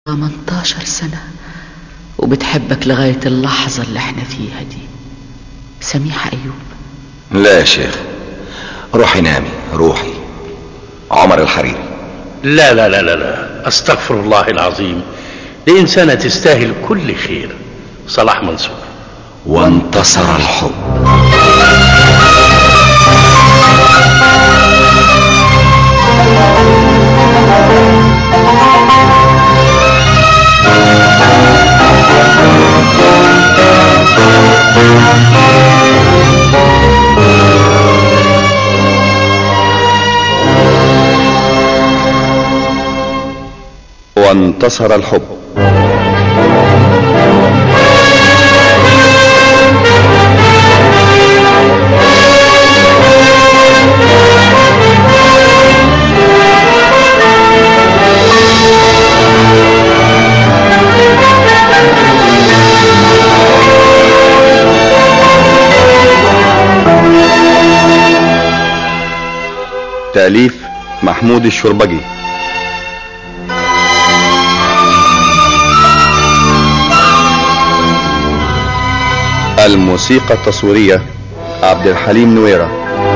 18 سنة وبتحبك لغاية اللحظة اللي احنا فيها دي سميحة أيوب لا يا شيخ روحي نامي روحي عمر الحريري لا لا لا لا لا استغفر الله العظيم دي إنسانة تستاهل كل خير صلاح منصور وانتصر الحب وانتصر الحب تأليف محمود الشربجي الموسيقى التصويرية عبد الحليم نويرة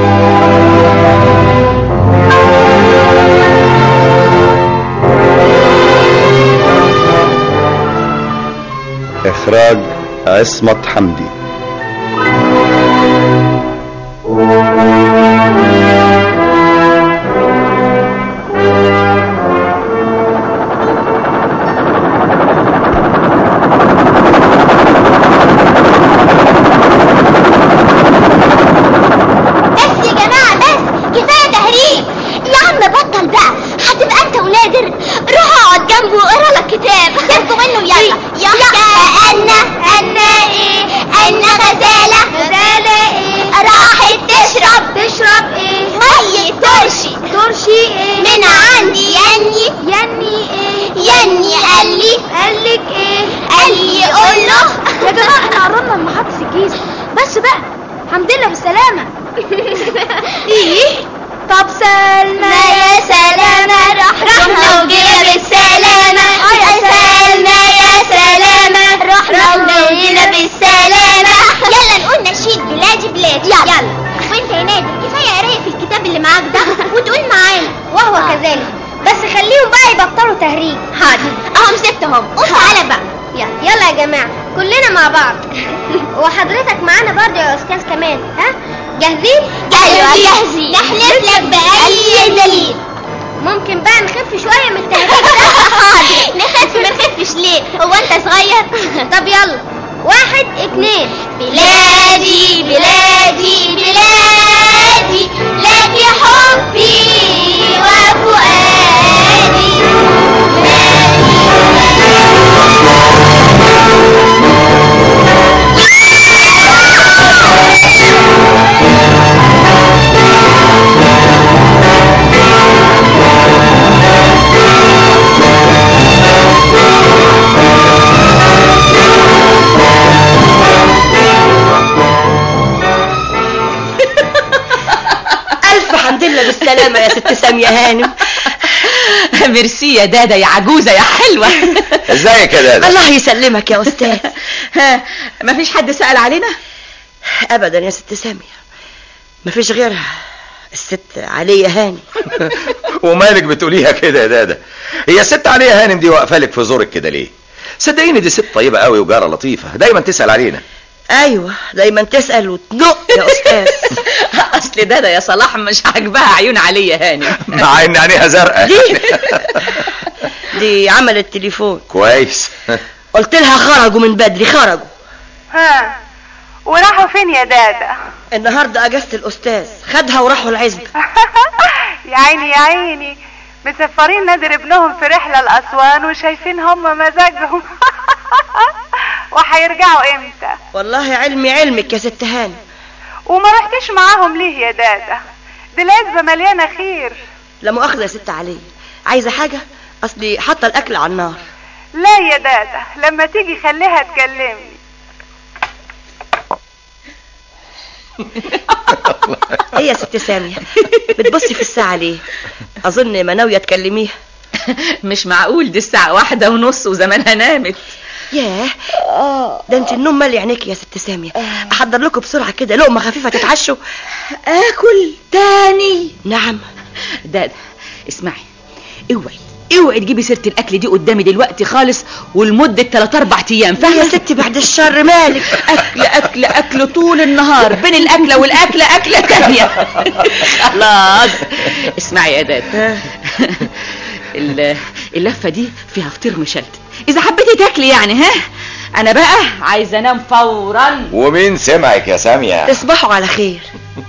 إخراج عصمت حمدي بس يا جماعة بس كفاية تهريج يا عم بطل بقى هتبقى انت ونادر روح اقعد جنبه واقرا لك كتاب سيبكوا منه يلا يحكى ان ان ايه ان غزالة غزالة ايه راحت تشرب تشرب ايه مية ترشي ترشي ايه من عندي يني يني ايه يني قال لي قال لك ايه قال لي قول له يا جماعة احنا قربنا لمحطة الجيزة بس بقى الحمد لله بالسلامة ايه طب سلمى يا سلامة رحنا وجينا بالسلامة يا سلامة يا سلامة رحنا وجينا بالسلامة يلا نقول نشيد بلادي بلادي يلا, يلا. وانت يا نادر كفاية قراية في الكتاب اللي معاك ده وتقول معانا وهو كذلك بس خليهم بقى يبطلوا تهريج حاضر اهم سبتهم قوم تعالى بقى يلا يلا يا جماعة كلنا مع بعض وحضرتك معانا برضه يا أستاذ كمان ها جاهزين؟ ايوه جاهزين نحلف لك بأي دليل ممكن بقى نخف شوية من التهريج ده حاضر نخف ما نخفش ليه هو انت صغير طب يلا واحد اتنين بلادي بلادي بلادي لك حبي وفؤادي ألف حمد لله بالسلامة يا ست سامية هانم ميرسي يا دادا يا عجوزة يا حلوة ازيك يا دادا الله يسلمك يا أستاذ ها مفيش حد سأل علينا أبدا يا ست سامية مفيش غيرها الست علية هانم ومالك بتقوليها كده يا دادا هي الست عليا هانم دي واقفه لك في زورك كده ليه صدقيني دي ست طيبه قوي وجاره لطيفه دايما تسال علينا أيوة دايما تسأل وتنق يا أستاذ أصل دادا يا صلاح مش عاجباها عيون عليا هانم مع ان عينيها زرقاء ليه؟ دي عملت تليفون كويس قلت لها خرجوا من بدري خرجوا ها وراحوا فين يا دادا النهاردة أجازة الأستاذ خدها وراحوا العزبة يا عيني يا عيني مسفرين نادر ابنهم في رحلة لأسوان وشايفين هم مزاجهم وهيرجعوا امتى والله علمي علمك يا ست هانم وما رحتش معاهم ليه يا دادا دي العزبة مليانة خير لا مؤاخذة يا ست علي عايزة حاجة أصلي حاطة الأكل على النار لا يا دادا لما تيجي خليها تكلمني ايه يا ست سامية بتبصي في الساعة ليه اظن ما ناوية تكلميها مش معقول دي الساعة واحدة ونص وزمانها نامت ياه ده انت النوم مالي عينيك يا ست سامية احضر لكم بسرعة كده لقمة خفيفة تتعشوا اكل تاني نعم دادا اسمعي اوعي اوعي تجيبي سيرة الاكل دي قدامي دلوقتي خالص ولمدة 3 4 ايام يا فاهمة ستي بعد الشر مالك اكل اكل اكل طول النهار بين الاكله والاكله اكله تانية خلاص اسمعي يا داد ال- اللفه دي فيها فطير مشلتت اذا حبيتي تاكلي يعني ها انا بقى عايزه انام فورا ومين سمعك يا سامية تصبحوا على خير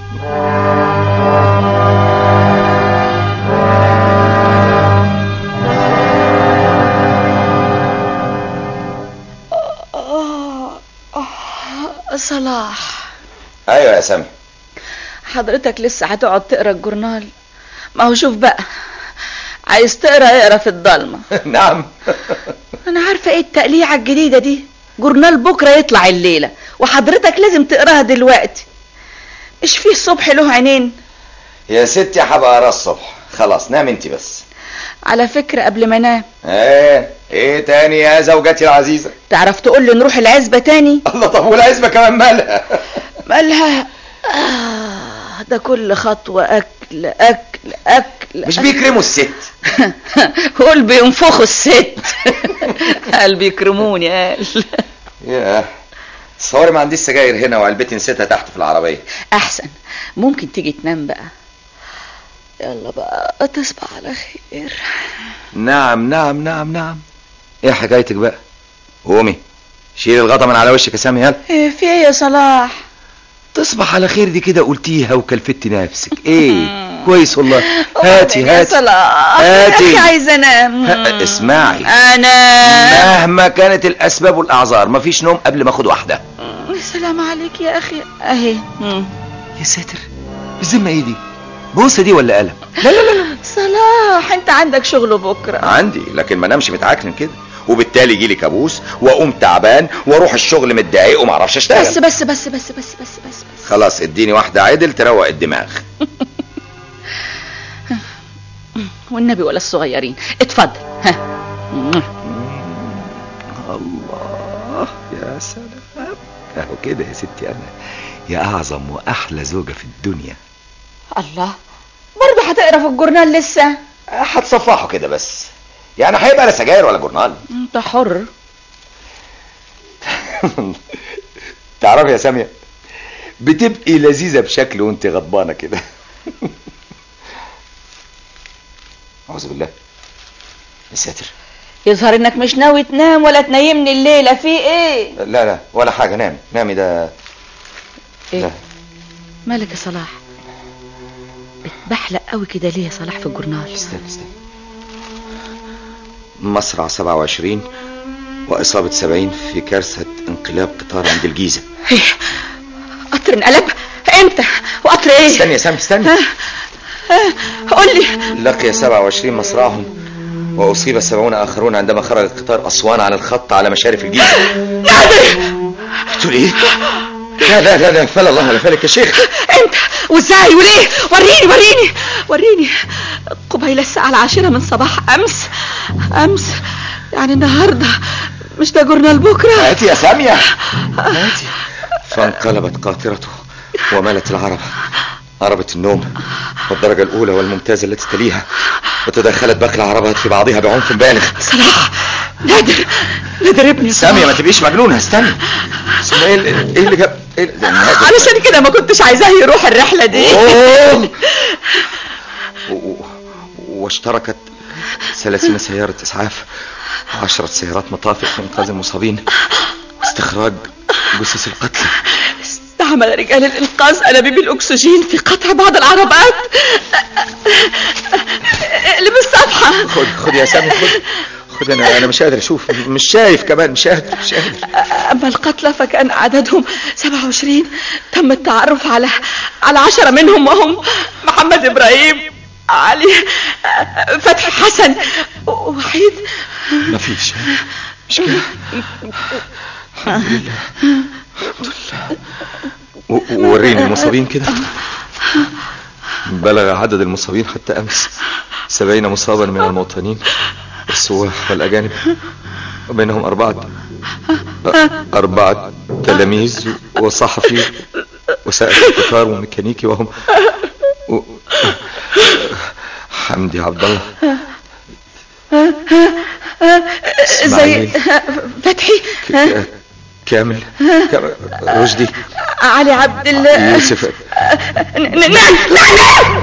صلاح ايوه يا سامية حضرتك لسه هتقعد تقرا الجورنال ما هو شوف بقى عايز تقرا اقرا في الضلمه نعم انا عارفه ايه التقليعه الجديده دي جورنال بكره يطلع الليله وحضرتك لازم تقراها دلوقتي مش فيه الصبح له عينين يا ستي هبقى اقرا الصبح خلاص نام انت بس على فكره قبل ما انام ايه ايه تاني يا زوجتي العزيزة تعرف تقول لي نروح العزبه تاني الله طب والعزبة كمان مالها مالها آه ده كل خطوه اكل اكل اكل مش بيكرموا الست قول بينفخوا الست قال بيكرموني قال ياه تصوري ما عنديش سجاير هنا وعلبتي نسيتها تحت في العربية احسن ممكن تيجي تنام بقى يلا بقى تصبح على خير نعم نعم نعم نعم ايه حكايتك بقى قومي شيل الغطا من على وشك يا سامي يلا إيه في ايه يا صلاح تصبح على خير دي كده قلتيها وكلفتي نفسك ايه كويس والله هاتي يا هاتي صلاح هاتي. يا اخي عايزه انام ها، اسمعي. انا مهما كانت الاسباب والاعذار مفيش نوم قبل ما اخد واحده سلام عليك يا اخي اهي مم. يا ساتر بالذمه ايه دي بوسه دي ولا قلم لا لا لا لا صلاح انت عندك شغل بكره عندي لكن ما نامش متعكن كده وبالتالي يجي لي كابوس واقوم تعبان واروح الشغل متضايق وما اعرفش اشتغل بس بس بس بس بس بس بس, بس. خلاص اديني واحده عدل تروق الدماغ والنبي ولا الصغيرين اتفضل ها الله يا سلام اهو كده يا ستي انا يا اعظم واحلى زوجه في الدنيا الله برضه هتقرا في الجورنال لسه هتصفحوا كده بس يعني هيبقى لا سجاير ولا جورنال انت حر تعرفي يا ساميه بتبقي لذيذه بشكل وانت غضبانه كده اعوذ بالله يا ساتر يظهر انك مش ناوي تنام ولا تنيمني الليله في ايه لا لا ولا حاجه نامي نامي ده ايه لا. مالك يا صلاح بتبحلق قوي كده ليه يا صلاح في الجورنال استنى استنى مصرع 27 وإصابة 70 في كارثة انقلاب قطار عند الجيزة ايه قطر انقلب امتى وقطر ايه استني يا سامي استني قول لي لقي 27 مصرعهم وأصيب 70 آخرون عندما خرج قطار أسوان عن الخط على مشارف الجيزة نادر بتقول إيه؟ لا لا لا لا فلا الله ولا فلك يا شيخ امتى وازاي وليه وريني وريني وريني قبيل الساعة العاشرة من صباح أمس أمس يعني النهاردة مش ده جورنال بكرة هاتي يا سامية هاتي فانقلبت قاطرته وملت العربة عربة النوم والدرجة الأولى والممتازة التي تليها وتدخلت باقي العربات في بعضها بعنف بالغ صلاح نادر نادر ابني سامية ما تبقيش مجنونة استني اسمها ايه اللي ايه اللي جاب ايه اللي- ده نادر. علشان كده ما كنتش عايزاه يروح الرحلة دي أوه. و- و- واشتركت ثلاثين سيارة إسعاف وعشرة سيارات مطافئ في إنقاذ المصابين واستخراج جثث القتلى استعمل رجال الإنقاذ أنابيب الأكسجين في قطع بعض العربات اقلب الصفحة خد خد يا سامي خد خد أنا أنا مش قادر أشوف مش شايف كمان مش قادر مش قادر أما القتلى فكان عددهم 27 تم التعرف على على عشرة منهم وهم محمد إبراهيم علي فتحي حسن وحيد مفيش مش كده الحمد لله الحمد لله و- ووريني المصابين كده بلغ عدد المصابين حتى أمس سبعين مصابا من المواطنين والسواح والأجانب وبينهم أربعة أربعة تلاميذ وصحفي وسائق قطار وميكانيكي وهم و... حمدي عبد الله زي إسماعيل. فتحي ك- كامل كامل. رشدي علي عبد الله يوسف نعم نعم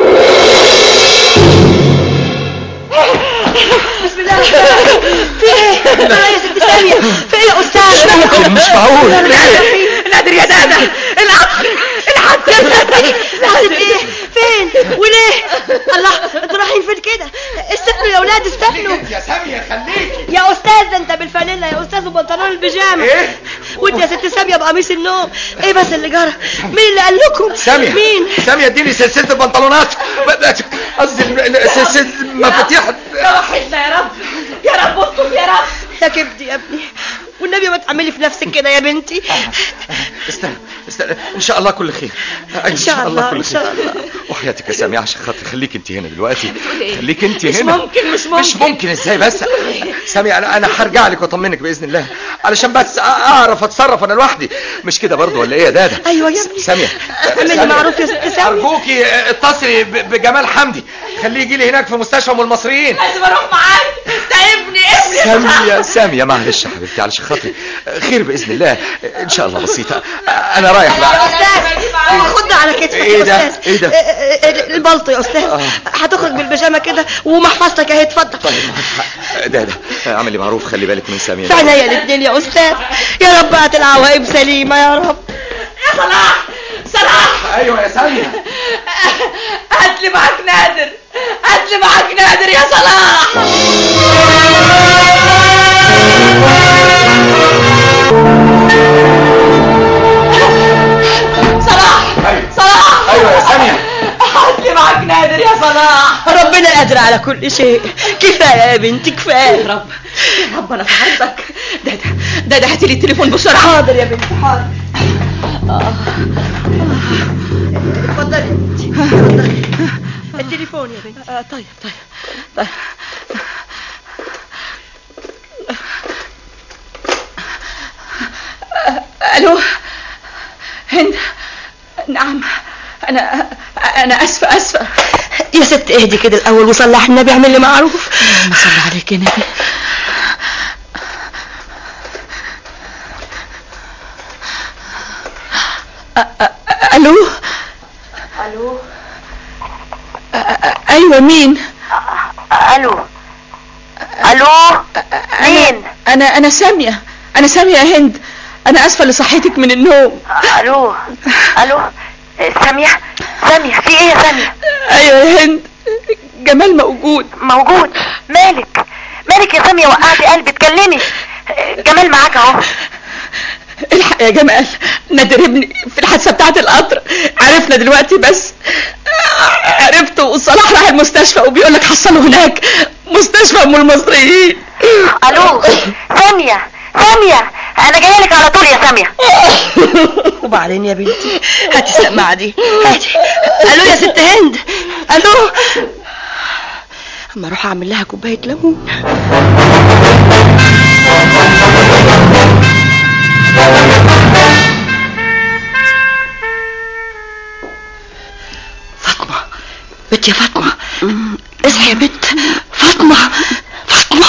بسم الله في ايه لا يا ست سامية في ايه يا استاذ مش معقول نادر يا دادا القطر الحد لحظة ايه فين وليه الله انتوا رايحين فين كده استنوا يا اولاد استنوا يا سامية خليكي يا استاذ ده انت بالفانيلا يا استاذ وبنطلون البيجامه إيه؟ وانت يا ست ساميه بقميص النوم ايه بس اللي جرى مين اللي قال لكم سامية مين سامية اديني سلسلة البنطلونات قصدي ال- ال- سلسلة مفاتيح توحدنا يا رب يا رب استر يا رب يا كبدي يا ابني والنبي ما تعملي في نفسك كده يا بنتي استنى استنى ان شاء الله كل خير ان شاء الله، كل إن شاء خير. الله. وحياتك يا سامية عشان خاطر خليك انت هنا دلوقتي إيه؟ خليك انت مش هنا ممكن، مش مش ممكن. ممكن ازاي بس سامية انا انا هرجع لك واطمنك باذن الله علشان بس أ- اعرف اتصرف انا لوحدي مش كده برضه ولا ايه يا دادا أيوة يا ابني. سامية اعملي سامية. معروف يا ست سامية. ارجوكي اتصلي ب- بجمال حمدي خليه يجي لي هناك في مستشفى ام المصريين لازم اروح معاك ده ابني ابني سامية سامية معلش يا حبيبتي علشان خاطري خير بإذن الله إن شاء الله بسيطة أنا رايح يا بقى استاذ خد على كتفك إيه يا ده؟ استاذ إيه ده؟ آه، آه، البلطو يا استاذ هتخرج بالبيجامه كده ومحفظتك اهي اتفضل ده ده اعملي معروف خلي بالك من سامية في عينيا الاثنين يا استاذ يا رب هات العواقب سليمه يا رب يا صلاح صلاح أيوة يا سامية هات لي معاك نادر هات لي معاك نادر يا صلاح صلاح أيوة. صلاح أيوة يا سامية هات لي معاك نادر يا صلاح ربنا قادر على كل شيء كفايه يا بنتي يا كفايه رب يا رب انا في عرضك ده ده ده ده هاتي لي التليفون بسرعه حاضر يا بنتي حاضر اتفضلي يا بنتي اتفضلي. التليفون يا بنتي آه، طيب طيب طيب آه، الو هند نعم انا انا اسفه اسفه يا ست اهدي كده الاول وصلح النبي اعمل لي معروف اللهم صل عليك يا نبي أ- أ- الو الو أ- ايوه مين الو الو مين انا انا ساميه انا ساميه يا هند انا اسفه لصحتك من النوم الو الو سامية سامية في ايه يا سامية ايوه يا هند جمال موجود موجود مالك مالك يا سامية وقعتي قلبي اتكلمي جمال معاك اهو الحق يا جمال نادر ابني في الحادثه بتاعت القطر عرفنا دلوقتي بس عرفته وصلاح راح المستشفى وبيقول لك حصله هناك مستشفى ام المصريين الو سامية سامية انا جايه لك على طول يا سامية وبعدين يا بنتي هاتي السماعه دي هاتي الو يا ست هند الو اما اروح اعمل لها كوبايه ليمون فاطمه بنت يا فاطمه اصحي يا بنت فاطمه فاطمه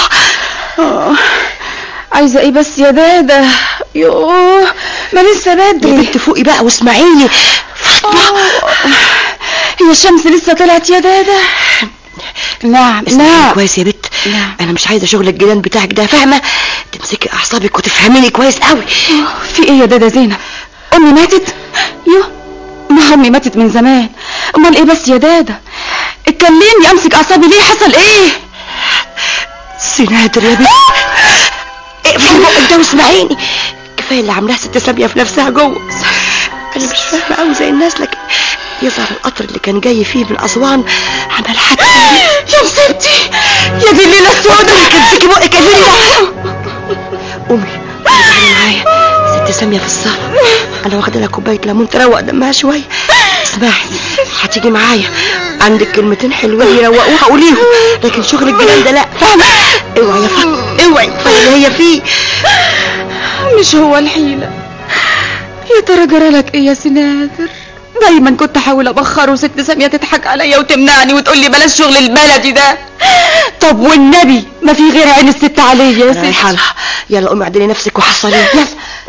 عايزه ايه بس يا دادا يوه ما لسه يا بدري بنت فوقي بقى واسمعيني فاطمه هي الشمس لسه طلعت يا دادا نعم اسمعيني نعم كويس يا بنت نعم. انا مش عايزه شغل الجيران بتاعك ده فاهمه تمسكي اعصابك وتفهميني كويس قوي في ايه يا دادا زينب امي ماتت يوه ما امي ماتت من زمان امال ايه بس يا دادا اتكلمني امسك اعصابي ليه حصل ايه سنادر يا بنت اقفلي بقك ده واسمعيني كفايه اللي عاملاها ست ساميه في نفسها جوه انا مش فاهمه قوي زي الناس لكن يظهر القطر اللي كان جاي فيه من اسوان عمل حادثه يا مصيبتي يا دي الليله السوداء امسكي بقك قولي لي ده قومي قومي تعالي معايا ست ساميه في الصاله انا واخده لها كوبايه ليمون تروق دمها شويه اسمعي هتيجي معايا عندك كلمتين حلوين يروقوها قوليهم لكن شغل الجنان ده لا فاهمة اوعي يا فاطمة اوعي كفاية اللي هي فيه مش هو الحيلة يا ترى جرالك ايه يا سنادر دايما كنت احاول ابخر وست سامية تضحك عليا وتمنعني وتقول لي بلاش شغل البلدي ده طب والنبي ما في غير عين الست عليا يا ست رايحة لها يلا قومي اعدلي نفسك وحصليها يلا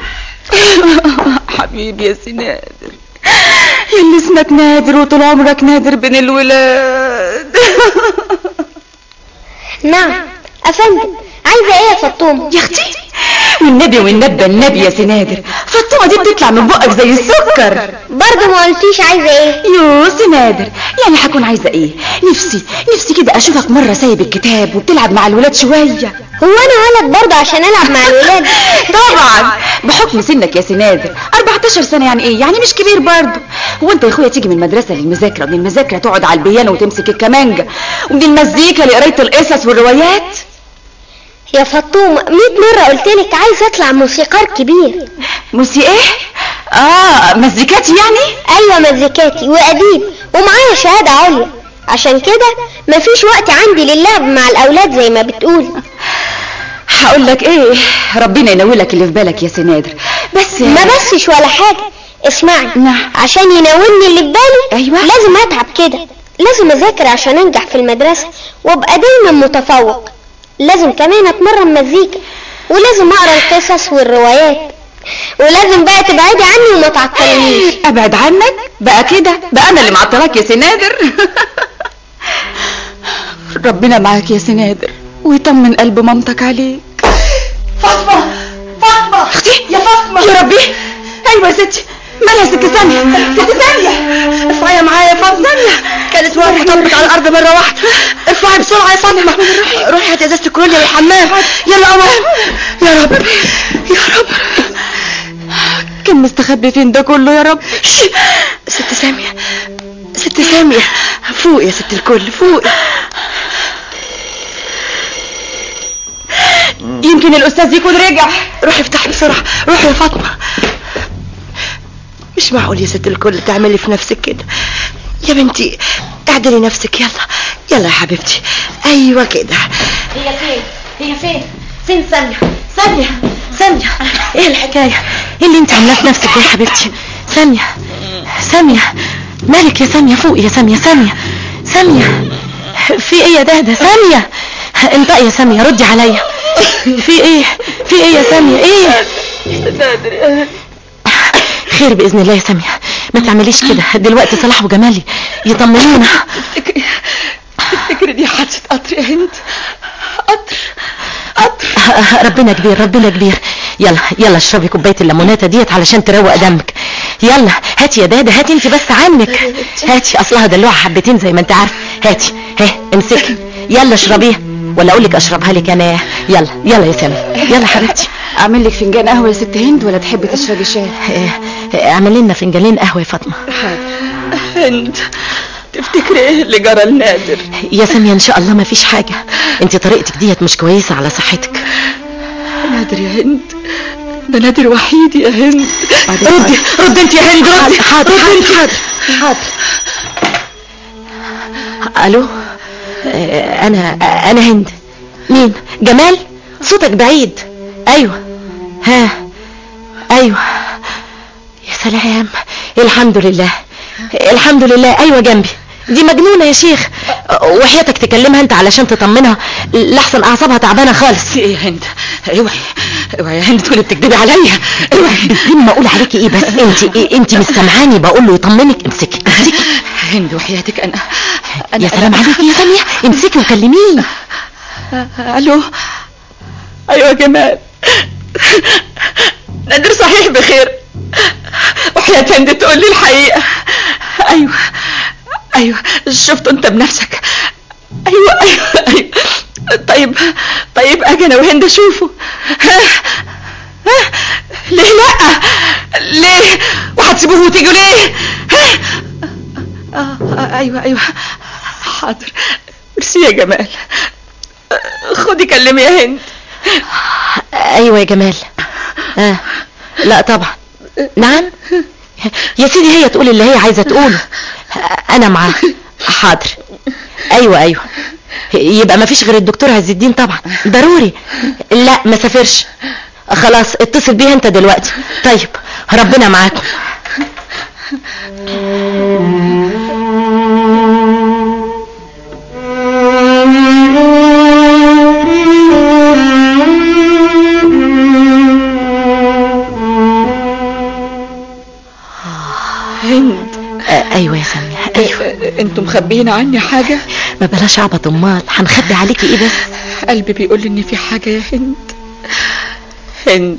حبيبي يا سنادر يلي اسمك نادر وطول عمرك نادر بين الولاد نعم افندم عايزه ايه يا فطومه يا اختي والنبي والنبي النبي يا سنادر فالطومه دي بتطلع من بقك زي السكر برضه ما قلتيش عايزه ايه يو سنادر يعني هكون عايزه ايه نفسي نفسي كده اشوفك مره سايب الكتاب وبتلعب مع الولاد شويه هو انا ولد برضه عشان العب مع الولاد طبعا بحكم سنك يا سنادر 14 سنه يعني ايه يعني مش كبير برضه هو انت يا اخويا تيجي من المدرسه للمذاكره ومن المذاكره تقعد على البيانو وتمسك الكمانجه ومن المزيكا لقرايه القصص والروايات يا فطومه 100 مره قلت لك عايزه اطلع موسيقار كبير موسيقى ايه اه مزيكاتي يعني ايوه مزيكاتي واديب ومعايا شهاده عليا عشان كده مفيش وقت عندي للعب مع الاولاد زي ما بتقول هقول لك ايه ربنا ينولك اللي في بالك يا سنادر بس ما بسش ولا حاجه اسمعي نعم. عشان ينولني اللي في بالي أيوة. لازم اتعب كده لازم اذاكر عشان انجح في المدرسه وابقى دايما متفوق لازم كمان اتمرن مزيكا ولازم اقرا القصص والروايات ولازم بقى تبعدي عني وما تعطلنيش ابعد عنك بقى كده بقى انا اللي معطلاك يا سنادر ربنا معاك يا سنادر ويطمن قلب مامتك عليك فاطمه فاطمه اختي يا فاطمه يا ربي ايوه يا ستي مالها ست ثانيه ست ثانيه ارفعي معايا يا فاطمة كانت واقفة طبت على الأرض مرة واحدة ارفعي بسرعة يا فاطمة روحي هاتي ازازة الكولونيا والحمام يلا قوم يا رب يا رب كان مستخبي فين ده كله يا رب ست سامية ست سامية فوق يا ست الكل فوق يمكن الاستاذ يكون رجع روحي افتحي بسرعة روحي يا فاطمة مش معقول يا ست الكل تعملي في نفسك كده يا بنتي اعدلي نفسك يلا يلا يا حبيبتي ايوه كده هي فين هي فين فين سامية سامية سامية ايه الحكاية ايه اللي انت عاملاه في نفسك ده يا حبيبتي سامية سامية مالك يا سامية فوق يا سامية سامية سامية في ايه يا دهدة سامية انطقي يا سامية ردي عليا في ايه في ايه يا سامية ايه خير باذن الله يا سامية ما تعمليش كده دلوقتي صلاح وجمالي يطمنونا تفتكري دي حادثه قطر يا هند قطر قطر ربنا كبير ربنا كبير يلا يلا اشربي كوبايه الليموناته ديت علشان تروق دمك يلا هاتي يا دادا هاتي انت بس عنك هاتي اصلها دلوعه حبتين زي ما انت عارف هاتي ها امسكي يلا اشربيها ولا اقول لك اشربها لك انا يلا يلا يا سامي يلا حبيبتي اعمل لك فنجان قهوه يا ست هند ولا تحبي تشربي شاي اه، اه، اعملي لنا فنجانين قهوه يا فاطمه هند تفتكري ايه اللي جرى لنادر يا سامية ان شاء الله ما فيش حاجه انت طريقتك ديت مش كويسه على صحتك نادر يا هند ده نادر وحيد يا هند بعدين ردي ردي انت يا هند ردي حاضر ردي حاضر انت. حاضر حاضر الو اه، انا انا هند مين جمال صوتك بعيد ايوه ها ايوه يا سلام الحمد لله الحمد لله ايوه جنبي دي مجنونه يا شيخ وحياتك تكلمها انت علشان تطمنها لحسن اعصابها تعبانه خالص في ايه يا هند اوعي اوعي يا هند تكوني بتكدبي عليا اوعي دي ما اقول عليكي ايه بس انت إيه انت مش سامعاني بقول له يطمنك امسكي امسكي هند وحياتك انا انا يا سلام عليكي يا ساميه امسكي وكلميه الو ايوه يا جمال نادر صحيح بخير وحياة هند تقول لي الحقيقة ايوه ايوه شفته انت بنفسك ايوه ايوه ايوه طيب طيب اجي انا وهند اشوفه ها ها ليه لا ليه وهتسيبوه وتيجوا ليه ها آه آه، ايوه ايوه حاضر ميرسي يا جمال خدي كلمي يا هند ايوه يا جمال آه. لا طبعا نعم يا سيدي هي تقول اللي هي عايزه تقوله انا معاها حاضر ايوه ايوه يبقى ما فيش غير الدكتور عز الدين طبعا ضروري لا ما سافرش خلاص اتصل بيها انت دلوقتي طيب ربنا معاكم هند آه ايوه يا سامية ايوه انتوا مخبيين عني حاجة ما بلاش عبط امال هنخبي عليكي ايه بس قلبي بيقول ان في حاجة يا هند هند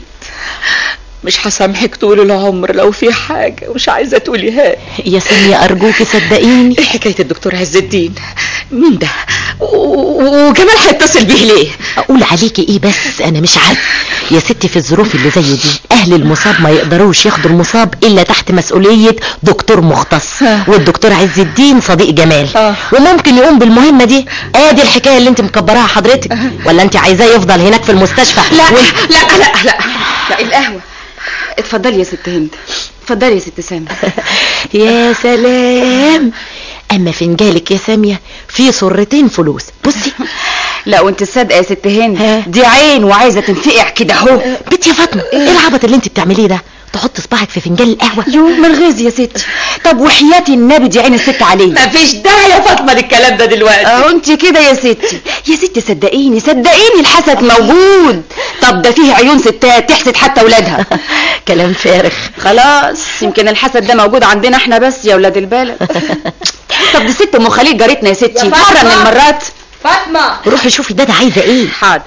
مش هسامحك طول العمر لو في حاجة مش عايزة تقوليها يا سامية ارجوكي صدقيني ايه حكاية الدكتور عز الدين مين ده و- وجمال هيتصل بيه ليه اقول عليكي ايه بس انا مش عارف يا ستي في الظروف اللي زي دي اهل المصاب ما يقدروش ياخدوا المصاب الا تحت مسؤولية دكتور مختص ها. والدكتور عز الدين صديق جمال آه. وممكن يقوم بالمهمة دي ادي الحكاية اللي انت مكبراها حضرتك ولا انت عايزاه يفضل هناك في المستشفى لا وانت- لا لا لا لا القهوة اتفضلي يا ست هند اتفضلي يا ست سامي يا سلام اما فنجالك يا سامية في صرتين فلوس بصي لا وانت صادقه يا ست ها. هند دي عين وعايزه تنفقع كده اهو بنت يا فاطمة ايه العبط اللي انت بتعمليه ده تحط صباعك في فنجان القهوة يو من غيظ يا ستي طب وحياة النبي دي عين الست عليه مفيش داعي يا فاطمة للكلام ده دلوقتي اهو انت كده يا ستي يا ستي صدقيني صدقيني الحسد موجود طب ده فيه عيون ستات تحسد حتى اولادها كلام فارغ خلاص يمكن الحسد ده موجود عندنا احنا بس يا ولاد البلد طب دي ست ام خليل جارتنا يا ستي مره من المرات فاطمة روحي شوفي ده ده عايزة ايه حاضر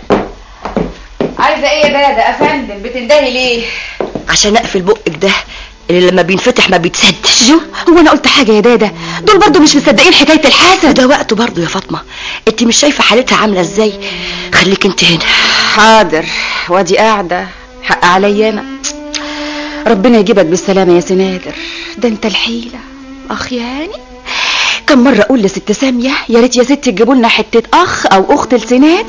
عايزه ايه يا دادا افندم بتندهي ليه عشان اقفل بقك ده اللي لما بينفتح ما بيتسدش يو هو انا قلت حاجه يا دادا دول برضو مش مصدقين حكايه الحسد ده وقته برضه يا فاطمه انت مش شايفه حالتها عامله ازاي خليك انت هنا حاضر وادي قاعده حق عليا انا ربنا يجيبك بالسلامه يا سنادر ده انت الحيله اخ يعني كم مرة أقول لست سامية يا ريت يا ستي تجيبوا لنا حتة أخ أو أخت لسنادر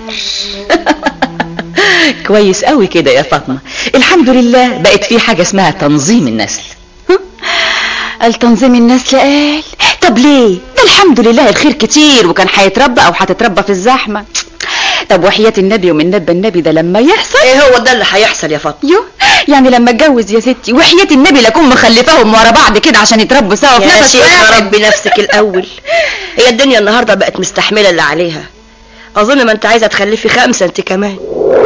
كويس قوي كده يا فاطمة الحمد لله بقت في حاجة اسمها تنظيم النسل قال تنظيم النسل قال طب ليه ده الحمد لله الخير كتير وكان هيتربى او هتتربى في الزحمه طب وحياة النبي ومن نبى النبي ده لما يحصل ايه هو ده اللي هيحصل يا فاطمه يو يعني لما اتجوز يا ستي وحياة النبي لاكون مخلفاهم ورا بعض كده عشان يتربوا سوا في يا نفس شيخ واحد ربي نفسك الاول هي الدنيا النهارده بقت مستحمله اللي عليها اظن ما انت عايزه تخلفي خمسه انت كمان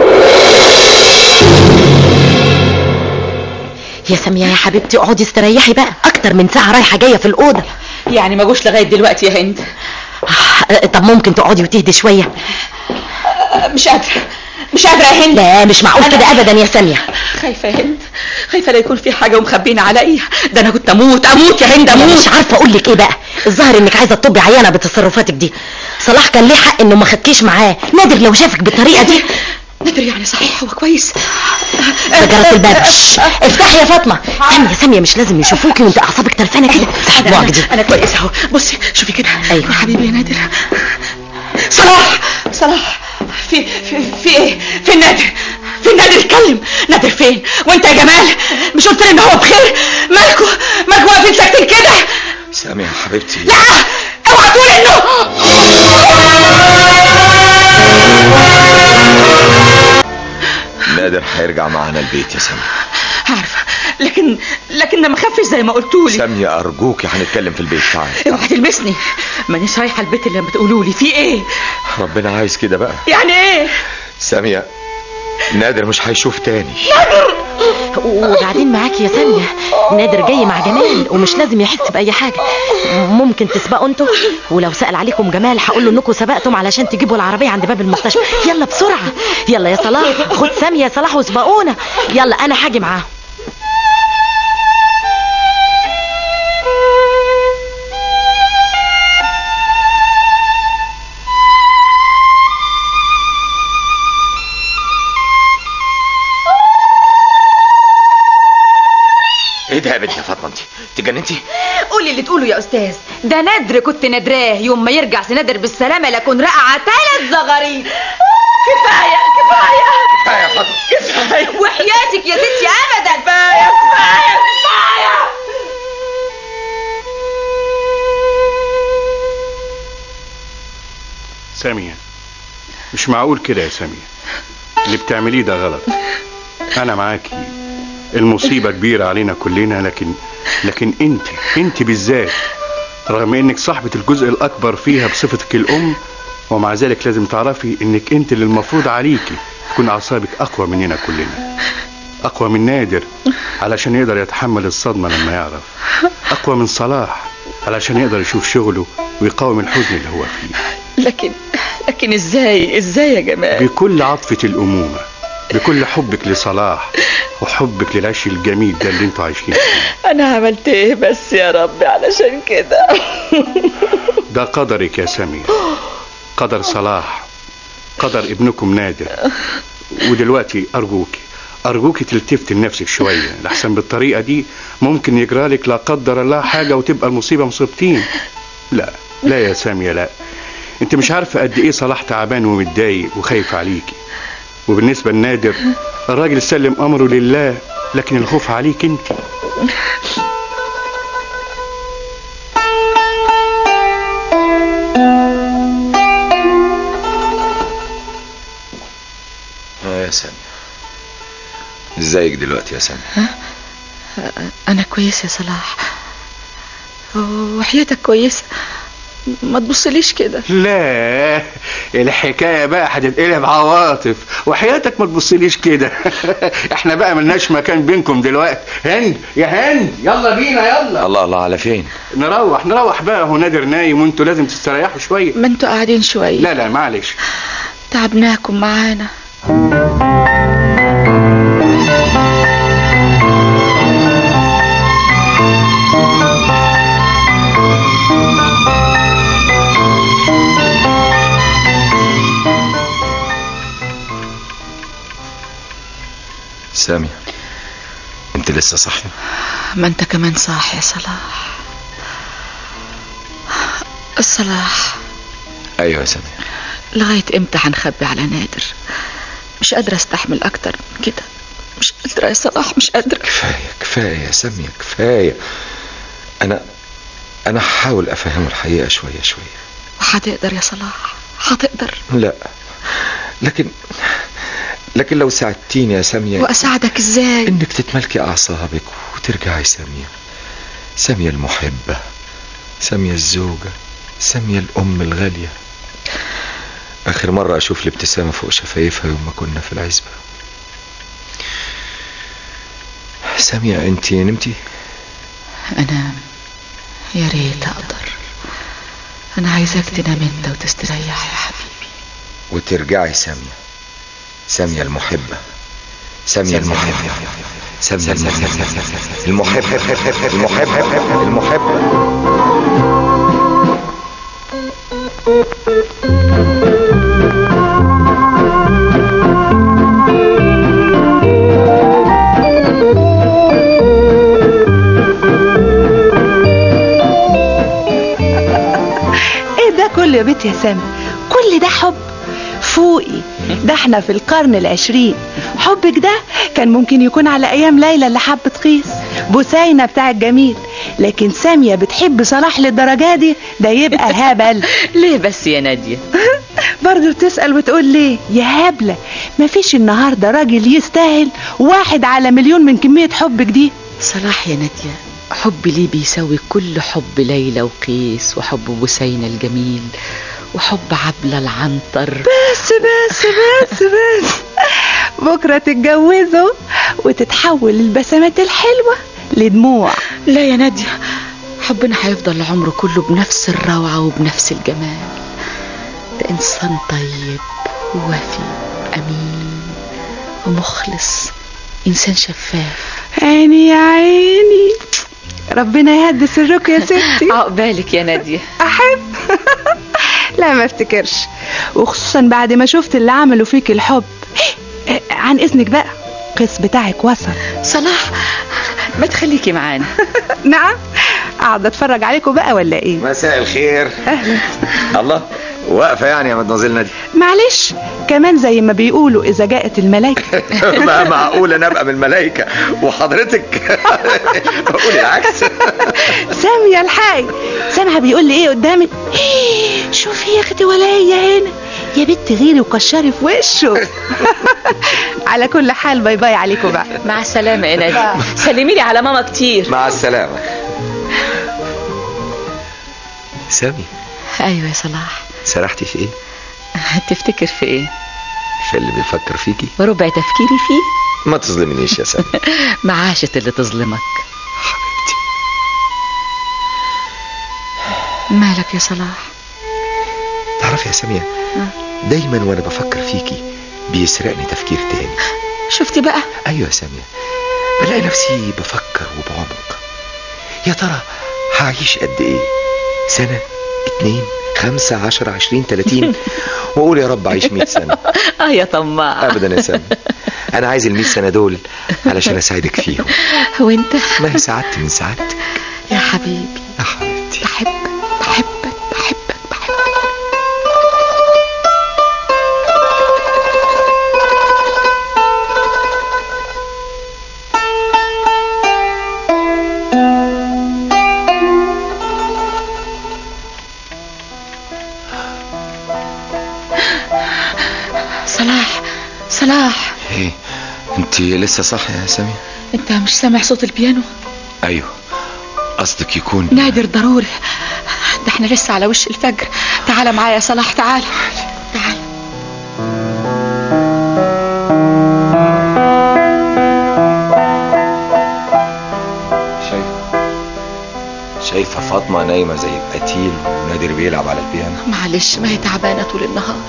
يا سامية يا حبيبتي اقعدي استريحي بقى اكتر من ساعة رايحة جاية في الأوضة يعني ما جوش لغاية دلوقتي يا هند آه، طب ممكن تقعدي وتهدي شوية مش قادرة مش قادرة يا هند لا مش معقول كده ابدا يا سامية خايفة يا هند خايفة لا يكون في حاجة ومخبين عليا ده أنا كنت أموت أموت يا هند انا أموت مش عارفة اقول لك ايه بقى الظاهر انك عايزة تطبي عيانة بتصرفاتك دي صلاح كان ليه حق انه ما خدكيش معاه نادر لو شافك بالطريقة دي نادر يعني صحيح هو كويس ده جرس الباب شش، افتحي يا فاطمة سامية سامية مش لازم يشوفوكي وانت اعصابك تلفانة كده افتحي أنا, بوعك دي أنا, أنا كويس أهو بصي شوفي كده أيوة. يا حبيبي يا نادر صلاح صلاح في في في ايه في نادر في نادر اتكلم نادر فين وانت يا جمال مش قلت لي ان هو بخير مالكوا مالكوا واقفين ساكتين كده سامي يا حبيبتي لا اوعى تقول انه نادر هيرجع معانا البيت يا سامي عارفه لكن لكن ده ما خفش زي ما قلتولي سامي ارجوكي هنتكلم في البيت تعالي اوعى تلمسني مانيش رايحه البيت اللي لما تقولوا لي في ايه ربنا عايز كده بقى يعني ايه سامية نادر مش هيشوف تاني وبعدين معاكي يا سامية نادر جاي مع جمال ومش لازم يحس بأي حاجة ممكن تسبقوا انتوا ولو سأل عليكم جمال هقول له انكم سبقتم علشان تجيبوا العربية عند باب المستشفى يلا بسرعة يلا يا صلاح خد سامية يا صلاح وسبقونا يلا انا هاجي معاهم ايه ده يا بنت يا فاطمه انت تجننتي قولي اللي تقوله يا استاذ ده نادر كنت نادراه يوم ما يرجع سنادر بالسلامه لكن رقع ثلاث زغاريد كفايه كفايه كفايه يا فاطمه وحياتك يا ستي ابدا كفايه كفايه كفايه سامية مش معقول كده يا سامية اللي بتعمليه ده غلط انا معاكي المصيبة كبيرة علينا كلنا لكن لكن انت انت بالذات رغم انك صاحبة الجزء الاكبر فيها بصفتك الام ومع ذلك لازم تعرفي انك انت اللي المفروض عليكي تكون اعصابك اقوى مننا كلنا اقوى من نادر علشان يقدر يتحمل الصدمة لما يعرف اقوى من صلاح علشان يقدر يشوف شغله ويقاوم الحزن اللي هو فيه لكن لكن ازاي ازاي يا جمال بكل عطفة الأمومة بكل حبك لصلاح وحبك للعيش الجميل ده اللي انتوا عايشين فيه انا عملت ايه بس يا ربي علشان كده ده قدرك يا سامية قدر صلاح قدر ابنكم نادر ودلوقتي أرجوك أرجوك تلتفتي لنفسك شوية لحسن بالطريقة دي ممكن يجرالك لا قدر الله حاجة وتبقى المصيبة مصيبتين لا لا يا سامية لا انت مش عارفة قد ايه صلاح تعبان ومتضايق وخايف عليكي وبالنسبة لنادر الراجل سلم أمره لله لكن الخوف عليك انت اه يا سامي ازيك دلوقتي يا سامي انا كويسه يا صلاح وحياتك كويسه ما تبصليش كده لا الحكايه بقى هتتقلب عواطف وحياتك ما تبصليش كده احنا بقى ملناش مكان بينكم دلوقتي هند يا هند يلا بينا يلا الله الله على فين نروح نروح بقى هو نادر نايم وانتوا لازم تستريحوا شويه ما انتوا قاعدين شويه لا لا معلش تعبناكم معانا سامي انت لسه صاحي ما انت كمان صاحي يا صلاح الصلاح ايوه يا سامي لغاية امتى هنخبي على نادر مش قادرة استحمل اكتر من كده مش قادرة يا صلاح مش قادرة كفايه كفايه يا سامية كفايه انا انا هحاول افهمه الحقيقه شويه شويه وهتقدر يا صلاح هتقدر لا لكن لكن لو ساعدتيني يا سامية واساعدك ازاي انك تتملكي اعصابك وترجعي سامية سامية المحبة سامية الزوجة سامية الام الغالية اخر مرة اشوف الابتسامة فوق شفايفها يوم ما كنا في العزبة سامية انت نمتي انا يا ريت اقدر انا عايزاك تنام انت وتستريح يا حبيبي وترجعي سامية سامية المحبة سامية المحبة سامية المحبة المحبة المحبة المحبة ايه ده كله يا بنت يا سامي كل ده حب فوقي ده احنا في القرن العشرين حبك ده كان ممكن يكون على ايام ليلى اللي حبت قيس بوسينة بتاع الجميل لكن سامية بتحب صلاح للدرجة دي ده يبقى هبل ليه بس يا نادية برضه بتسأل وتقول ليه يا هبلة مفيش النهاردة راجل يستاهل واحد على مليون من كمية حبك دي صلاح يا نادية حبي ليه بيساوي كل حب ليلى وقيس وحب بوسينة الجميل وحب عبلة العنتر بس بس بس بس بكرة تتجوزوا وتتحول البسمات الحلوة لدموع لا يا نادية حبنا هيفضل عمره كله بنفس الروعة وبنفس الجمال ده إنسان طيب ووفي أمين ومخلص إنسان شفاف عيني يا عيني ربنا يهدي سرك يا ستي عقبالك يا نادية احب لا ما افتكرش وخصوصا بعد ما شفت اللي عملوا فيك الحب إيه، عن اذنك بقى قيس بتاعك وصل صلاح ما تخليكي معانا نعم قاعده اتفرج عليكم بقى ولا ايه مساء الخير اهلا الله واقفة يعني يا مدمزيل نادي معلش كمان زي ما بيقولوا اذا جاءت الملائكه بقى معقول انا ابقى من الملائكة وحضرتك بقول العكس سامية الحاج سامعة بيقول لي ايه قدامك إيه، شوفي يا اختي ولا هي هنا يا بنت غيري وكشري في وشه على كل حال باي باي عليكم بقى مع السلامة يا نادر سلمي لي على ماما كتير مع السلامة سامي ايوه يا صلاح سرحتي في ايه؟ تفتكر في ايه في اللي بيفكر فيكي ربع تفكيري فيه ما تظلمنيش يا سامي معاشة اللي تظلمك حبيبتي مالك يا صلاح تعرفي يا سامية دايما وانا بفكر فيكي بيسرقني تفكير تاني شفتي بقى ايوه يا سامية بلاقي نفسي بفكر وبعمق يا ترى هعيش قد ايه سنة اتنين خمسة عشرة عشرين تلاتين واقول يا رب اعيش مئة سنة اه يا طماع ابدا يا سامي انا عايز المئة سنة دول علشان اساعدك فيهم وانت ما هي سعادتي من سعادتك يا حبيبي يا حبيبتي بحبك بحبك بحبك بحبك صلاح صلاح ايه انت لسه صاحية يا سامية انت مش سامع صوت البيانو ايوه قصدك يكون نادر ضروري ده احنا لسه على وش الفجر تعال معايا يا صلاح تعال تعال شايفة شايفة فاطمة نايمة زي القتيل ونادر بيلعب على البيانو معلش ما هي تعبانة طول النهار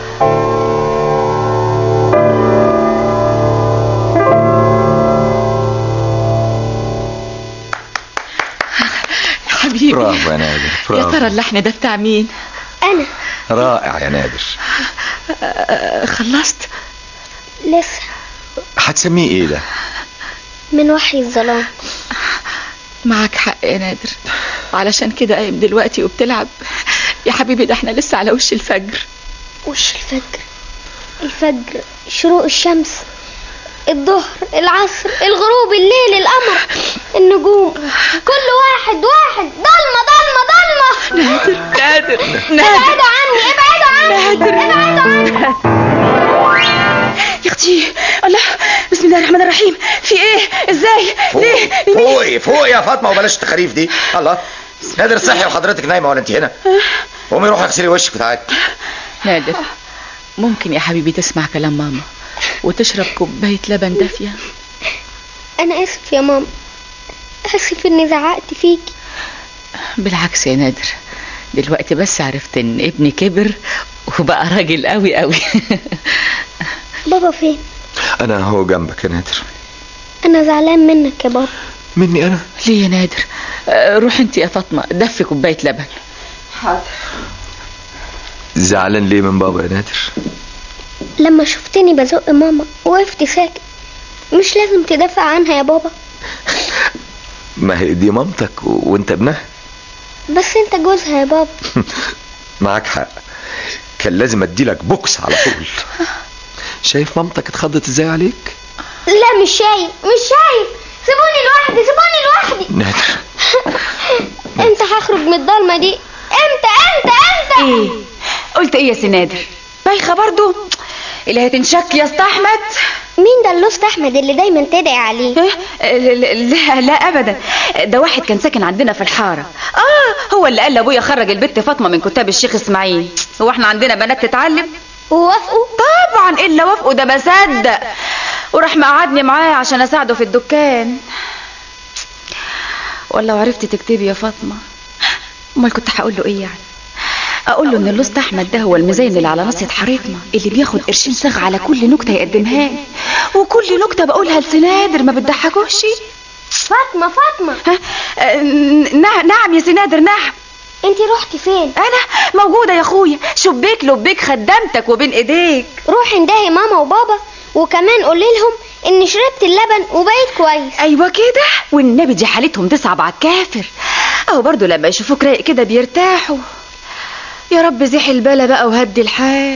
يا حبيبي برافو يا نادر يا برافو ترى اللحن ده بتاع مين انا رائع يا نادر آه، خلصت لسه هتسميه ايه ده من وحي الظلام معك حق يا نادر علشان كده قايم دلوقتي وبتلعب يا حبيبي ده احنا لسه على وش الفجر وش الفجر الفجر شروق الشمس الظهر العصر الغروب الليل القمر النجوم كل واحد واحد ضلمة ضلمة ضلمة نادر نادر نادر ابعدوا عني ابعدوا عني ابعدوا عني يا اختي الله بسم الله الرحمن الرحيم في ايه ازاي ليه فوقي فوقي يا فاطمة وبلاش التخاريف دي الله نادر صحي وحضرتك نايمة ولا انت هنا قومي روحي اغسلي وشك وتعالي نادر ممكن يا حبيبي تسمع كلام ماما وتشرب كوباية لبن دافية انا اسف يا ماما اسف اني زعقت فيكي بالعكس يا نادر دلوقتي بس عرفت ان ابني كبر وبقى راجل قوي قوي بابا فين انا هو جنبك يا نادر انا زعلان منك يا بابا مني انا ليه يا نادر آه، روح انت يا فاطمة دفي كوباية لبن زعلان ليه من بابا يا نادر لما شفتني بزق ماما وقفت ساكت مش لازم تدافع عنها يا بابا ما هي دي مامتك و... وانت ابنها بس انت جوزها يا بابا معاك حق كان لازم اديلك بوكس على طول شايف مامتك اتخضت ازاي عليك لا مش شايف مش شايف سيبوني لوحدي سيبوني لوحدي نادر امتى هخرج من الضلمه دي امتى امتى امتى ايه قلت ايه يا سنادر بايخه برضو اللي هتنشك يا اسطى احمد مين ده اللوست احمد اللي دايما تدعي عليه إيه؟ لا لا ابدا ده واحد كان ساكن عندنا في الحاره اه هو اللي قال لابويا خرج البت فاطمه من كتاب الشيخ اسماعيل هو احنا عندنا بنات تتعلم ووافقوا طبعا الا وافقوا ده بصدق وراح مقعدني معاه عشان اساعده في الدكان ولا عرفتي تكتبي يا فاطمه امال كنت هقول له ايه يعني اقول له ان اللوست احمد ده هو المزين اللي على نصية حارتنا اللي بياخد قرشين صاغ على كل نكته يقدمها لي وكل نكته بقولها لسنادر ما بتضحكوش فاطمه فاطمه ها آه، نعم نعم يا سنادر نعم انت رحتي فين انا موجوده يا اخويا شبيك لبيك خدمتك وبين ايديك روحي اندهي ماما وبابا وكمان قولي لهم اني شربت اللبن وبقيت كويس ايوه كده والنبي دي حالتهم تصعب على الكافر او برضو لما يشوفوك رايق كده بيرتاحوا يا رب زيح البلا بقى وهدي الحال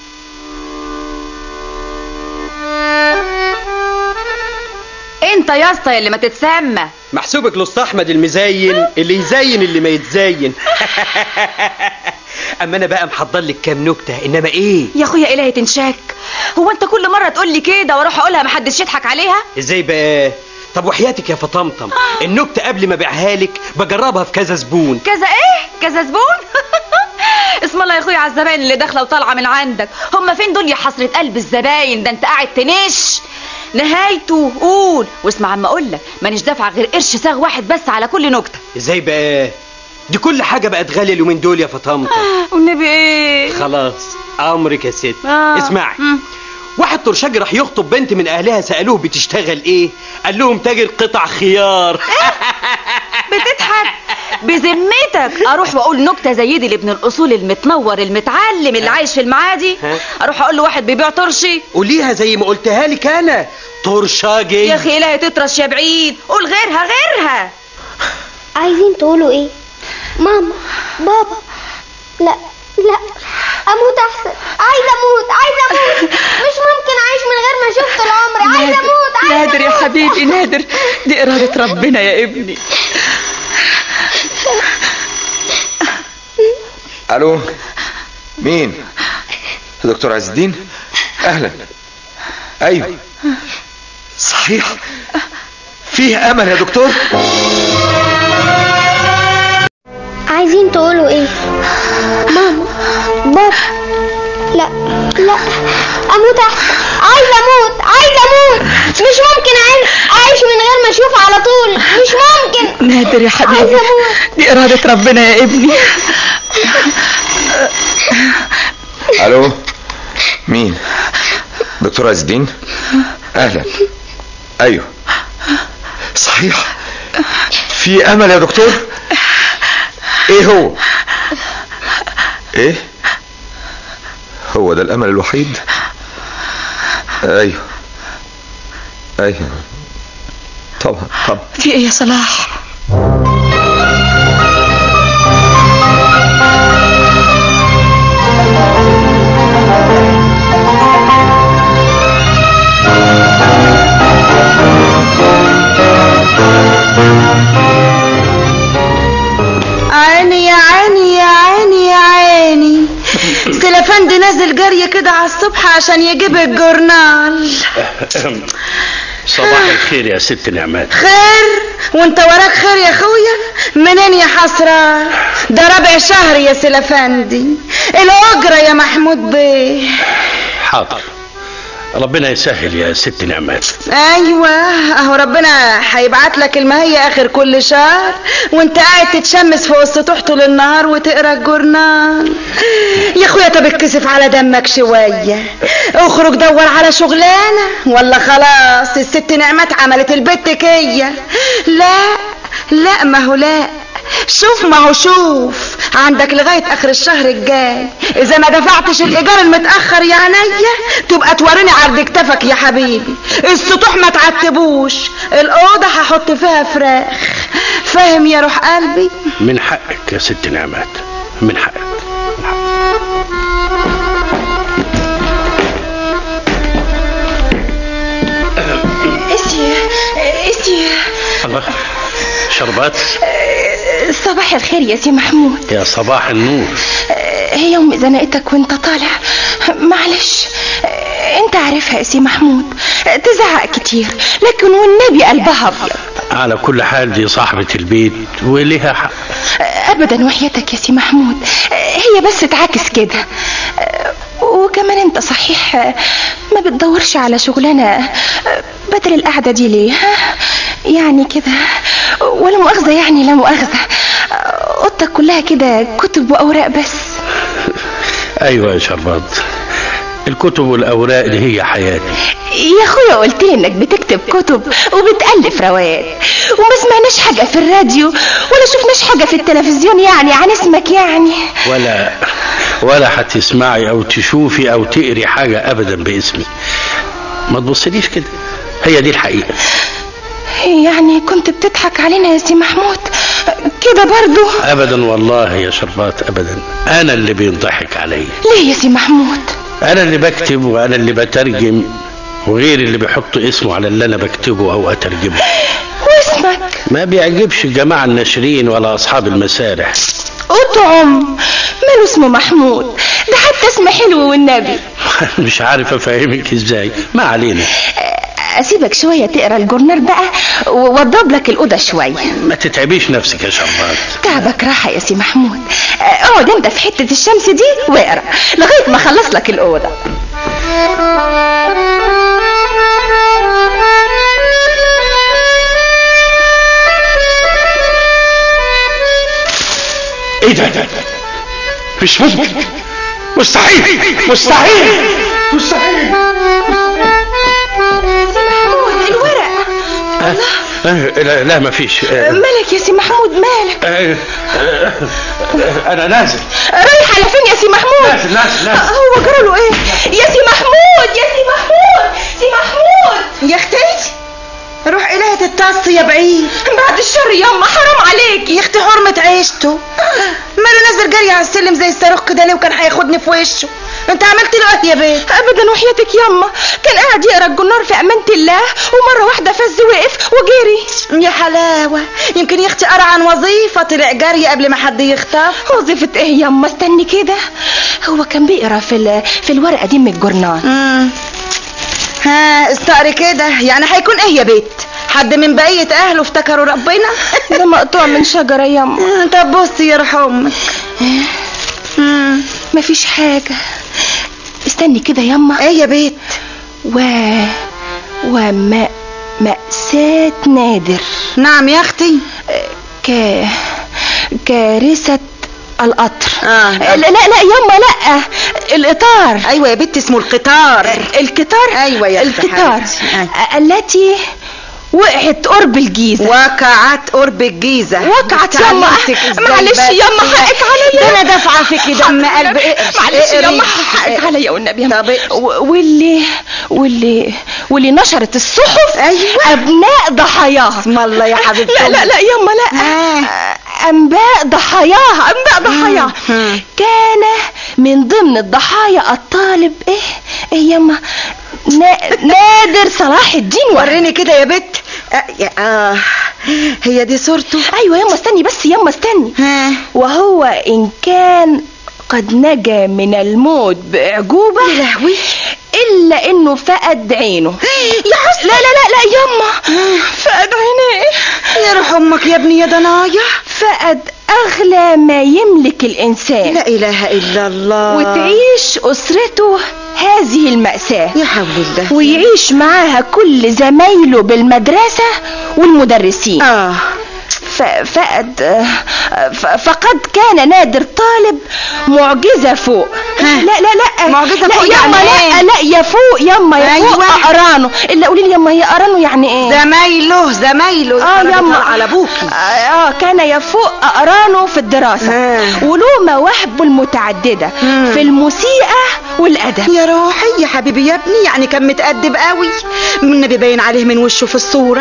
انت يا اسطى يا اللي ما تتسمى محسوبك لص احمد المزين اللي يزين اللي ما يتزين اما انا بقى محضر لك كام نكته انما ايه يا اخويا الهي تنشاك هو انت كل مره تقول لي كده واروح اقولها محدش يضحك عليها ازاي بقى طب وحياتك يا فطمطم النكته قبل ما ابيعها لك بجربها في كذا زبون كذا ايه كذا زبون اسم الله يا اخويا على الزباين اللي داخله وطالعه من عندك هم فين دول يا حسره قلب الزباين ده انت قاعد تنش نهايته قول واسمع عما اقول لك مانيش دافعه غير قرش ساغ واحد بس على كل نكته ازاي بقى دي كل حاجه بقت غاليه اليومين دول يا فطمطم والنبي ايه خلاص امرك يا ست آه. اسمعي واحد طرشاجي راح يخطب بنت من اهلها سالوه بتشتغل ايه قال لهم تاجر قطع خيار بتضحك بذمتك اروح واقول نكته زي دي لابن الاصول المتنور المتعلم اللي عايش في المعادي ها؟ اروح اقول له واحد بيبيع طرشي قوليها زي ما قلتها لك انا طرشاجي يا اخي الهي تطرش يا بعيد قول غيرها غيرها عايزين تقولوا ايه ماما بابا لا لا اموت احسن عايزه اموت عايزه اموت مش ممكن اعيش من غير ما اشوف طول عمري عايزه اموت عايزه نادر يا حبيبي نادر دي إرادة ربنا يا ابني الو مين دكتور عز الدين اهلا ايوه صحيح فيه امل يا دكتور عايزين تقولوا ايه ماما بابا لا لا اموت احسن عايزه اموت عايزه اموت مش ممكن أعيش- اعيش من غير ما اشوف على طول مش ممكن نادر يا حبيبي عايزه اموت دي إرادة ربنا يا ابني الو مين دكتور عز الدين اهلا ايوه صحيح في امل يا دكتور ايه هو ايه هو ده الامل الوحيد ايوه ايوه طبعا طبعا في ايه يا صلاح عيني يا عيني يا عيني يا عيني سلفندي نازل جري كده على الصبح عشان يجيب الجورنال صباح الخير يا ست نعمات خير وانت وراك خير يا اخويا منين يا حسرة ده ربع شهر يا سلفندي الاجرة يا محمود بيه حاضر ربنا يسهل يا ست نعمات ايوه اهو ربنا هيبعت لك المهية اخر كل شهر وانت قاعد تتشمس في وسط طول النهار وتقرا الجورنال يا اخويا طب اتكسف على دمك شويه اخرج دور على شغلانه ولا خلاص الست نعمات عملت البت كيه لا لا ما هو لا شوف ما هو شوف عندك لغاية اخر الشهر الجاي اذا ما دفعتش الايجار المتأخر يا عينيا تبقى توريني عرض كتفك يا حبيبي السطوح ما تعتبوش الاوضة هحط فيها فراخ فاهم يا روح قلبي من حقك يا ست نعمات من حقك اسي اسي الله شربات صباح الخير يا سي محمود يا صباح النور هي يوم زنقتك وانت طالع معلش انت عارفها يا سي محمود تزعق كتير لكن والنبي قلبها ابيض على كل حال دي صاحبة البيت ولها حق ابدا وحياتك يا سي محمود هي بس تعاكس كده وكمان انت صحيح ما بتدورش على شغلانه بدل القعده دي ليه ها؟ يعني كده ولا مؤاخذه يعني لا مؤاخذه اوضتك كلها كده كتب واوراق بس ايوه يا شربات الكتب والاوراق دي هي حياتي يا اخويا قلت لي انك بتكتب كتب وبتالف روايات وما سمعناش حاجه في الراديو ولا شفناش حاجه في التلفزيون يعني عن اسمك يعني ولا ولا هتسمعي او تشوفي او تقري حاجة ابدا باسمي ما تبصليش كده هي دي الحقيقة يعني كنت بتضحك علينا يا سي محمود كده برضو ابدا والله يا شربات ابدا انا اللي بينضحك عليا ليه يا سي محمود انا اللي بكتب وانا اللي بترجم وغير اللي بيحط اسمه على اللي انا بكتبه او اترجمه واسمك ما بيعجبش الجماعة الناشرين ولا أصحاب المسارح أطعم ماله اسمه محمود ده حتى اسم حلو والنبي مش عارف أفهمك إزاي ما علينا أسيبك شوية تقرا الجورنال بقى ووضب لك الأوضة شوية ما تتعبيش نفسك يا شربات تعبك راحة يا سي محمود آه، اقعد انت في حتة الشمس دي واقرا لغاية ما اخلص لك الأوضة إيه ده ده مش ممكن مستحيل مستحيل مستحيل محمود الورق آه، آه، لا لا ما فيش آه، مالك يا سي محمود مالك آه، آه، آه، أنا نازل رايح على فين يا سي محمود نازل نازل نازل هو جراله ايه يا سي محمود يا سي محمود سي محمود يا اختي روح إليها تتص يا بعيد بعد الشر ياما حرام عليكي يا اختي حرمة عيشته ماله نازل جري على السلم زي الصاروخ كده ليه وكان هياخدني في وشه انت عملت له ايه يا بيه ابدا وحياتك ياما كان قاعد يقرا الجنار في امانه الله ومره واحده فز وقف وجري يا حلاوة يمكن يا اختي قرا عن وظيفة طلع جري قبل ما حد يخطف وظيفه ايه ياما استني كده هو كان بيقرا في ال- في الورقه دي من الجورنال مم. ها استقري كده يعني هيكون ايه يا بيت حد من بقية اهله افتكروا ربنا ده مقطوع من شجره ياما طب بصي يا روح امك مم. مفيش حاجه استني كده ياما ايه يا بيت و وما مأساة نادر نعم يا اختي ك كارثة القطر آه. لا لا لا ياما لا القطار ايوه يا بنت اسمه القطار القطار ايوه يا أختي القطار حبيبتي. التي وقعت قرب الجيزة وقعت قرب الجيزة وقعت ياما تعلمتك إزاي معلش بس ياما كده. حقك عليا ده انا دافعة فيكي دم قلب اقرش معلش ياما اقري. حقك عليا والنبي ياما. طب اقرش. و- واللي واللي واللي نشرت الصحف أيوة. ابناء ضحاياها اسم الله يا حبيبتي لا لا لا ياما لا آه. انباء ضحاياها انباء ضحاياها مم. كان من ضمن الضحايا الطالب ايه ايه ياما نا- نادر صلاح الدين ورد وريني كده يا بت آه, يا- آه. هي دي صورته ايوه ياما استني بس ياما استني ها وهو ان كان قد نجا من الموت باعجوبه يا لهوي الا انه فقد عينه يا حسن لا لا لا لا ياما فقد عينيه يا روح امك يا ابني يا ضنايا فقد اغلى ما يملك الانسان لا اله الا الله وتعيش اسرته هذه المأساة يا حول الله ويعيش معاها كل زمايله بالمدرسة والمدرسين اه ف- فقد آه، ف- فقد كان نادر طالب معجزة فوق ها. لا لا لا معجزة لا فوق ياما يعني لا إيه؟ لا يا فوق ياما يا فوق أيوة. أقرانه إلا قولي لي ياما هي أقرانه يعني إيه زمايله زمايله اه يخربوا ياما على ابوكي آه, اه كان يفوق اقرانه في الدراسه آه. وله مواهبه المتعدده مم. في الموسيقى والادب يا روحي يا حبيبي يا ابني يعني كان متأدب قوي النبي باين عليه من وشه في الصورة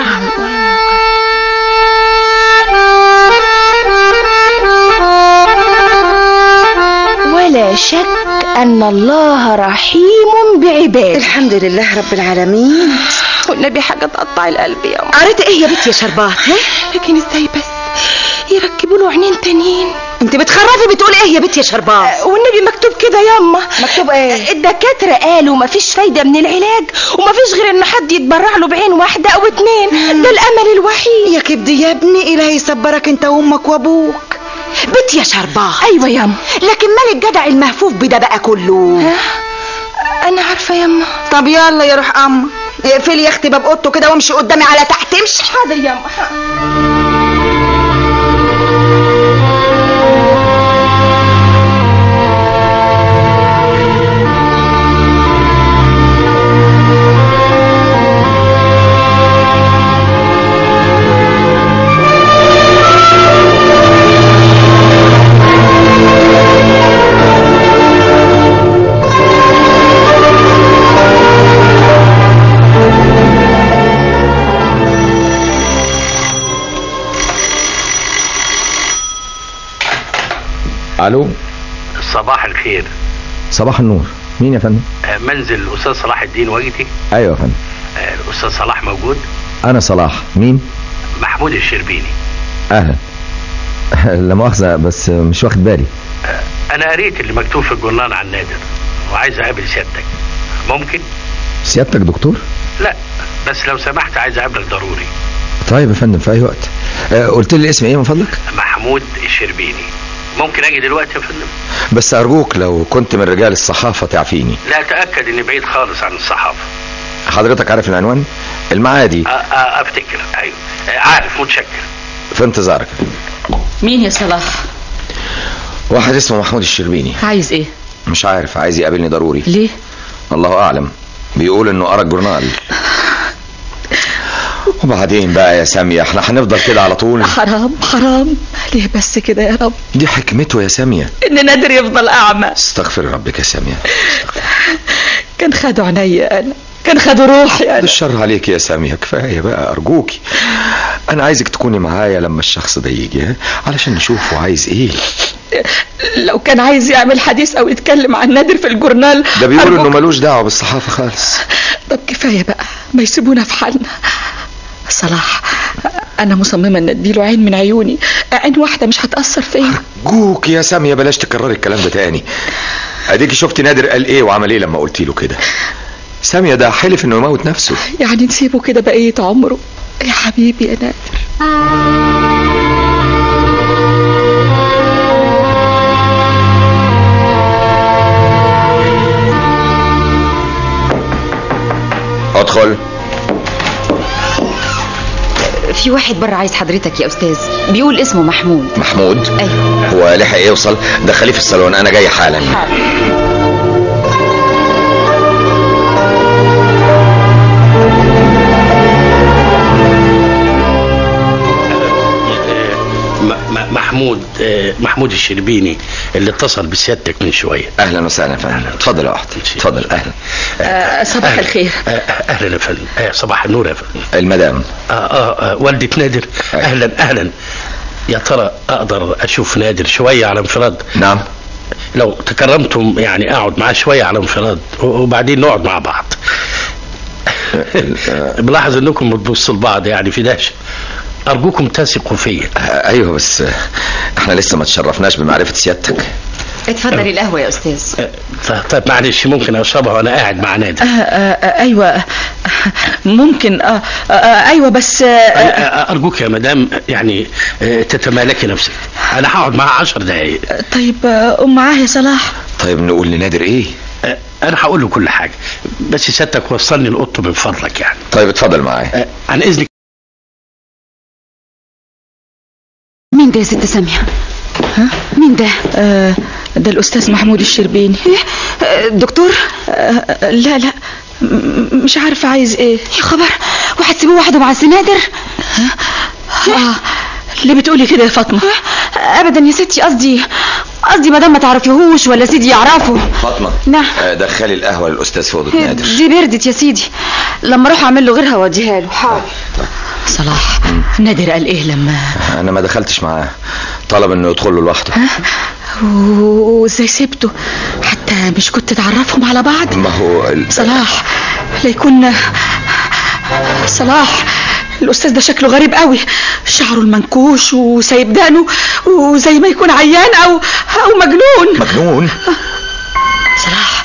ولا شك ان الله رحيم بعباده الحمد لله رب العالمين والنبي حاجه تقطع القلب يا أم. قريت ايه يا بنت يا شربات ها لكن ازاي بس يركبوا له عينين تانيين انت بتخرفي بتقول ايه يا بنت يا شربات آه، والنبي مكتوب كده ياما مكتوب ايه الدكاترة قالوا مفيش فايدة من العلاج ومفيش غير ان حد يتبرع له بعين واحدة او اتنين ده الامل الوحيد يا كبدي يا ابني الهي يصبرك انت وامك وابوك بنت يا شربات ايوه ياما لكن مال الجدع المهفوف بده بقى كله ها؟ انا عارفة ياما طب يلا يا روح اما اقفلي يا اختي باب اوضته كده وامشي قدامي على تحت امشي حاضر ياما الو صباح الخير صباح النور مين يا فندم آه، منزل الاستاذ صلاح الدين وجدي ايوه يا فندم آه، الاستاذ صلاح موجود انا صلاح مين محمود الشربيني اهلا لا مؤاخذة بس مش واخد بالي انا قريت اللي مكتوب في الجورنال عن نادر وعايز اقابل سيادتك ممكن سيادتك دكتور لا بس لو سمحت عايز اقابلك ضروري طيب يا فندم في اي وقت آه، قلت لي الاسم ايه من فضلك محمود الشربيني ممكن اجي دلوقتي يا فندم بس ارجوك لو كنت من رجال الصحافة تعفيني لا اتاكد اني بعيد خالص عن الصحافه حضرتك عارف العنوان المعادي أ- أ- افتكر ايوه آه، عارف متشكر في انتظارك مين يا صلاح واحد اسمه محمود الشربيني عايز ايه مش عارف عايز يقابلني ضروري ليه الله اعلم بيقول انه قرا الجورنال وبعدين بقى يا سامية احنا هنفضل كده على طول حرام حرام ليه بس كده يا رب دي حكمته يا سامية ان نادر يفضل اعمى استغفر ربك يا سامية كان خدوا عينيا انا كان خدوا روحي ده انا الشر عليك يا سامية كفاية بقى أرجوكي أنا عايزك تكوني معايا لما الشخص ده يجي ها؟ علشان نشوفه عايز إيه لو كان عايز يعمل حديث او يتكلم عن نادر في الجورنال ده بيقول أرجوك. إنه ملوش دعوة بالصحافة خالص طب كفايه بقى ما يسيبونا في حالنا صلاح انا مصممه ان اديله عين من عيوني عين واحده مش هتاثر فيا جوك يا سامية بلاش تكرري الكلام ده تاني أديكي شفتي نادر قال إيه وعمل إيه لما قلتي له كده سامية ده حلف إنه يموت نفسه يعني نسيبه كده بقيه عمره يا حبيبي يا نادر ادخل في واحد بره عايز حضرتك يا استاذ بيقول اسمه محمود محمود ايوه هو لحق يوصل دخليه في الصالون أنا جاي حالا م- م- محمود آه، محمود الشربيني اللي اتصل بسيادتك من شويه اهلا وسهلا يا فندم اتفضل يا اختي اتفضل اهلا آه صباح الخير آه، اهلا يا فندم آه، صباح النور يا فندم المدام آه آه آه والدة نادر اهلا اهلا يا ترى اقدر اشوف نادر شويه على انفراد نعم لو تكرمتم يعني اقعد معاه شويه على انفراد و- وبعدين نقعد مع بعض بلاحظ انكم بتبصوا لبعض يعني في دهشه ارجوكم تثقوا فيا ايوه بس احنا لسه ما تشرفناش بمعرفة سيادتك اتفضل القهوه يا استاذ آه، طيب معلش ممكن اشربها وانا قاعد مع نادر آه آه آه ايوه ممكن آه آه آه ايوه بس آه آه ارجوك يا مدام يعني آه، تتمالكي نفسك انا هقعد معاه عشر دقايق طيب آه قوم معاه يا صلاح طيب نقول لنادر ايه آه، انا هقول له كل حاجه بس سيادتك وصلني الاوضه من فضلك يعني طيب اتفضل معايا آه، عن اذنك مين ده يا ست ساميه ها مين ده آه ده الاستاذ محمود الشربيني آه، دكتور آه لا لا م- مش عارفه عايز ايه يا خبر وهتسيبوه وحده مع السنادر اه ليه بتقولي كده يا فاطمه ابدا يا ستي قصدي قصدي مدام ما تعرفيهوش ولا سيدي يعرفه فاطمة نعم آه، دخلي القهوة للأستاذ في أوضة نادر دي بردت يا سيدي لما اروح اعمل له غيرها واديها له حاضر صلاح نادر قال ايه لما أنا ما دخلتش معاه طلب إنه يدخل له لوحده و- وازاي سبته حتى مش كنت تعرفهم على بعض ما هو ال- صلاح لا يكون صلاح الاستاذ ده شكله غريب قوي شعره المنكوش وسايب دقنه وزي ما يكون عيان او او مجنون مجنون صلاح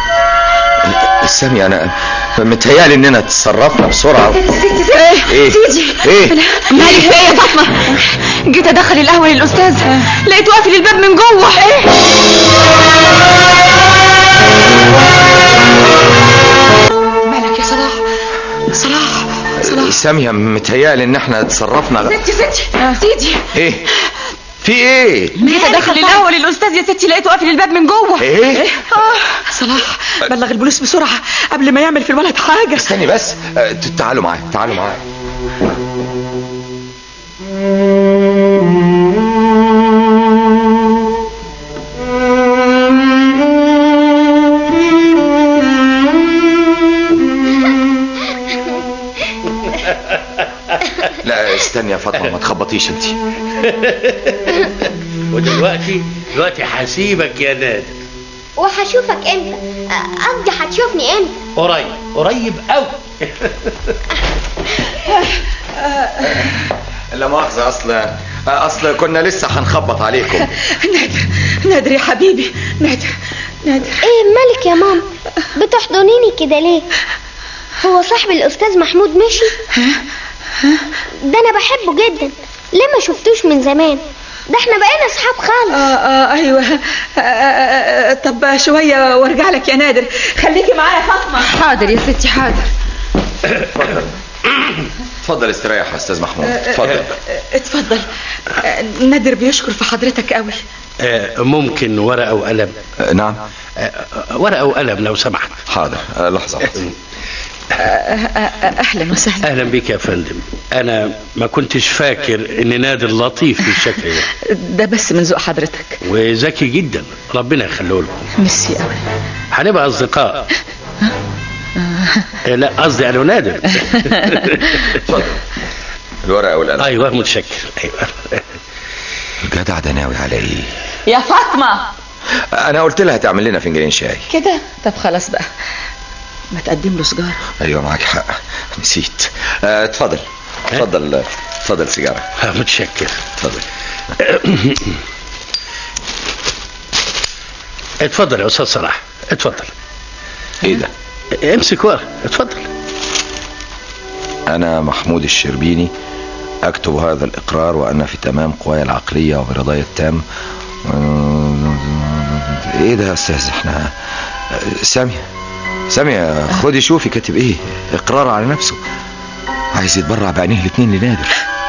سامي أنا متهيألي إننا اتصرفنا بسرعة ستي إيه؟ ستي سيدي إيه؟ مالك في ايه يا فاطمه جيت ادخل القهوه للاستاذ لقيته قافل الباب من جوه ايه مالك يا صلاح صلاح صلاح سامية متهيألي إن إحنا اتصرفنا ستي ستي سيدي إيه؟ في إيه؟ جيت ادخل القهوه للاستاذ يا ستي لقيته قافل الباب من جوه إيه؟ آه صلاح بلغ البوليس بسرعه قبل ما يعمل في الولد حاجه استني بس آه، ت- تعالوا معايا تعالوا معايا لا استني يا فاطمة ما تخبطيش انت ودلوقتي دلوقتي هسيبك يا نادر وهشوفك امتى آه، قصدي هتشوفني امتى قريب قريب قوي مؤاخذة أصل أصل كنا لسه هنخبط عليكم نادر نادر يا حبيبي نادر نادر ايه مالك يا ماما بتحضنيني كده ليه هو صاحب الاستاذ محمود مشي ده انا بحبه جدا ليه ما شفتوش من زمان ده احنا بقينا اصحاب خالص اه اه ايوه آه آه آه طب شويه وارجع لك يا نادر خليكي معايا يا فاطمه حاضر يا ستي حاضر اتفضل استريح يا أستاذ محمود اتفضل اتفضل آه، نادر بيشكر في حضرتك قوي آه، ممكن ورقة وقلم نعم آه، ورقة وقلم لو سمحت حاضر آه، لحظة آه، آه، آه، اهلا وسهلا اهلا بك يا فندم انا ما كنتش فاكر ان نادر لطيف بالشكل ده ده بس من ذوق حضرتك وذكي جدا ربنا يخليه لكم ميرسي قوي هنبقى اصدقاء آه، لا قصدي انا ونادر اتفضل الورقة والقلم ايوه متشكر ايوه الجدع ده ناوي على ايه يا فاطمه انا قلت لها تعمل لنا فنجانين شاي كده طب خلاص بقى ما تقدم له سجاره ايوه معاك حق نسيت آه، اتفضل اتفضل اتفضل سيجاره آه، متشكر اتفضل اتفضل يا استاذ صلاح اتفضل ايه ده امسك ورقة اتفضل انا محمود الشربيني اكتب هذا الاقرار وانا في تمام قواي العقليه وبرضاي التام ايه ده يا استاذ احنا سامية سامية خدي شوفي كاتب ايه اقرار على نفسه عايز يتبرع بعينيه الاتنين لنادر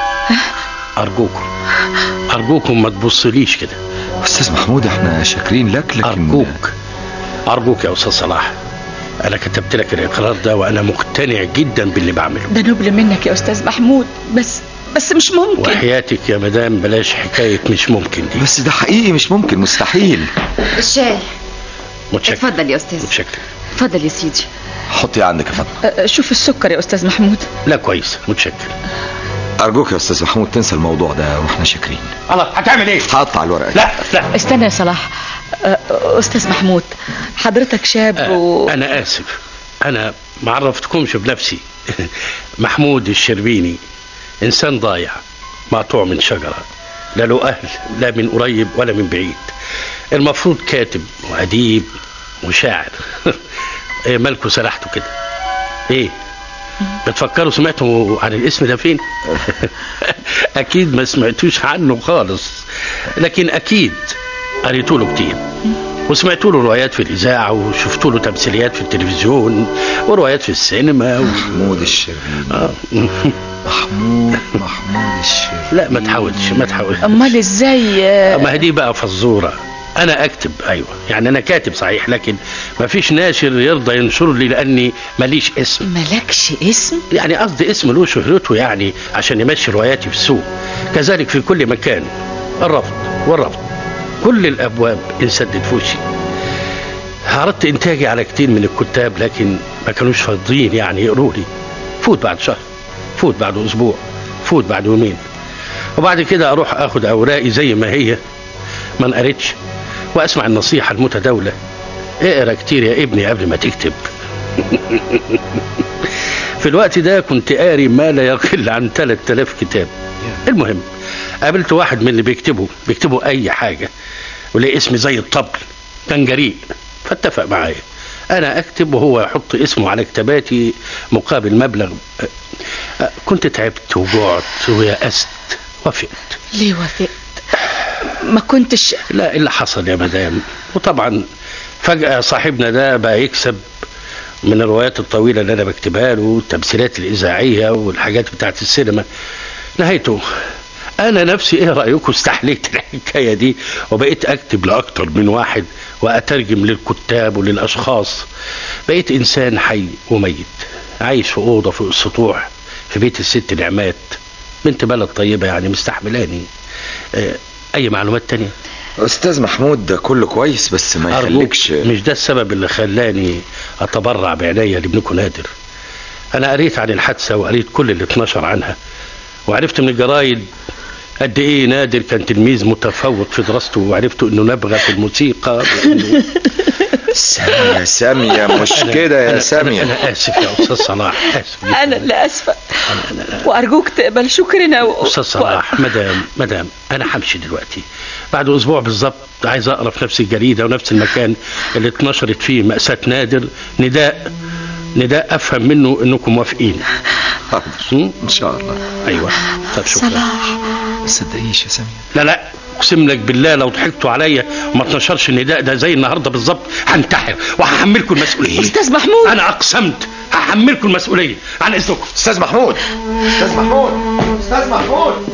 ارجوكم ارجوكم ما تبصليش كده استاذ محمود احنا شاكرين لك لكن ارجوك ارجوك يا استاذ صلاح انا كتبت لك الاقرار ده وانا مقتنع جدا باللي بعمله ده نبل منك يا استاذ محمود بس بس مش ممكن وحياتك يا مدام بلاش حكايه مش ممكن دي بس ده حقيقي مش ممكن مستحيل الشاي متشكر اتفضل يا استاذ متشكر اتفضل يا سيدي حطي عندك يا فاطمه أه، شوف السكر يا استاذ محمود لا كويس متشكر ارجوك يا استاذ محمود تنسى الموضوع ده واحنا شاكرين الله هتعمل ايه هقطع الورقه لا لا استنى يا صلاح أه، استاذ محمود حضرتك شاب و... انا اسف انا ما عرفتكمش بنفسي محمود الشربيني انسان ضايع مقطوع من شجره لا له اهل لا من قريب ولا من بعيد المفروض كاتب واديب وشاعر ايه مالكوا سرحتوا كده ايه بتفكروا سمعتوا عن الاسم ده فين اكيد ما سمعتوش عنه خالص لكن اكيد قريتوا له كتير وسمعتوا له روايات في الاذاعه وشفتوا له تمثيليات في التلفزيون وروايات في السينما و... محمود الشربيني آه. محمود محمود الشربيني لا ما تحاولش ما تحاولش امال ازاي أه، ما هي دي بقى فزوره انا اكتب ايوه يعني انا كاتب صحيح لكن ما فيش ناشر يرضى ينشر لي لاني ماليش اسم مالكش اسم يعني قصدي اسم له شهرته يعني عشان يمشي رواياتي في السوق كذلك في كل مكان الرفض والرفض كل الابواب انسدت في وشي عرضت انتاجي على كتير من الكتاب لكن ما كانوش فاضيين يعني يقروا لي فوت بعد شهر فوت بعد اسبوع فوت بعد يومين وبعد كده اروح اخد اوراقي زي ما هي ما انقرتش واسمع النصيحه المتداوله اقرا كتير يا ابني قبل ما تكتب في الوقت ده كنت قاري ما لا يقل عن 3000 كتاب المهم قابلت واحد من اللي بيكتبوا بيكتبوا اي حاجه وليه اسم زي الطبل كان جريء فاتفق معايا انا اكتب وهو يحط اسمه على كتاباتي مقابل مبلغ أه، أه، كنت تعبت وجعت ويأست وافقت ليه وافقت ما كنتش لا اللي حصل يا مدام وطبعا فجأة صاحبنا ده بقى يكسب من الروايات الطويلة اللي أنا بكتبها له والتمثيلات الإذاعية والحاجات بتاعت السينما نهايته أنا نفسي إيه رأيكم استحليت الحكاية دي وبقيت أكتب لأكتر من واحد وأترجم للكتاب وللأشخاص بقيت إنسان حي وميت عايش في أوضة فوق السطوح في بيت الست نعمات بنت بلد طيبة يعني مستحملاني آه، أي معلومات تانية استاذ محمود ده كله كويس بس ما أرجوك يخليكش مش ده السبب اللي خلاني أتبرع بعناية لابنكم نادر أنا قريت عن الحادثة وقريت كل اللي اتنشر عنها وعرفت من الجرايد قد ايه نادر كان تلميذ متفوق في دراسته وعرفتوا انه نبغى في الموسيقى وإنه سامية سامية مش أنا- كده يا أنا- سامية انا اسف يا استاذ صلاح اسف جداً. انا اللي اسفه وارجوك تقبل شكرنا و... استاذ صلاح مدام مدام انا همشي دلوقتي بعد اسبوع بالظبط عايز اقرا في نفس الجريده ونفس المكان اللي اتنشرت فيه ماساه نادر نداء نداء افهم منه انكم موافقين حاضر ان شاء الله ايوه طب شكرا ما تصدقيش يا سامية لا لا اقسم لك بالله لو ضحكتوا عليا وما اتنشرش النداء ده زي النهارده بالظبط هنتحر وهحملكم المسؤوليه استاذ محمود انا اقسمت هحملكم المسؤوليه عن اذنكم استاذ محمود استاذ محمود استاذ محمود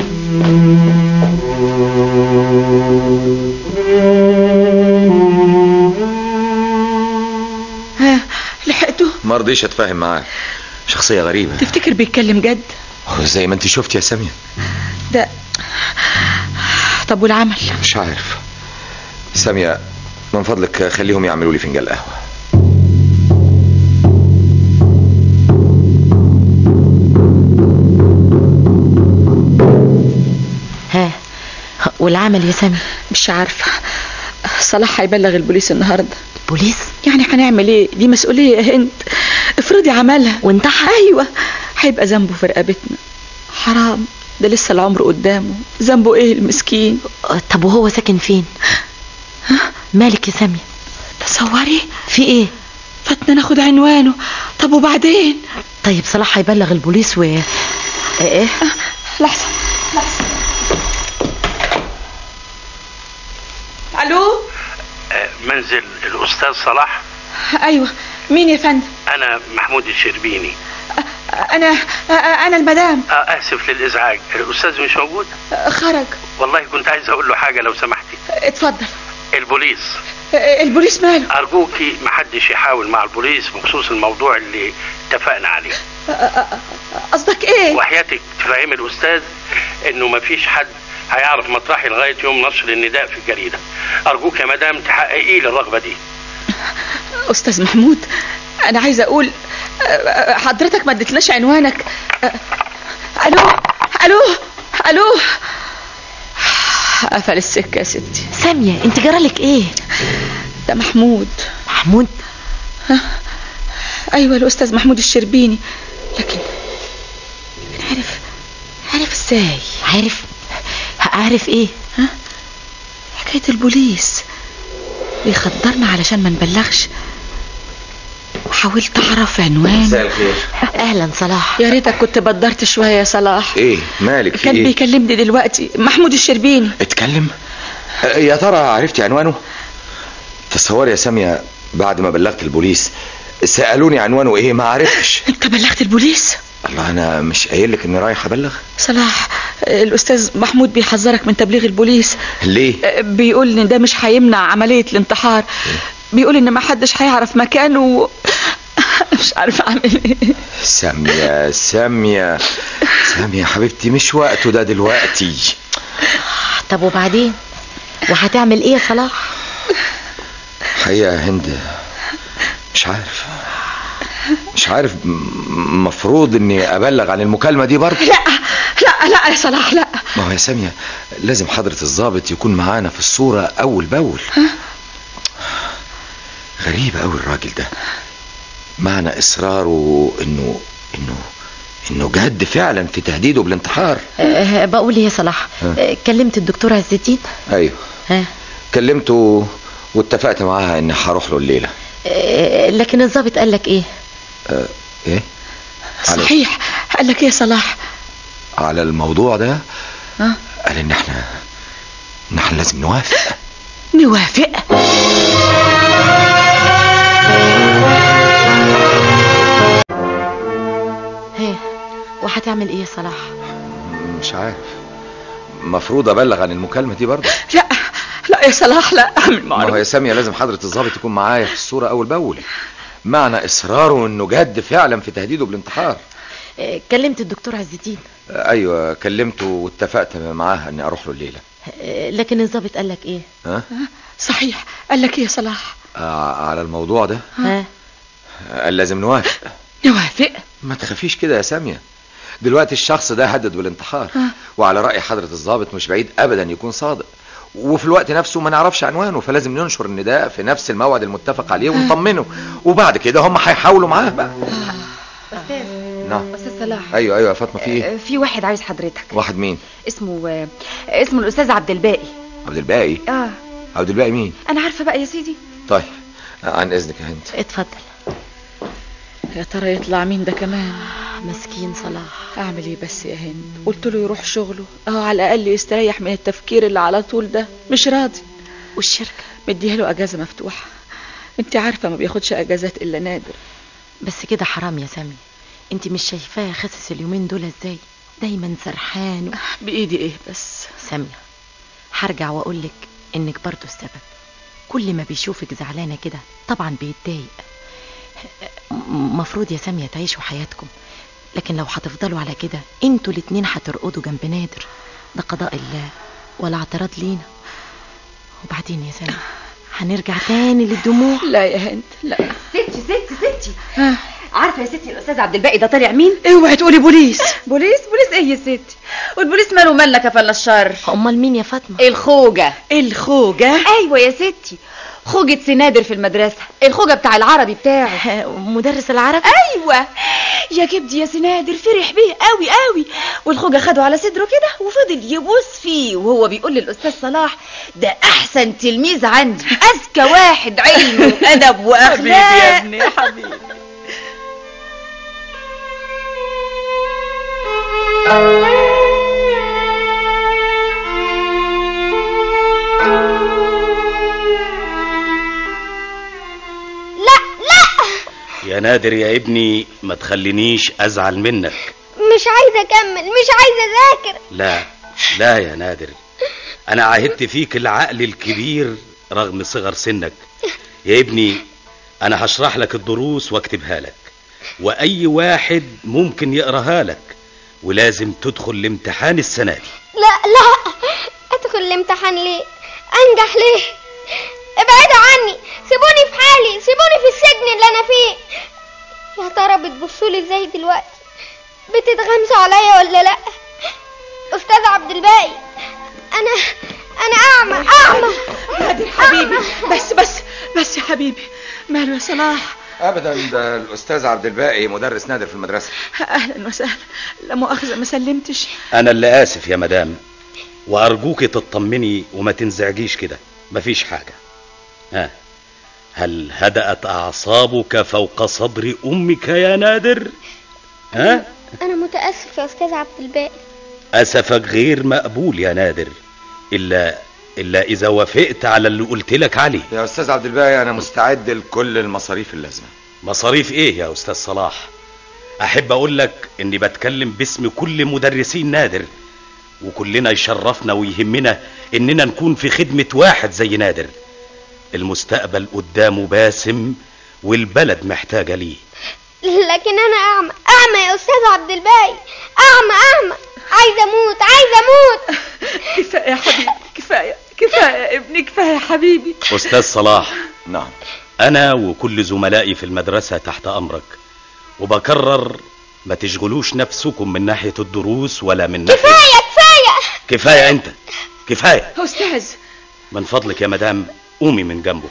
ها لحقته ما رضيش اتفاهم معاه شخصية غريبة تفتكر بيتكلم جد زي ما انت شفت يا سامية ده طب والعمل مش عارف سامية من فضلك خليهم يعملوا لي فنجان قهوة ها والعمل يا سامي مش عارفه صلاح هيبلغ البوليس النهارده بوليس يعني هنعمل ايه دي مسؤوليه يا هند افرضي عملها وانتحر ايوه هيبقى ذنبه في رقبتنا حرام ده لسه العمر قدامه ذنبه ايه المسكين طب وهو ساكن فين مالك يا سامي تصوري في ايه فاتنا ناخد عنوانه طب وبعدين طيب صلاح هيبلغ البوليس و ايه لحظه الو منزل الاستاذ صلاح ايوه مين يا فندم انا محمود الشربيني انا انا المدام آه اسف للازعاج الاستاذ مش موجود خرج والله كنت عايز اقول له حاجه لو سمحتي اتفضل البوليس البوليس ماله ارجوكي محدش يحاول مع البوليس بخصوص الموضوع اللي اتفقنا عليه قصدك ايه وحياتك تفهم الاستاذ انه مفيش حد هيعرف مطرحي لغايه يوم نشر النداء في الجريده ارجوك يا مدام تحققي لي الرغبه دي استاذ محمود انا عايزه اقول حضرتك ما اديتناش عنوانك الو الو الو قفل السكه يا ستي سامية انت جرالك ايه ده محمود محمود ها ايوه الاستاذ محمود الشربيني لكن عارف عارف ازاي عارف عارف ايه ها حكايه البوليس بيخدرنا علشان ما نبلغش وحاولت اعرف عنوان مساء الخير اهلا صلاح يا ريتك كنت بدرت شويه يا صلاح ايه مالك في كان ايه بيكلمني دلوقتي محمود الشربيني اتكلم آه، يا ترى عرفتي عنوانه تصوري يا سامية بعد ما بلغت البوليس سألوني عنوانه ايه ما عرفتش انت بلغت البوليس الله انا مش قايل لك اني رايح ابلغ صلاح الاستاذ محمود بيحذرك من تبليغ البوليس ليه بيقول ان ده مش هيمنع عمليه الانتحار بيقول ان ما حدش هيعرف مكانه و... مش عارفه اعمل ايه سامية سامية سامية حبيبتي مش وقته ده دلوقتي طب وبعدين وهتعمل ايه يا صلاح حقيقة يا هند مش عارف مش عارف م- مفروض اني ابلغ عن المكالمة دي برضه لا لا لا يا صلاح لا ما هو يا سامية لازم حضرة الضابط يكون معانا في الصورة أول بأول غريب أوي الراجل ده معنى إصراره إنه إنه إنه جد فعلا في تهديده بالانتحار أه بقول ايه يا صلاح ها. أه كلمت الدكتور عز الدين أيوه ها كلمته واتفقت معاها إني هروح له الليلة أه لكن الضابط قال لك ايه أه إيه؟ على- صحيح قال لك ايه يا صلاح على الموضوع ده ها قال إن إحنا إن إحنا لازم نوافق نوافق ها وهتعمل ايه يا صلاح مش عارف المفروض أبلغ عن المكالمة دي برضه لا لا يا صلاح لا اعمل ما هو معروف يا سامية لازم حضرة الضابط يكون معايا في الصورة أول بأول معنى إصراره إنه جد فعلا في تهديده بالانتحار أه كلمت الدكتور عز الدين آه، أيوة كلمته واتفقت معاها إني أروح له الليلة أه لكن الضابط قال لك ايه ها؟ صحيح قال لك ايه يا صلاح آه على الموضوع ده ها قال لازم نوافق نوافق ما تخافيش كده يا سامية دلوقتي الشخص ده هدد بالانتحار وعلى رأي حضرة الضابط مش بعيد أبدا يكون صادق وفي الوقت نفسه ما نعرفش عنوانه فلازم ننشر النداء في نفس الموعد المتفق عليه ونطمنه وبعد كده هم هيحاولوا معاه بقى استاذ نعم استاذ صلاح ايوه ايوه يا فاطمه في ايه آه، في واحد عايز حضرتك واحد مين اسمه آه، اسمه الاستاذ عبد الباقي عبد الباقي اه عبد الباقي مين انا عارفه بقى يا سيدي طيب عن اذنك يا هند اتفضل يا ترى يطلع مين ده كمان مسكين صلاح اعمل ايه بس يا هند قلت له يروح شغله اهو على الاقل يستريح من التفكير اللي على طول ده مش راضي والشركة مديها له اجازه مفتوحه انت عارفه ما بياخدش اجازات الا نادر بس كده حرام يا سامي انت مش شايفاه خسس اليومين دول ازاي دايما سرحان و... بايدي ايه بس سامية هرجع واقولك انك برضو السبب كل ما بيشوفك زعلانة كده طبعا بيتضايق م- مفروض يا سامية تعيشوا حياتكم لكن لو هتفضلوا على كده انتوا الاتنين هترقدوا جنب نادر ده قضاء الله ولا اعتراض لينا وبعدين يا سامية هنرجع تاني للدموع لا يا هند لا ستي ستي ستي عارفه يا ستي الاستاذ عبد الباقي ده طالع مين اوعي تقولي بوليس بوليس بوليس ايه يا ستي والبوليس ماله مالك يا فلا الشر امال مين يا فاطمة الخوجه الخوجه ايوه يا ستي خوجة سنادر في المدرسة الخوجة بتاع العربي بتاعه مدرس العربي ايوه يا كبدي يا سنادر فرح بيه قوي قوي والخوجة خده على صدره كده وفضل يبوس فيه وهو بيقول للاستاذ صلاح ده احسن تلميذ عندي اذكى واحد علم وادب واخلاق حبيبي يا ابني يا حبيبي لا لا يا نادر يا ابني ما تخلينيش ازعل منك مش عايزه اكمل مش عايزه اذاكر لا لا يا نادر انا عاهدت فيك العقل الكبير رغم صغر سنك يا ابني انا هشرح لك الدروس واكتبها لك واي واحد ممكن يقراها لك ولازم تدخل الامتحان السنه دي لا لا ادخل الامتحان ليه انجح ليه ابعدوا عني سيبوني في حالي سيبوني في السجن اللي انا فيه يا ترى بتبصوا لي ازاي دلوقتي بتتغمسوا عليا ولا لا استاذ عبد الباقي انا انا اعمى اعمى نادر حبيبي بس بس بس يا حبيبي ماله يا صلاح ابدا ده الاستاذ عبد الباقي مدرس نادر في المدرسه اهلا وسهلا لا مؤاخذه ما سلمتش انا اللي اسف يا مدام وارجوك تطمني وما تنزعجيش كده مفيش حاجه ها هل هدأت اعصابك فوق صدر امك يا نادر ها انا متاسف يا استاذ عبد الباقي اسفك غير مقبول يا نادر الا الا اذا وافقت على اللي قلت لك عليه يا استاذ عبد الباقي انا مستعد لكل المصاريف اللازمه مصاريف ايه يا استاذ صلاح احب اقول لك اني بتكلم باسم كل مدرسين نادر وكلنا يشرفنا ويهمنا اننا نكون في خدمة واحد زي نادر المستقبل قدامه باسم والبلد محتاجة ليه لكن انا اعمى اعمى يا استاذ عبد الباقي اعمى اعمى عايزه اموت عايزه اموت كفايه يا حبيبي كفايه كفايه يا ابني كفايه يا حبيبي استاذ صلاح نعم انا وكل زملائي في المدرسة تحت امرك وبكرر ما تشغلوش نفسكم من ناحية الدروس ولا من ناحية كفايه كفايه كفايه انت كفايه استاذ من فضلك يا مدام قومي من جنبه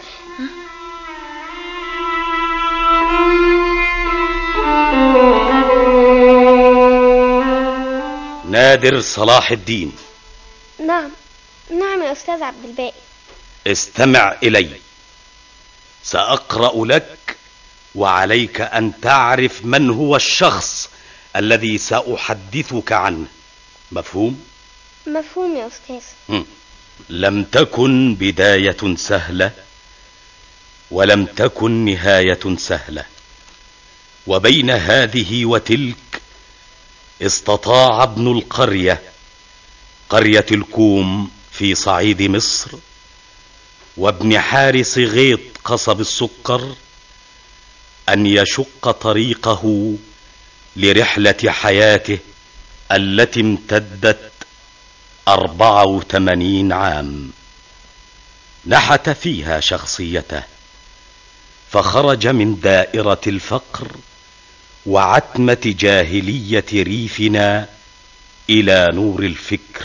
نادر صلاح الدين نعم نعم يا استاذ عبد الباقي استمع الي ساقرا لك وعليك ان تعرف من هو الشخص الذي ساحدثك عنه مفهوم مفهوم يا استاذ مم. لم تكن بدايه سهله ولم تكن نهايه سهله وبين هذه وتلك استطاع ابن القريه قريه الكوم في صعيد مصر وابن حارس غيط قصب السكر ان يشق طريقه لرحله حياته التي امتدت أربعة وثمانين عام نحت فيها شخصيته فخرج من دائرة الفقر وعتمة جاهلية ريفنا إلى نور الفكر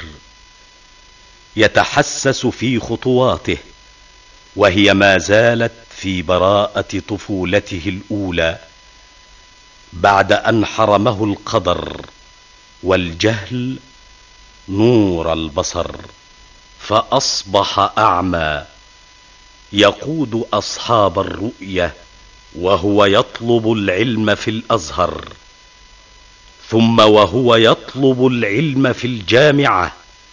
يتحسس في خطواته وهي ما زالت في براءة طفولته الأولى بعد أن حرمه القدر والجهل نور البصر فأصبح أعمى يقود أصحاب الرؤية وهو يطلب العلم في الأزهر ثم وهو يطلب العلم في الجامعة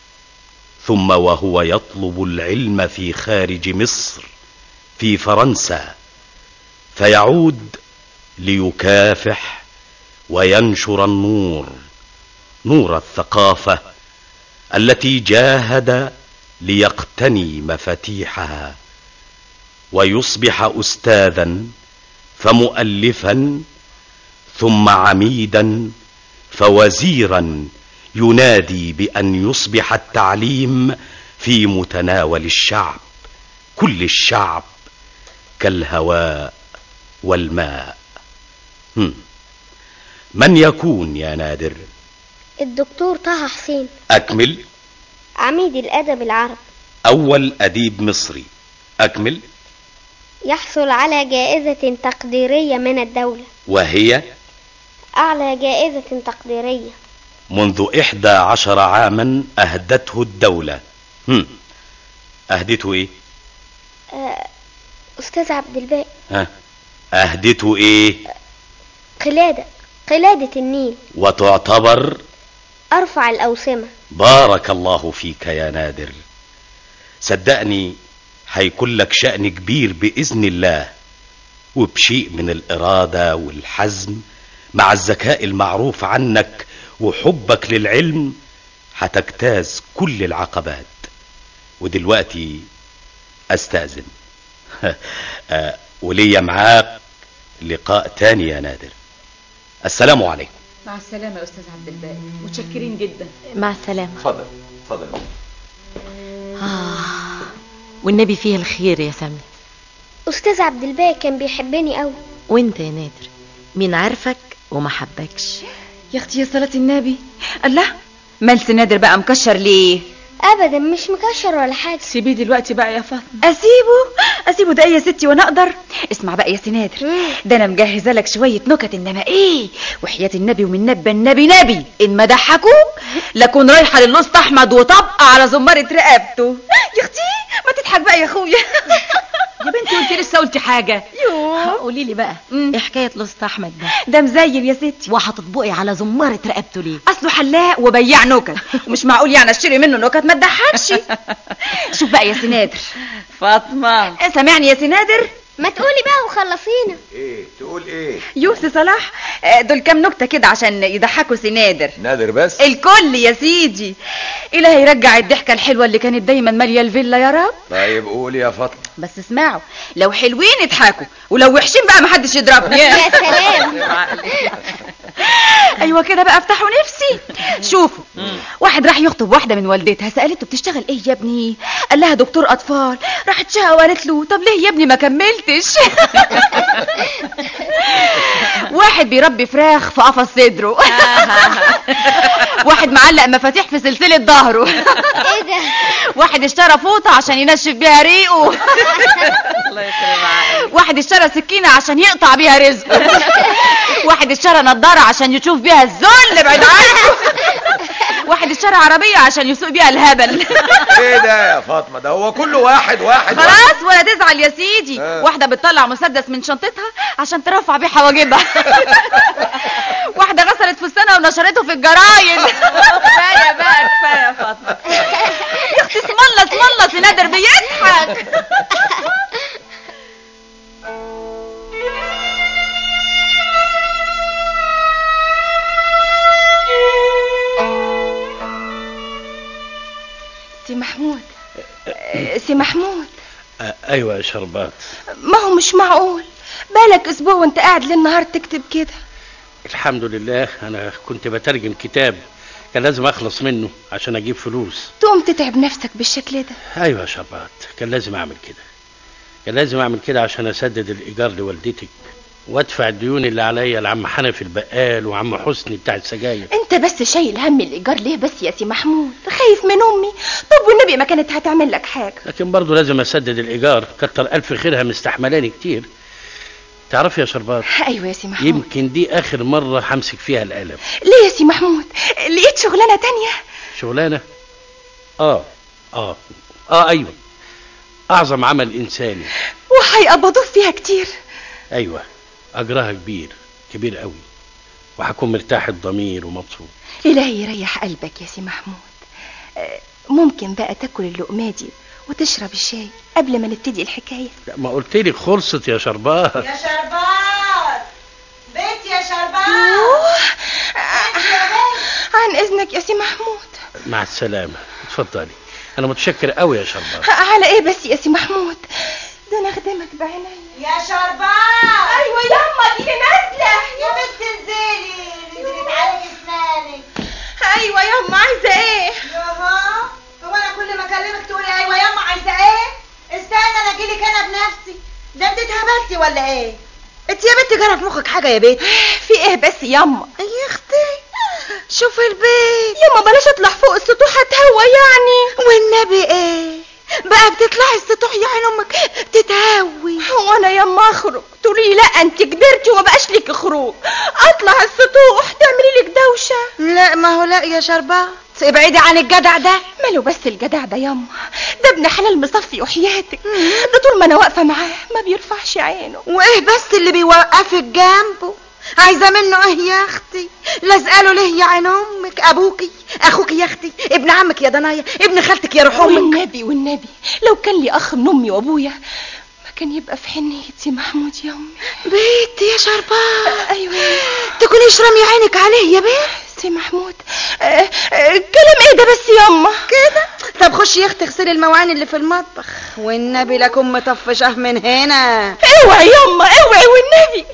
ثم وهو يطلب العلم في خارج مصر في فرنسا فيعود ليكافح وينشر النور نور الثقافة التي جاهد ليقتني مفاتيحها ويصبح أستاذا فمؤلفا ثم عميدا فوزيرا ينادي بأن يصبح التعليم في متناول الشعب كل الشعب كالهواء والماء هم. من يكون يا نادر الدكتور طه حسين أكمل عميد الأدب العربي أول أديب مصري أكمل يحصل على جائزة تقديرية من الدولة وهي أعلى جائزة تقديرية منذ إحدى عشر عاما أهدته الدولة هم. أهدته إيه آه، أستاذ عبد الباقي ها أهدته إيه قلادة قلادة النيل وتعتبر أرفع الأوسمة بارك الله فيك يا نادر صدقني هيكون لك شأن كبير بإذن الله وبشيء من الإرادة والحزم مع الذكاء المعروف عنك وحبك للعلم هتجتاز كل العقبات ودلوقتي استأذن آه، وليا معاك لقاء تاني يا نادر السلام عليكم مع السلامة يا أستاذ عبد الباقي متشكرين جدا مع السلامة اتفضل اتفضل آه والنبي فيه الخير يا سامي أستاذ عبد الباقي كان بيحبني أوي وانت يا نادر مين عارفك وما حبكش يا اختي يا صلاة النبي الله مال سنادر بقى مكشر ليه أبدا مش مكشر ولا حاجة سيبيه دلوقتي بقى يا فاطمة أسيبه أسيبه ده إيه يا ستي وأنا أقدر اسمع بقى يا سنادر ده أنا مجهزة لك شوية نكت إنما إيه وحياة النبي ومن نبى النبي نبي إن ما ضحكوك لكون رايحة للوسط أحمد وطبقة على زمارة رقبته يا أختي ما تضحك بقى يا أخويا يا بنتي وانت لسه قلتي حاجة يوه قولي لي بقى ايه حكاية لوست احمد ده ده مزين يا ستي وهتطبقي على زمارة رقبته ليه اصله حلاق وبياع نكت ومش معقول يعني اشتري منه نكت ما تضحكش شوف بقى يا سنادر فاطمة سامعني يا سنادر ما تقولي بقى وخلصينا ايه تقول ايه يوسف صلاح آه، دول كام نكتة كده عشان يضحكوا سنادر نادر بس الكل يا سيدي إلهي يرجع الضحكة الحلوة اللي كانت دايما مالية الفيلا يا رب طيب قول يا فاطمه بس اسمعوا لو حلوين اضحكوا ولو وحشين بقى محدش يضربني يا سلام ايوه كده بقى افتحوا نفسي شوفوا واحد راح يخطب واحده من والدتها سالته بتشتغل ايه يا ابني قال لها دكتور اطفال راحت شقه وقالت له طب ليه يا ابني ما كملتش واحد بيربي فراخ في قفص صدره واحد معلق مفاتيح في سلسله ظهره ايه ده واحد اشترى فوطه عشان ينشف بيها ريقه الله يكرم عقلك واحد اشترى سكينة عشان يقطع بيها رزقه واحد اشترى نظارة عشان يشوف بيها الذل بعد عنه واحد اشترى عربية عشان يسوق بيها الهبل ايه ده يا فاطمه ده هو كل واحد واحد واحد. خلاص ولا تزعل يا سيدي آه. واحدة بتطلع مسدس من شنطتها عشان ترفع بيه حواجبها واحدة غسلت فستانها ونشرته في الجرايد كفاية بقى كفاية يا فاطمة يا اختي اسم الله اسم الله سنادر بيضحك سي محمود آه، سي محمود آه، ايوه يا شربات ما هو مش معقول بالك اسبوع وانت قاعد ليل نهار تكتب كده الحمد لله انا كنت بترجم كتاب كان لازم اخلص منه عشان اجيب فلوس تقوم تتعب نفسك بالشكل ده ايوه يا شربات كان لازم اعمل كده كان لازم اعمل كده عشان اسدد الايجار لوالدتك وادفع الديون اللي عليا لعم حنفي البقال وعم حسني بتاع السجاير انت بس شايل هم الايجار ليه بس يا سي محمود خايف من امي طب والنبي ما كانت هتعمل لك حاجه لكن برضه لازم اسدد الايجار كتر الف خيرها مستحملاني كتير تعرفي يا شربات ايوه يا سي محمود يمكن دي اخر مره همسك فيها القلم ليه يا سي محمود لقيت شغلانه تانية شغلانه اه اه اه ايوه اعظم عمل انساني وهيقبضوك فيها كتير ايوه اجرها كبير كبير قوي وهكون مرتاح الضمير ومبسوط الهي يريح قلبك يا سي محمود آه، ممكن بقى تاكل اللقمه دي وتشرب الشاي قبل ما نبتدي الحكايه لا ما قلت لك خلصت يا شربات يا شربات بيت يا شربات عن اذنك يا سي محمود مع السلامه اتفضلي انا متشكر قوي يا شربات على ايه بس يا سي محمود ده انا اخدمك بعينيا يا شربات ايوه يما دي نازله يا بنت انزلي انزلي تعالي اسنانك ايوه يما عايزه ايه ياها هو انا كل ما اكلمك تقولي ايوه ياما عايزه ايه استنى انا اجيلك انا بنفسي ده انت اتهبلتي ولا ايه انت يا بنت جرى في مخك حاجه يا بنت في ايه بس يما يا اختي شوفي البيت يما بلاش اطلع فوق السطوح هتهوى يعني والنبي ايه بقى بتطلعي السطوح يا عين امك تتهوي هو انا يما اخرج تقولي لي لا انت كبرتي وما بقاش ليكي خروج اطلع السطوح تعملي لك دوشه لا ما هو لا يا شربات ابعدي عن الجدع ده ماله بس الجدع ده يما ده ابن حلال مصفي وحياتك ده طول ما انا واقفه معاه ما بيرفعش عينه وايه بس اللي بيوقفك جنبه عايزه منه ايه يا اختي لازقاله ليه يا عين امك ابوكي اخوكي يا اختي ابن عمك يا ضنايا ابن خالتك يا روح امك والنبي والنبي لو كان لي اخ من امي وابويا ما كان يبقى في حنيتي محمود يا امي بنتي يا شربات ايوه تكونيش رامية عينك عليه يا بنت سي محمود آه، آه، كلام ايه ده بس ياما كده طب خشي يا اختي اغسلي المواعين اللي في المطبخ والنبي لكم مطفشه من هنا اوعي ياما اوعي والنبي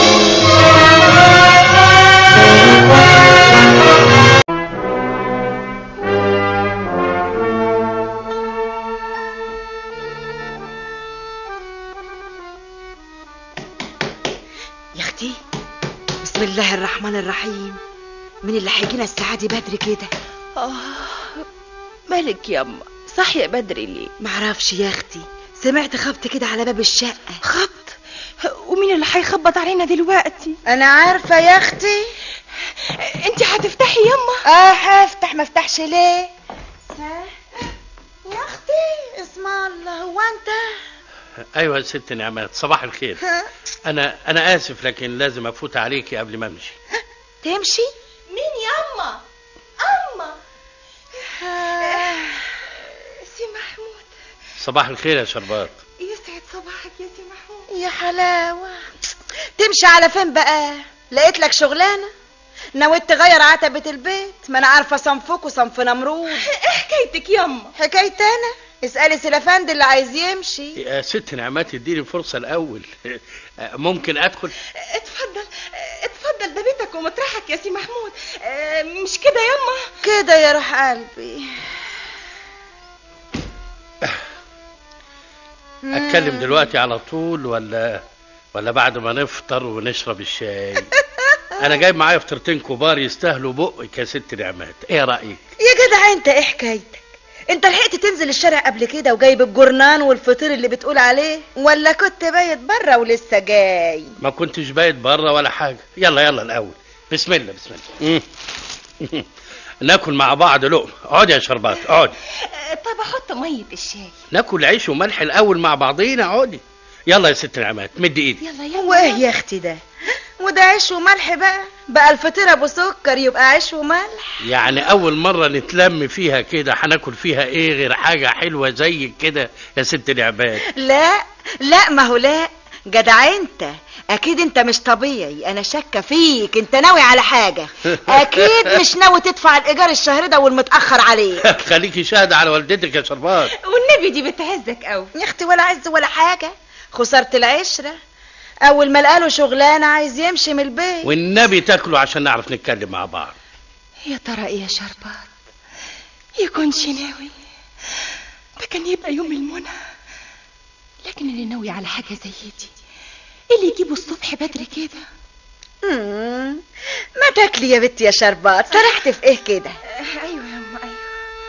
يا اختي بسم الله الرحمن الرحيم من اللي هيجينا الساعه دي بدري كده اه مالك ياما صاحيه بدري ليه معرفش يا اختي سمعت خبط كده على باب الشقه خبط ومين اللي هيخبط علينا دلوقتي انا عارفه يا اختي انت هتفتحي ياما اه هفتح ما افتحش ليه ها؟ يا اختي اسم الله هو انت ايوه يا ست نعمات صباح الخير ها؟ انا انا اسف لكن لازم افوت عليكي قبل ما امشي تمشي مين ياما اما سي محمود صباح الخير يا شربات يسعد صباحك يا سي محمود يا حلاوه تمشي على فين بقى لقيت لك شغلانه نويت تغير عتبة البيت ما انا عارفة صنفك وصنف نمرود ايه حكايتك ياما حكايتي انا اسألي سلفاند اللي عايز يمشي يا ست نعمات اديني فرصة الاول ممكن ادخل اتفضل اتفضل ده بيتك ومطرحك يا سي محمود اه، مش كده ياما كده يا روح قلبي اتكلم دلوقتي على طول ولا ولا بعد ما نفطر ونشرب الشاي انا جايب معايا فطرتين كبار يستاهلوا بقك يا ست نعمات ايه رايك يا جدع انت ايه حكايتك انت لحقت تنزل الشارع قبل كده وجايب الجرنان والفطير اللي بتقول عليه ولا كنت بايت بره ولسه جاي ما كنتش بايت بره ولا حاجه يلا يلا الاول بسم الله بسم الله مم. ناكل مع بعض لقمه اقعدي يا شربات اقعدي اه، طب احط ميه الشاي ناكل عيش وملح الاول مع بعضينا اقعدي يلا يا ست نعمات مد ايدي يلا يلا هو ايه يا اختي ده وده عيش وملح بقى بقى الفطير ابو سكر يبقى عيش وملح يعني اول مره نتلم فيها كده هناكل فيها ايه غير حاجه حلوه زي كده يا ست نعمات لا لا ما هو لا جدع انت اكيد انت مش طبيعي انا شاكه فيك انت ناوي على حاجه اكيد مش ناوي تدفع الايجار الشهر ده والمتاخر عليك خليكي شاهده على والدتك يا شربات والنبي دي بتعزك قوي يا اختي ولا عز ولا حاجه خسرت العشره اول ما لقاله شغلانه عايز يمشي من البيت والنبي تاكلوا عشان نعرف نتكلم مع بعض يا ترى ايه يا شربات يكونش ناوي ده كان يبقى يوم المنى لكن اللي ناوي على حاجة زي دي اللي يجيبوا الصبح بدري كده مم. ما تاكلي يا بنتي يا شربات سرحت في ايه كده ايوه يا ام ايوه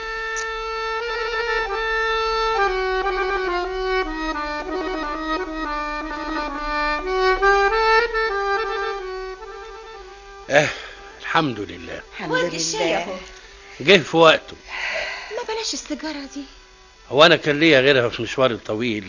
اه الحمد لله وادي الشاي اهو جه في وقته ما بلاش السيجاره دي هو انا كان ليا غيرها في مشواري الطويل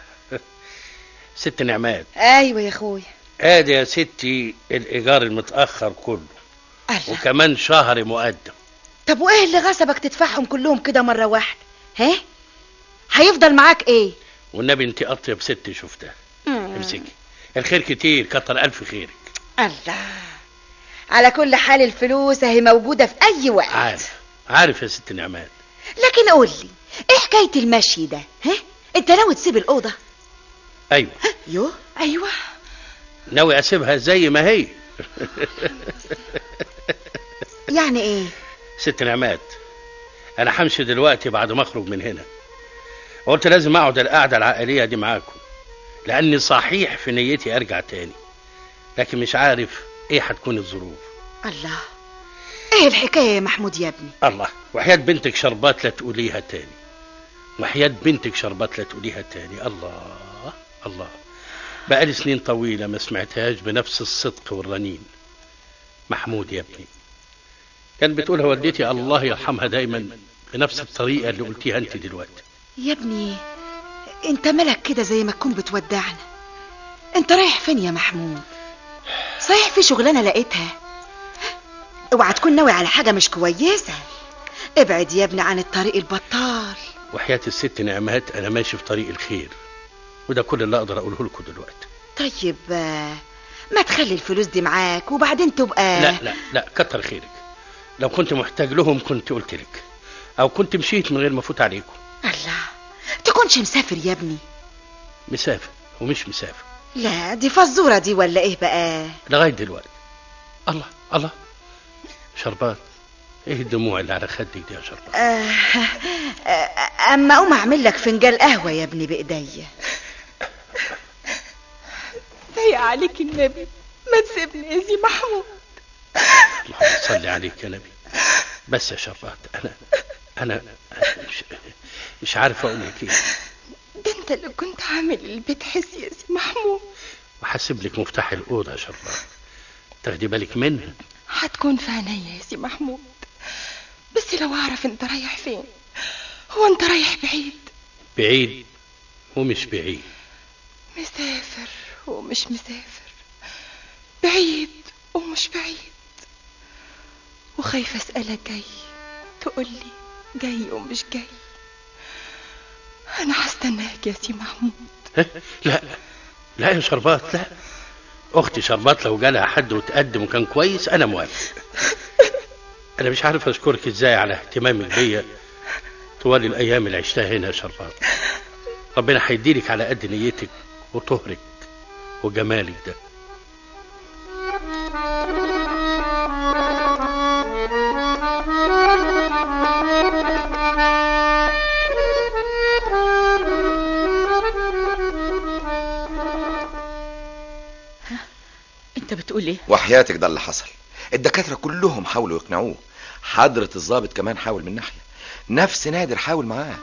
ست نعمات ايوه يا اخويا ادي يا ستي الايجار المتاخر كله الله وكمان شهر مقدم طب وايه اللي غصبك تدفعهم كلهم كده مره واحده ها هيفضل معاك ايه والنبي انت اطيب ست شفتها مم. امسكي الخير كتير كتر الف خيرك الله على كل حال الفلوس اهي موجوده في اي وقت عارف عارف يا ست نعمات لكن قول لي ايه حكايه المشي ده ها انت ناوي تسيب الاوضه ايوه يوه ايوه ناوي اسيبها زي ما هي يعني ايه ست نعمات انا همشي دلوقتي بعد ما اخرج من هنا قلت لازم اقعد القعده العائليه دي معاكم لاني صحيح في نيتي ارجع تاني لكن مش عارف ايه هتكون الظروف الله ايه الحكايه يا محمود يا ابني الله وحياة بنتك شربات لا تقوليها تاني وحياة بنتك شربات لا تقوليها تاني الله الله بقالي سنين طويلة ما سمعتهاش بنفس الصدق والرنين محمود يا ابني كان بتقولها والدتي الله يرحمها دايما بنفس الطريقة اللي قلتيها انت دلوقتي يا ابني انت ملك كده زي ما تكون بتودعنا انت رايح فين يا محمود صحيح في شغلانه لقيتها اوعى تكون ناوي على حاجه مش كويسه ابعد يا ابني عن الطريق البطال وحياة الست نعمات انا ماشي في طريق الخير وده كل اللي اقدر اقوله لكم دلوقتي طيب آه، ما تخلي الفلوس دي معاك وبعدين تبقى لا لا لا كتر خيرك لو كنت محتاج لهم كنت قلت لك او كنت مشيت من غير ما افوت عليكم الله تكونش مسافر يا ابني مسافر ومش مسافر لا دي فزوره دي ولا ايه بقى لغايه دلوقتي الله الله شربات ايه الدموع اللي على خدك دي يا شربات آه آه اما اقوم اعمل لك فنجان قهوه يا ابني بايديا ضيق عليك النبي ما تسيبني يا سي محمود اللهم صل عليك يا نبي بس يا شربات انا انا أنا مش, مش عارف اقول لك ايه ده انت اللي كنت عامل البيت حس يا سي محمود وحاسب لك مفتاح الاوضه يا شربات تاخدي بالك منها هتكون في عينيا يا سي محمود بس لو اعرف انت رايح فين هو انت رايح بعيد بعيد ومش بعيد مسافر ومش مسافر بعيد ومش بعيد وخايفة اسألك جاي تقولي جاي ومش جاي انا هستناك يا سي محمود ها؟ لا لا يا شربات لا اختي شربات لو جالها حد وتقدم وكان كويس انا موافق انا مش عارف اشكرك ازاي على اهتمامك بيا طوال الايام اللي عشتها هنا يا شربات ربنا هيديلك على قد نيتك وطهرك وجمالك ده انت بتقول ايه وحياتك ده اللي حصل الدكاترة كلهم حاولوا يقنعوه حضرة الضابط كمان حاول من ناحية نفس نادر حاول معاه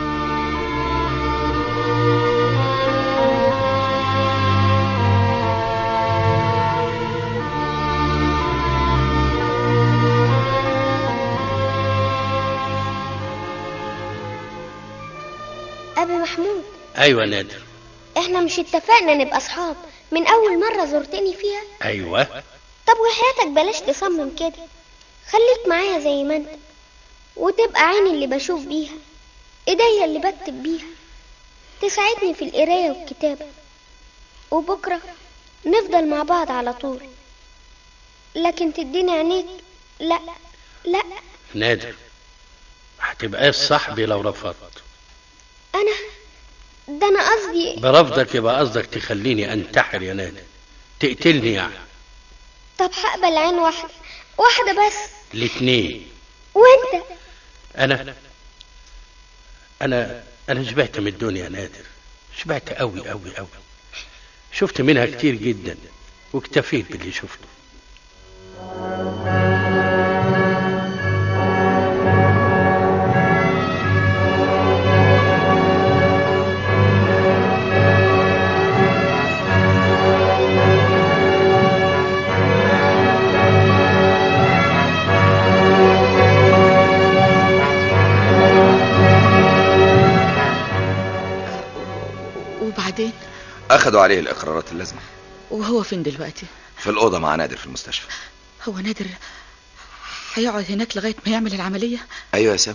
أبي محمود ايوه نادر احنا مش اتفقنا نبقى اصحاب من اول مرة زرتني فيها ايوه طب وحياتك بلاش تصمم كده خليك معايا زي ما انت وتبقى عيني اللي بشوف بيها ايديا اللي بكتب بيها تساعدني في القراية والكتابة وبكرة نفضل مع بعض على طول لكن تديني عينيك لا لا نادر هتبقاش صاحبي لو رفضت انا ده انا قصدي برفضك يبقى قصدك تخليني انتحر يا نادر تقتلني يعني طب هقبل عين واحدة واحدة بس الاتنين وانت انا انا انا شبعت من الدنيا يا نادر شبعت قوي قوي قوي شفت منها كتير جدا واكتفيت باللي شفته وبعدين اخدوا عليه الاقرارات اللازمه وهو فين دلوقتي في الاوضه مع نادر في المستشفى هو نادر هيقعد هناك لغايه ما يعمل العمليه ايوه يا سامي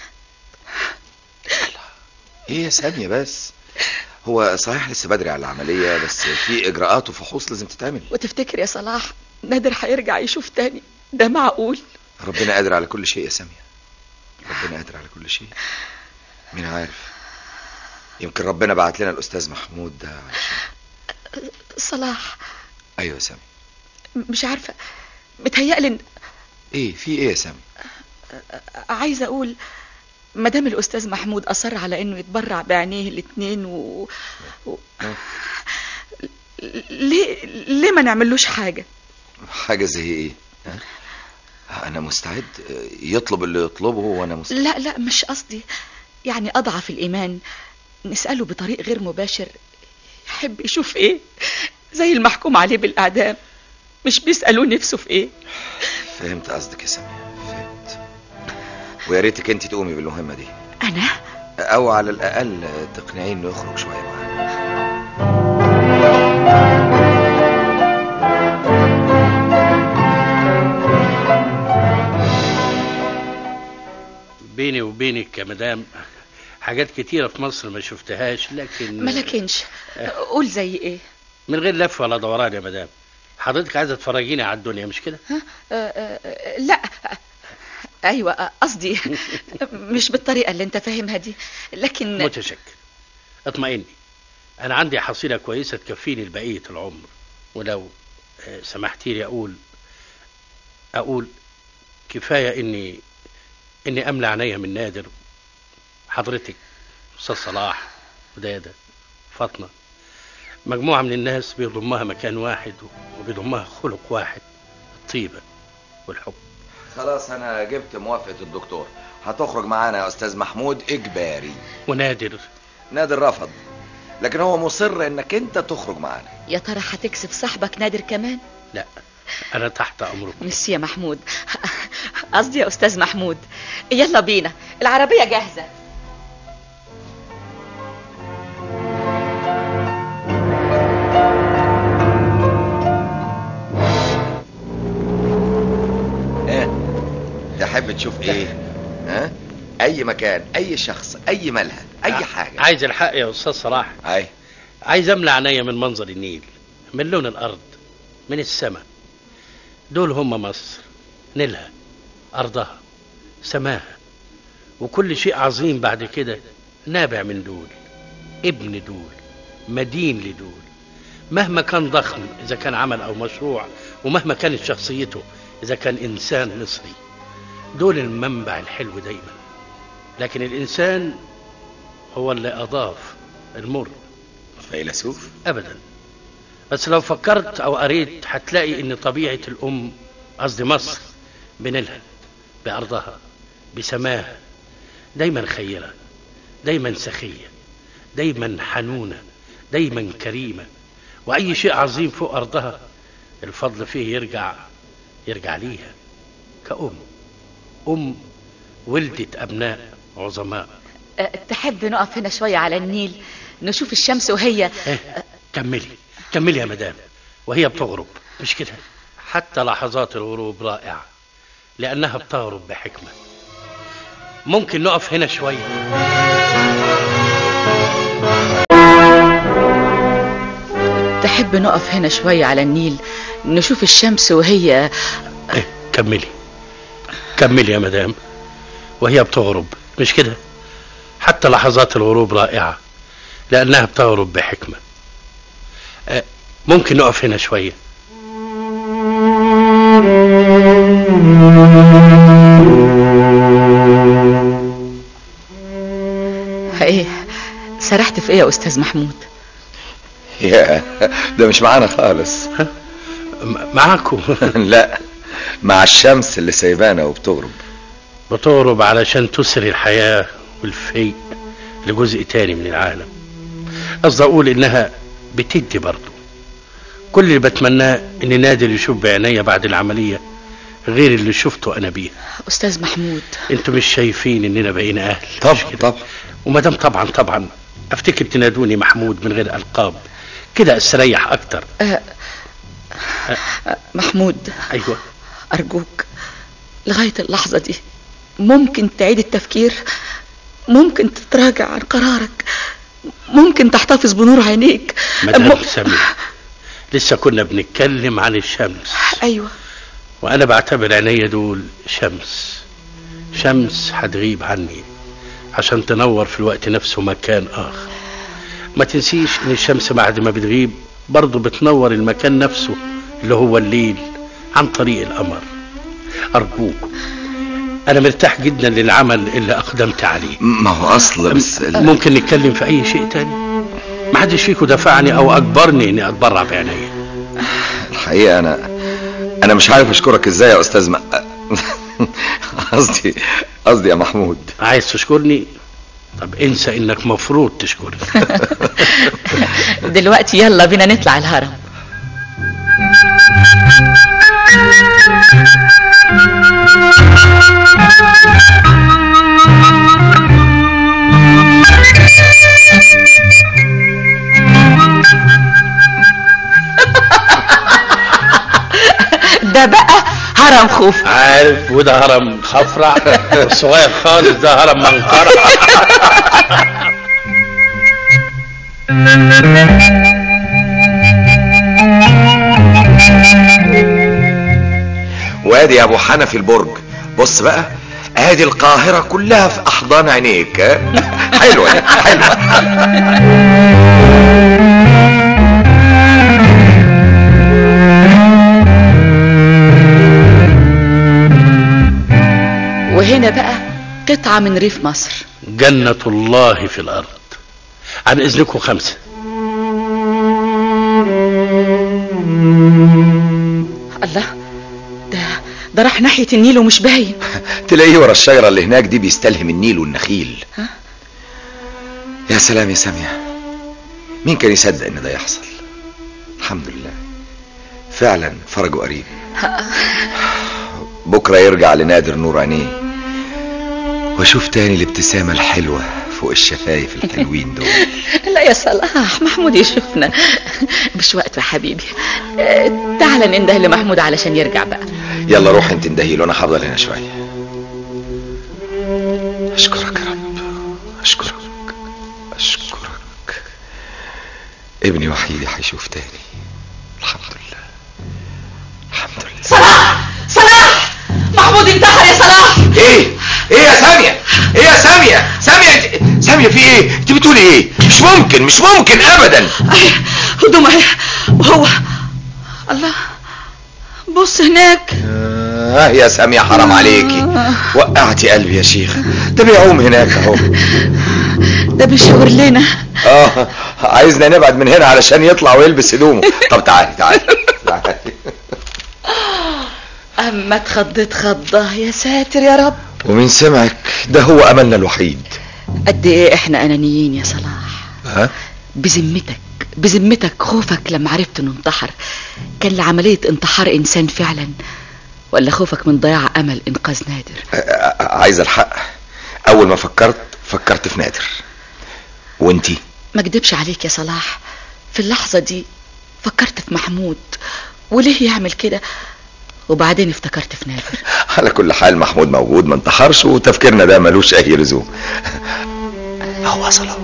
ايه يا سامية بس هو صحيح لسه بدري على العملية بس في إجراءات وفحوص لازم تتعمل وتفتكر يا صلاح نادر هيرجع يشوف تاني ده معقول ربنا قادر على كل شيء يا سامية ربنا قادر على كل شيء مين عارف يمكن ربنا بعت لنا الأستاذ محمود ده عشان صلاح أيوة يا سامي مش عارفه متهيألي إن- إيه في إيه يا سامي عايزه اقول ما دام الاستاذ محمود اصر على انه يتبرع بعينيه الاتنين و... و... ليه ليه ما نعملوش حاجه حاجة زي إيه ها؟ أنا مستعد يطلب اللي يطلبه وأنا مستعد لا لا مش قصدي يعني اضعف الايمان نساله بطريق غير مباشر يحب يشوف ايه زي المحكوم عليه بالاعدام مش بيسالوه نفسه في ايه فهمت قصدك يا سامية فهمت ويا ريتك أنت تقومي بالمهمة دي انا أو على الأقل تقنعيه إنه يخرج شوية معانا بيني وبينك يا مدام حاجات كتيرة في مصر ما شفتهاش لكن ما لكنش قول زي ايه من غير لف ولا دوران يا مدام حضرتك عايزة تفرجيني على الدنيا مش كده ها؟ آه، آه، لا ايوه آه، قصدي مش بالطريقه اللي انت فاهمها دي لكن متشكر اطمئني انا عندي حصيلة كويسة تكفيني لبقية العمر ولو آه، سمحتي لي اقول اقول كفاية اني اني املى عينيا من نادر حضرتك استاذ صلاح ودادة فاطمة مجموعة من الناس بيضمها مكان واحد وبيضمها خلق واحد الطيبة والحب خلاص أنا جبت موافقة الدكتور هتخرج معانا يا أستاذ محمود إجباري ونادر نادر رفض لكن هو مصر إنك أنت تخرج معانا يا ترى هتكسب صاحبك نادر كمان لا انا تحت امرك ميرسي يا محمود قصدي يا استاذ محمود يلا بينا العربيه جاهزه إيه تحب تشوف إيه ها أي مكان أي شخص أي ملهى أي حاجة عايز الحق يا استاذ صلاح أي عايز املى عينيا من منظر النيل من لون الارض من السماء دول هم مصر نيلها ارضها سماها وكل شيء عظيم بعد كده نابع من دول ابن دول مدين لدول مهما كان ضخم اذا كان عمل او مشروع ومهما كانت شخصيته اذا كان انسان مصري دول المنبع الحلو دايما لكن الانسان هو اللي اضاف المر فيلسوف ابدا بس لو فكرت او قريت هتلاقي ان طبيعه الام قصدي مصر بنيلها بارضها بسماها دايما خيره دايما سخيه دايما حنونه دايما كريمه واي شيء عظيم فوق ارضها الفضل فيه يرجع يرجع ليها كأم أم ولدت أبناء عظماء أه، تحب نقف هنا شويه على النيل نشوف الشمس وهي إيه كملي كملي يا مدام وهي بتغرب مش كده حتى لحظات الغروب رائعة لأنها بتغرب بحكمة ممكن نقف هنا شوية تحب نقف هنا شويه على النيل نشوف الشمس وهي إيه كملي كملي يا مدام وهي بتغرب مش كده حتى لحظات الغروب رائعة لأنها بتغرب بحكمة آه، ممكن نقف هنا شوية ايه سرحت في ايه يا استاذ محمود يا ده مش معانا خالص معاكم لا مع الشمس اللي سايبانا وبتغرب بتغرب علشان تسري الحياة والفيء لجزء تاني من العالم قصدي اقول انها بتدي برضه كل اللي بتمناه ان نادر يشوف بعينيا بعد العملية غير اللي شفته انا بيها استاذ محمود انتوا مش شايفين اننا بقينا اهل طبعا طبعا وما دام طبعا طبعا افتكر تنادوني محمود من غير القاب كده استريح اكتر أه أه محمود ايوه ارجوك لغايه اللحظه دي ممكن تعيد التفكير ممكن تتراجع عن قرارك ممكن تحتفظ بنور عينيك مدام سمير لسه كنا بنتكلم عن الشمس ايوه وانا بعتبر عينيا دول شمس شمس هتغيب عني عشان تنور في الوقت نفسه مكان اخر ما تنسيش ان الشمس بعد ما بتغيب برضه بتنور المكان نفسه اللي هو الليل عن طريق القمر ارجوك انا مرتاح جدا للعمل اللي اقدمت عليه ما هو اصل بس ممكن نتكلم في اي شيء تاني ما حدش فيكم دفعني او اجبرني اني اتبرع بعينيا الحقيقه انا انا مش عارف اشكرك ازاي يا استاذ م... قصدي قصدي يا محمود عايز تشكرني طب انسى انك مفروض تشكرني دلوقتي يلا بينا نطلع الهرم ده بقى هرم خوف عارف وده هرم خفرع والصغير خالص ده هرم منقرع وادي يا ابو حنفي البرج بص بقى ادي القاهرة كلها في احضان عينيك ها؟ حلوة دي، حلوة وهنا بقى قطعة من ريف مصر جنة الله في الارض عن اذنكم خمسة الله ده ده راح ناحية النيل ومش باين تلاقيه ورا الشجرة اللي هناك دي بيستلهم النيل والنخيل ها؟ يا سلام يا سامية مين كان يصدق ان ده يحصل الحمد لله فعلا فرجه قريب بكرة يرجع لنادر نور عينيه واشوف تاني الابتسامة الحلوة فوق الشفايف الحلوين دول لا يا صلاح محمود يشوفنا مش وقت يا حبيبي آه، تعال ننده لمحمود علشان يرجع بقى يلا روح انت اندهي له انا هفضل هنا شوية اشكرك يا رب اشكرك اشكرك ابني وحيدي هيشوف تاني الحمد لله الحمد لله صلاح صلاح محمود انتحر يا صلاح ايه ايه يا سامية ايه يا سامية سامية انت سامية في ايه انت بتقولي ايه مش ممكن مش ممكن ابدا هدوم اهي وهو الله بص هناك اه يا سامية حرام عليكي وقعتي قلبي يا شيخ ده بيعوم هناك اهو ده بيشاور لنا اه عايزنا نبعد من هنا علشان يطلع ويلبس هدومه طب تعالي تعالي تعالي اما اتخضيت خضه يا ساتر يا رب ومين سمعك ده هو املنا الوحيد قد ايه احنا انانيين يا صلاح ها بذمتك بذمتك خوفك لما عرفت انه انتحر كان لعملية انتحار انسان فعلا ولا خوفك من ضياع امل انقاذ نادر عايز الحق اول ما فكرت فكرت في نادر وانتي ما اكدبش عليك يا صلاح في اللحظة دي فكرت في محمود وليه يعمل كده وبعدين افتكرت في نادر على كل حال محمود موجود ما انتحرش وتفكيرنا ده ملوش اي لزوم هو صلاح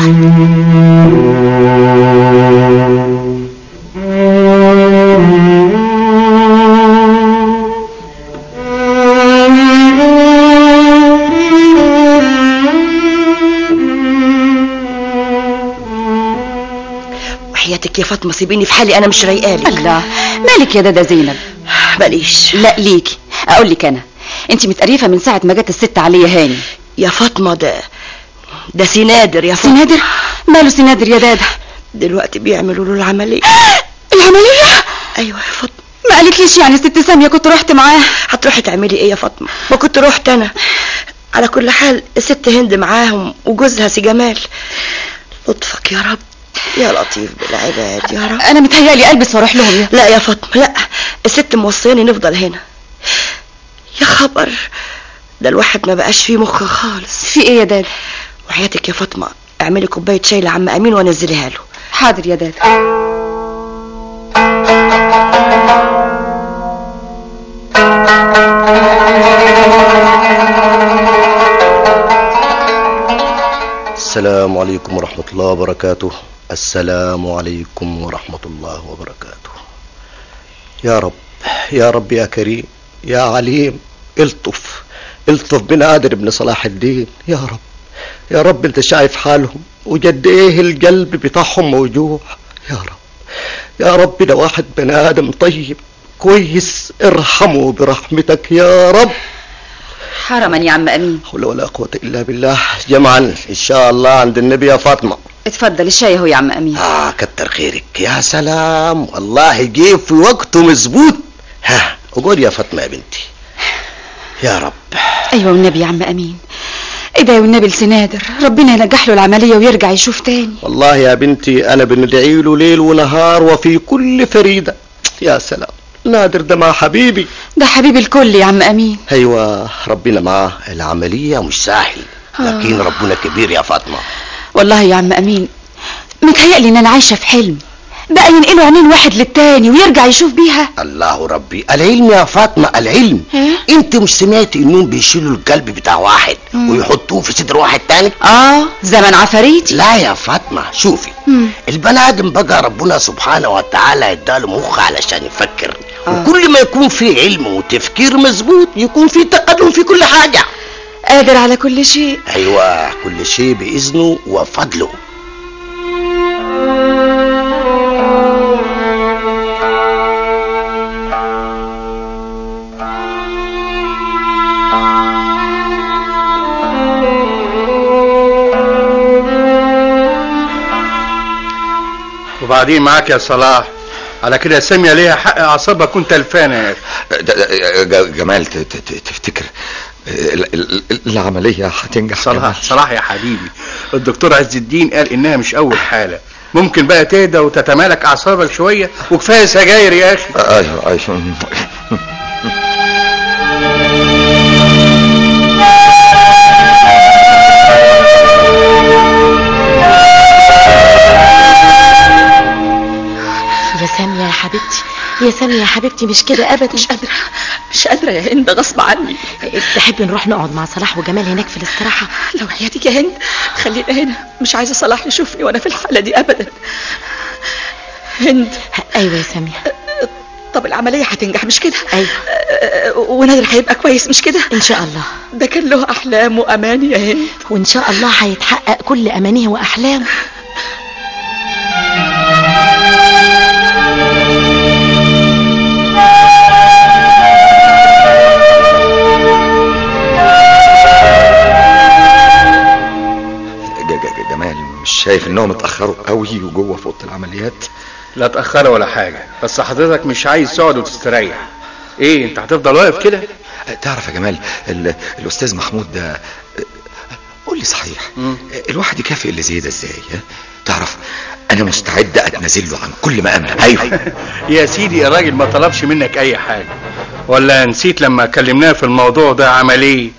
وحياتك يا فاطمه سيبيني في حالي انا مش رايقالك الله مالك يا دادا زينب ماليش لا ليكي اقول لك انا انت متقريفه من ساعه ما جت الست عليا هاني يا فاطمه ده ده سنادر يا فاطمه سنادر ماله سنادر يا دادا دلوقتي بيعملوا له العملية العملية ايوه يا فاطمة ما قالتليش يعني ست سامية كنت رحت معاه هتروحي تعملي ايه يا فاطمة ما كنت رحت انا على كل حال الست هند معاهم وجوزها سي جمال لطفك يا رب يا لطيف بالعباد يا رب انا متهيألي البس واروح لهم يا لا يا فاطمة لا الست موصياني نفضل هنا يا خبر ده الواحد ما بقاش فيه مخ خالص في ايه يا داد وحياتك يا فاطمة اعملي كوباية شاي لعم امين وانزليها له حاضر يا داد السلام عليكم ورحمة الله وبركاته السلام عليكم ورحمة الله وبركاته يا رب يا رب يا كريم يا عليم الطف الطف بنادر ابن صلاح الدين يا رب يا رب انت شايف حالهم وجد ايه القلب بتاعهم موجوع يا رب يا رب ده واحد بني ادم طيب كويس ارحمه برحمتك يا رب حرما يا عم امين حول ولا قوة الا بالله جمعا ان شاء الله عند النبي يا فاطمة اتفضل الشاي اهو يا عم امين اه كتر خيرك يا سلام والله جه في وقته مظبوط ها اقعد يا فاطمة يا بنتي يا رب ايوه والنبي يا عم امين ادعي والنبي لسنادر ربنا ينجح له العملية ويرجع يشوف تاني والله يا بنتي انا بندعي له ليل ونهار وفي كل فريدة يا سلام نادر ده مع حبيبي ده حبيب الكل يا عم امين ايوه ربنا معاه العملية مش سهل لكن آه. ربنا كبير يا فاطمة والله يا عم امين متهيألي ان انا عايشة في حلم بقى ينقلوا عينين واحد للتاني ويرجع يشوف بيها الله ربي العلم يا فاطمة العلم انت مش سمعتي انهم بيشيلوا القلب بتاع واحد مم. ويحطوه في صدر واحد تاني اه زمن عفاريتي لا يا فاطمة شوفي مم. البني ادم بقى ربنا سبحانه وتعالى اداله مخ علشان يفكر وكل ما يكون في علم وتفكير مظبوط يكون في تقدم في كل حاجة قادر على كل شيء ايوه كل شيء باذنه وفضله وبعدين معاك يا صلاح على كده سامية ليها حق اعصابها كنت تلفانة يا اخي ج- جمال ت- ت- ت- تفتكر ال- ال- ال- العملية هتنجح صلاح صلاح يا حبيبي الدكتور عز الدين قال انها مش اول حالة ممكن بقى تهدى وتتمالك اعصابك شوية وكفاية سجاير يا اخي ايوه ايوه يا سامية يا حبيبتي يا سامية يا حبيبتي مش كده ابدا مش قادرة مش قادرة يا هند غصب عني تحبي نروح نقعد مع صلاح وجمال هناك في الاستراحة لو حياتك يا هند خلينا هنا مش عايزة صلاح يشوفني وانا في الحالة دي ابدا هند ايوه يا سامية طب العملية هتنجح مش كده ايوه ونادر هيبقى كويس مش كده ان شاء الله ده كان له احلام واماني يا هند وان شاء الله هيتحقق كل امانيه واحلامه ج- ج- جمال مش شايف انهم اتاخروا قوي وجوه في اوضه العمليات لا تأخر ولا حاجة بس حضرتك مش عايز تقعد وتستريح ايه انت هتفضل واقف كده تعرف يا جمال ال- الاستاذ محمود ده قول لي صحيح الواحد يكافئ اللي زي ده ازاي ها؟ تعرف انا مستعد اتنازل له عن كل ما املك ايوه يا سيدي الراجل ما طلبش منك اي حاجة ولا نسيت لما كلمناه في الموضوع ده عمل ايه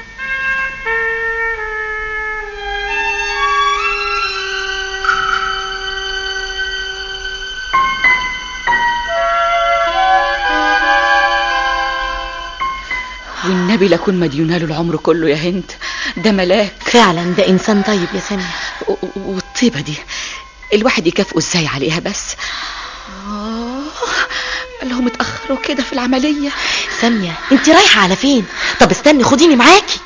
والنبي لكون مديونة له العمر كله يا هند ده ملاك فعلا ده انسان طيب يا سامية و- و- والطيبة دي الواحد يكافئه ازاي عليها بس آه اللهم اتأخروا كده في العملية سامية انت رايحة على فين طب استني خديني معاكي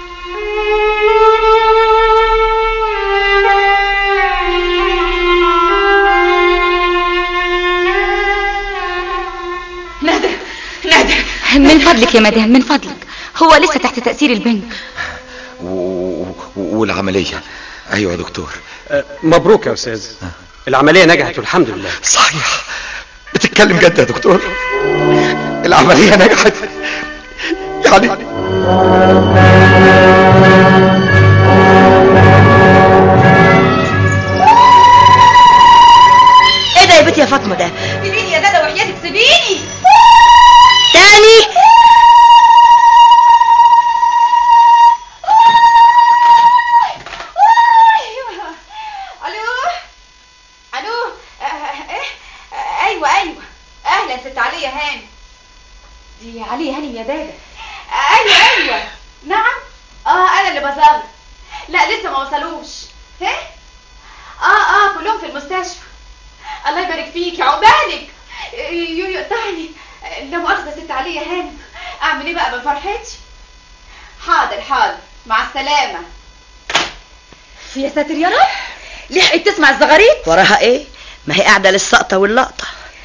نادر نادر من فضلك يا مدام من فضلك هو لسه تحت تأثير البنج و- و- والعمليه ايوه يا دكتور مبروك يا استاذ العمليه نجحت والحمد لله صحيح بتتكلم جد يا دكتور العملية نجحت يعني ايه ده يا بنت يا فاطمه ده سيبيني يا دادا وحياتك سيبيني تاني الو الو آه، ايه آه، ايوه ايوه اهلا ست عليا هاني دي عليا هاني يا دادا آه، ايوه ايوه نعم اه انا اللي بزغ لا لسه ما وصلوش ايه اه اه كلهم في المستشفى الله يبارك فيك يا عقبالك يو يقطعني لا مؤاخذه ست عليا هاني اعمل ايه بقى من فرحتي حاضر حاضر مع السلامه يا ساتر يا رب لحقت تسمع الزغاريت وراها ايه ما هي قاعده للسقطه واللقطه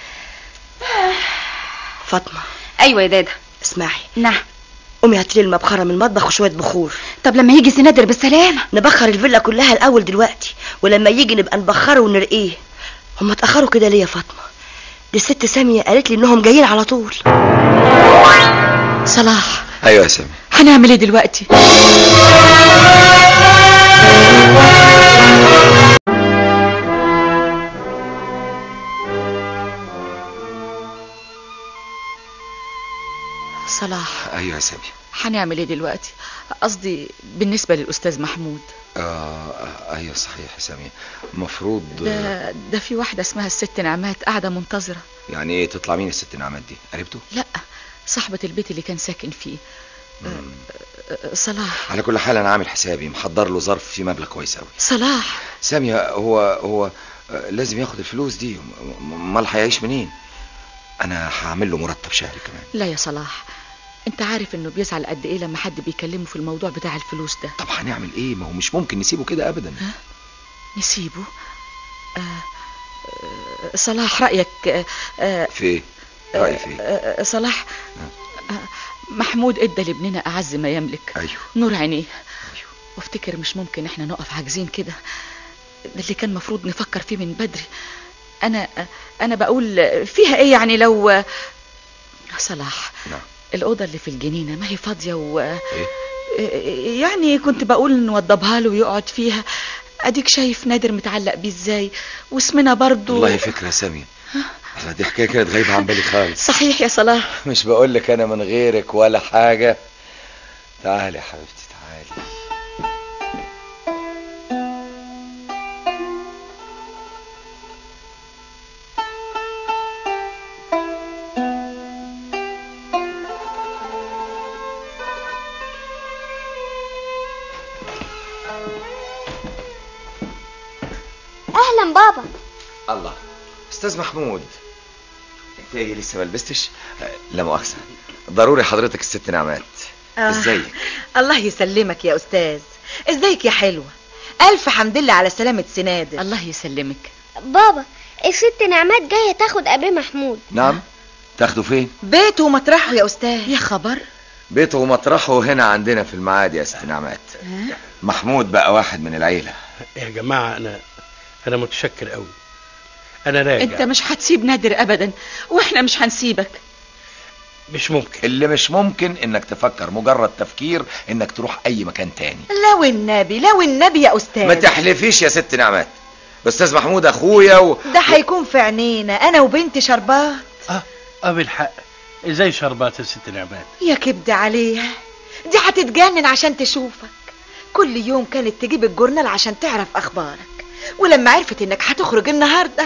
فاطمه ايوه يا دادا اسمعي نعم قومي هاتلي المبخره من المطبخ وشويه بخور طب لما يجي سنادر بالسلامه نبخر الفيلا كلها الاول دلوقتي ولما يجي نبقى نبخره ونرقيه هم اتاخروا كده ليه يا فاطمه دي الست ساميه قالت لي انهم جايين على طول صلاح ايوه يا سامي هنعمل ايه دلوقتي صلاح ايوه يا سامي هنعمل ايه دلوقتي قصدي بالنسبة للأستاذ محمود آه آه، ايوه صحيح يا سامي المفروض ده ده في واحدة اسمها الست نعمات قاعدة منتظرة يعني ايه تطلع مين الست نعمات دي قريبته لا صاحبة البيت اللي كان ساكن فيه آه، آه، صلاح على كل حال انا عامل حسابي محضر له ظرف فيه مبلغ كويس قوي صلاح سامي هو هو آه، لازم ياخد الفلوس دي م- م- امال هيعيش منين انا هعمل له مرتب شهري كمان لا يا صلاح انت عارف انه بيزعل قد ايه لما حد بيكلمه في الموضوع بتاع الفلوس ده طب هنعمل ايه ما هو مش ممكن نسيبه كده ابدا نسيبه آه آه صلاح رأيك آه آه في ايه رايي في ايه آه صلاح آه محمود ادى لابننا اعز ما يملك ايوه نور عينيه وافتكر مش ممكن احنا نقف عاجزين كده ده اللي كان مفروض نفكر فيه من بدري انا انا بقول فيها ايه يعني لو صلاح نعم الأوضة اللي في الجنينة ما هي فاضية و يعني كنت بقول نوضبها له ويقعد فيها أديك شايف نادر متعلق بيه ازاي واسمنا برضو والله فكره يا سامي دي حكايه كانت غايبه عن بالي خالص صحيح يا صلاح مش بقول لك انا من غيرك ولا حاجه تعالي يا حبيبتي تعالي اهلا بابا الله استاذ محمود انت ايه لسه ما لبستش آه، لا مؤاخذه ضروري حضرتك الست نعمات آه. ازيك الله يسلمك يا استاذ ازيك يا حلوه الف حمد لله على سلامه سنادر الله يسلمك بابا الست نعمات جاية تاخد أبي محمود نعم تاخده فين بيته ومطرحه يا استاذ يا خبر بيته ومطرحه هنا عندنا في المعاد يا ست نعمات محمود بقى واحد من العيله يا جماعة أنا أنا متشكر قوي أنا راجع انت مش هتسيب نادر ابدا واحنا مش هنسيبك مش ممكن اللي مش ممكن انك تفكر مجرد تفكير انك تروح اي مكان تاني لو النبي لو النبي يا استاذ ما تحلفيش يا ست نعمات استاذ محمود اخويا و... ده هيكون في عينينا انا وبنت شربات اه اه بالحق ازاي شربات يا ست نعمات يا كبد عليها دي هتتجنن عشان تشوفك كل يوم كانت تجيب الجورنال عشان تعرف اخبارك ولما عرفت انك هتخرج النهارده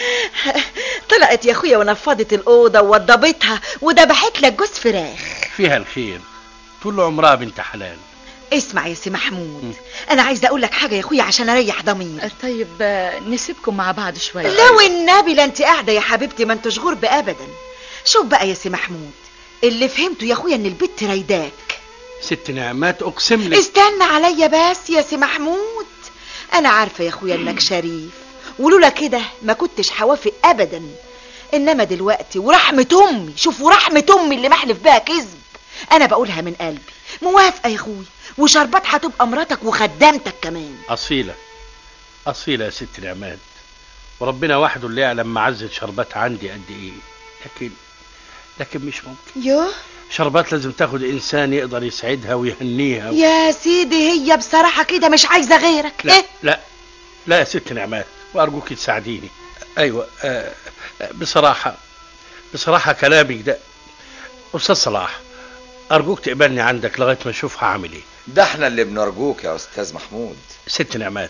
طلعت يا اخويا ونفضت الاوضه ووضبتها وذبحت لك جوز فراخ فيها الخير طول عمرها بنت حلال اسمع يا سي محمود انا عايزه اقول لك حاجه يا اخويا عشان اريح ضميري طيب آه، نسيبكم مع بعض شوية لو النبي لا انت قاعده يا حبيبتي ما انتش غرب ابدا شوف بقى يا سي محمود اللي فهمته يا اخويا ان البت رايداك ست نعمات اقسم لك استنى عليا بس يا سي محمود انا عارفه يا اخويا انك شريف ولولا كده ما كنتش هوافق ابدا انما دلوقتي ورحمه امي شوف ورحمه امي اللي محلف بها كذب انا بقولها من قلبي موافقه يا اخويا وشربات هتبقى مراتك وخدامتك كمان أصيلة أصيلة يا ست نعمات وربنا وحده اللي يعلم معزة شربات عندي قد ايه لكن لكن مش ممكن يوه شربات لازم تاخد انسان يقدر يسعدها ويهنيها يا سيدي هي بصراحة كده مش عايزة غيرك لا لا لا يا ست نعمات وارجوك تساعديني ايوه آه آه، بصراحه بصراحه كلامك ده استاذ صلاح ارجوك تقبلني عندك لغايه ما اشوف هعمل ايه ده احنا اللي بنرجوك يا استاذ محمود ست نعمات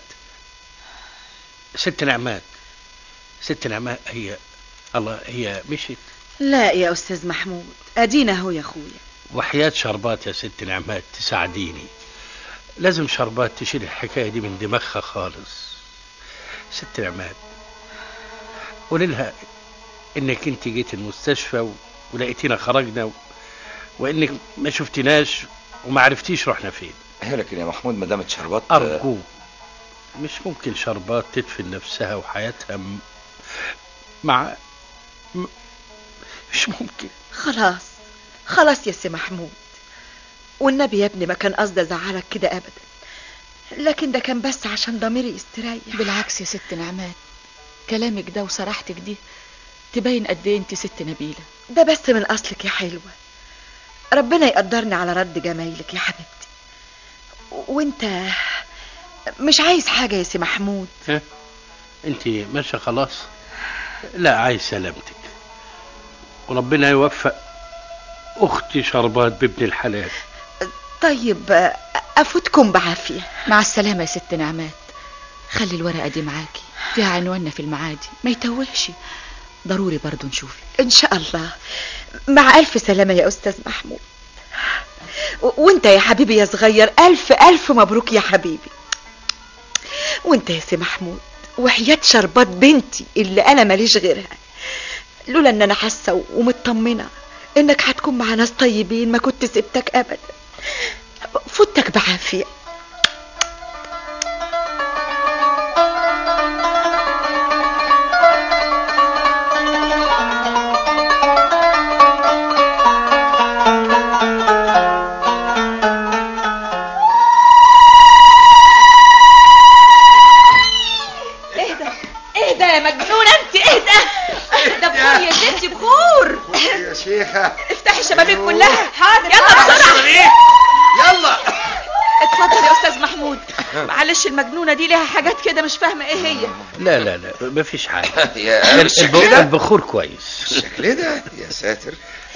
ست نعمات ست نعمات هي الله هي مشيت لا يا أستاذ محمود أدينا هو يا أخويا وحياة شربات يا ست نعمات تساعديني لازم شربات تشيل الحكاية دي من دماغها خالص ست نعمات قولي لها انك انت جيت المستشفى و... ولقيتينا خرجنا و... وانك ما شفتناش وما عرفتيش رحنا فين ايوه لكن يا محمود ما دامت شربات ارجوك مش ممكن شربات تدفن نفسها وحياتها م... مع م... مش ممكن خلاص خلاص يا سي محمود والنبي يا ابني ما كان قصدي ازعلك كده ابدا لكن ده كان بس عشان ضميري يستريح بالعكس يا ست نعمات كلامك ده وصراحتك دي تبين قد ايه انت ست نبيله ده بس من اصلك يا حلوه ربنا يقدرني على رد جمايلك يا حبيبتي وانت مش عايز حاجه يا سي محمود ها انت ماشيه خلاص لا عايز سلامتك وربنا يوفق اختي شربات بابن الحلال طيب افوتكم بعافيه مع السلامه يا ست نعمات خلي الورقه دي معاكي فيها عنواننا في المعادي ما يتوهش ضروري برضو نشوفك ان شاء الله مع الف سلامه يا استاذ محمود و- وانت يا حبيبي يا صغير الف الف مبروك يا حبيبي وانت يا سي محمود وحياة شربات بنتي اللي انا ماليش غيرها لولا ان انا حاسه ومطمنه انك هتكون مع ناس طيبين ما كنت سبتك ابدا فوتك بعافيه اهدى اهدى يا مجنونة انت اهدى ده بخور يا ستي بخور يا شيخة افتحي الشبابيك كلها حاضر يلا بسرعة يلا اتفضل يا استاذ محمود معلش المجنونة دي ليها حاجات كده مش فاهمة ايه هي لا لا لا مفيش حاجه يا الب- بالشكل ده البخور كويس بالشكل ده يا ساتر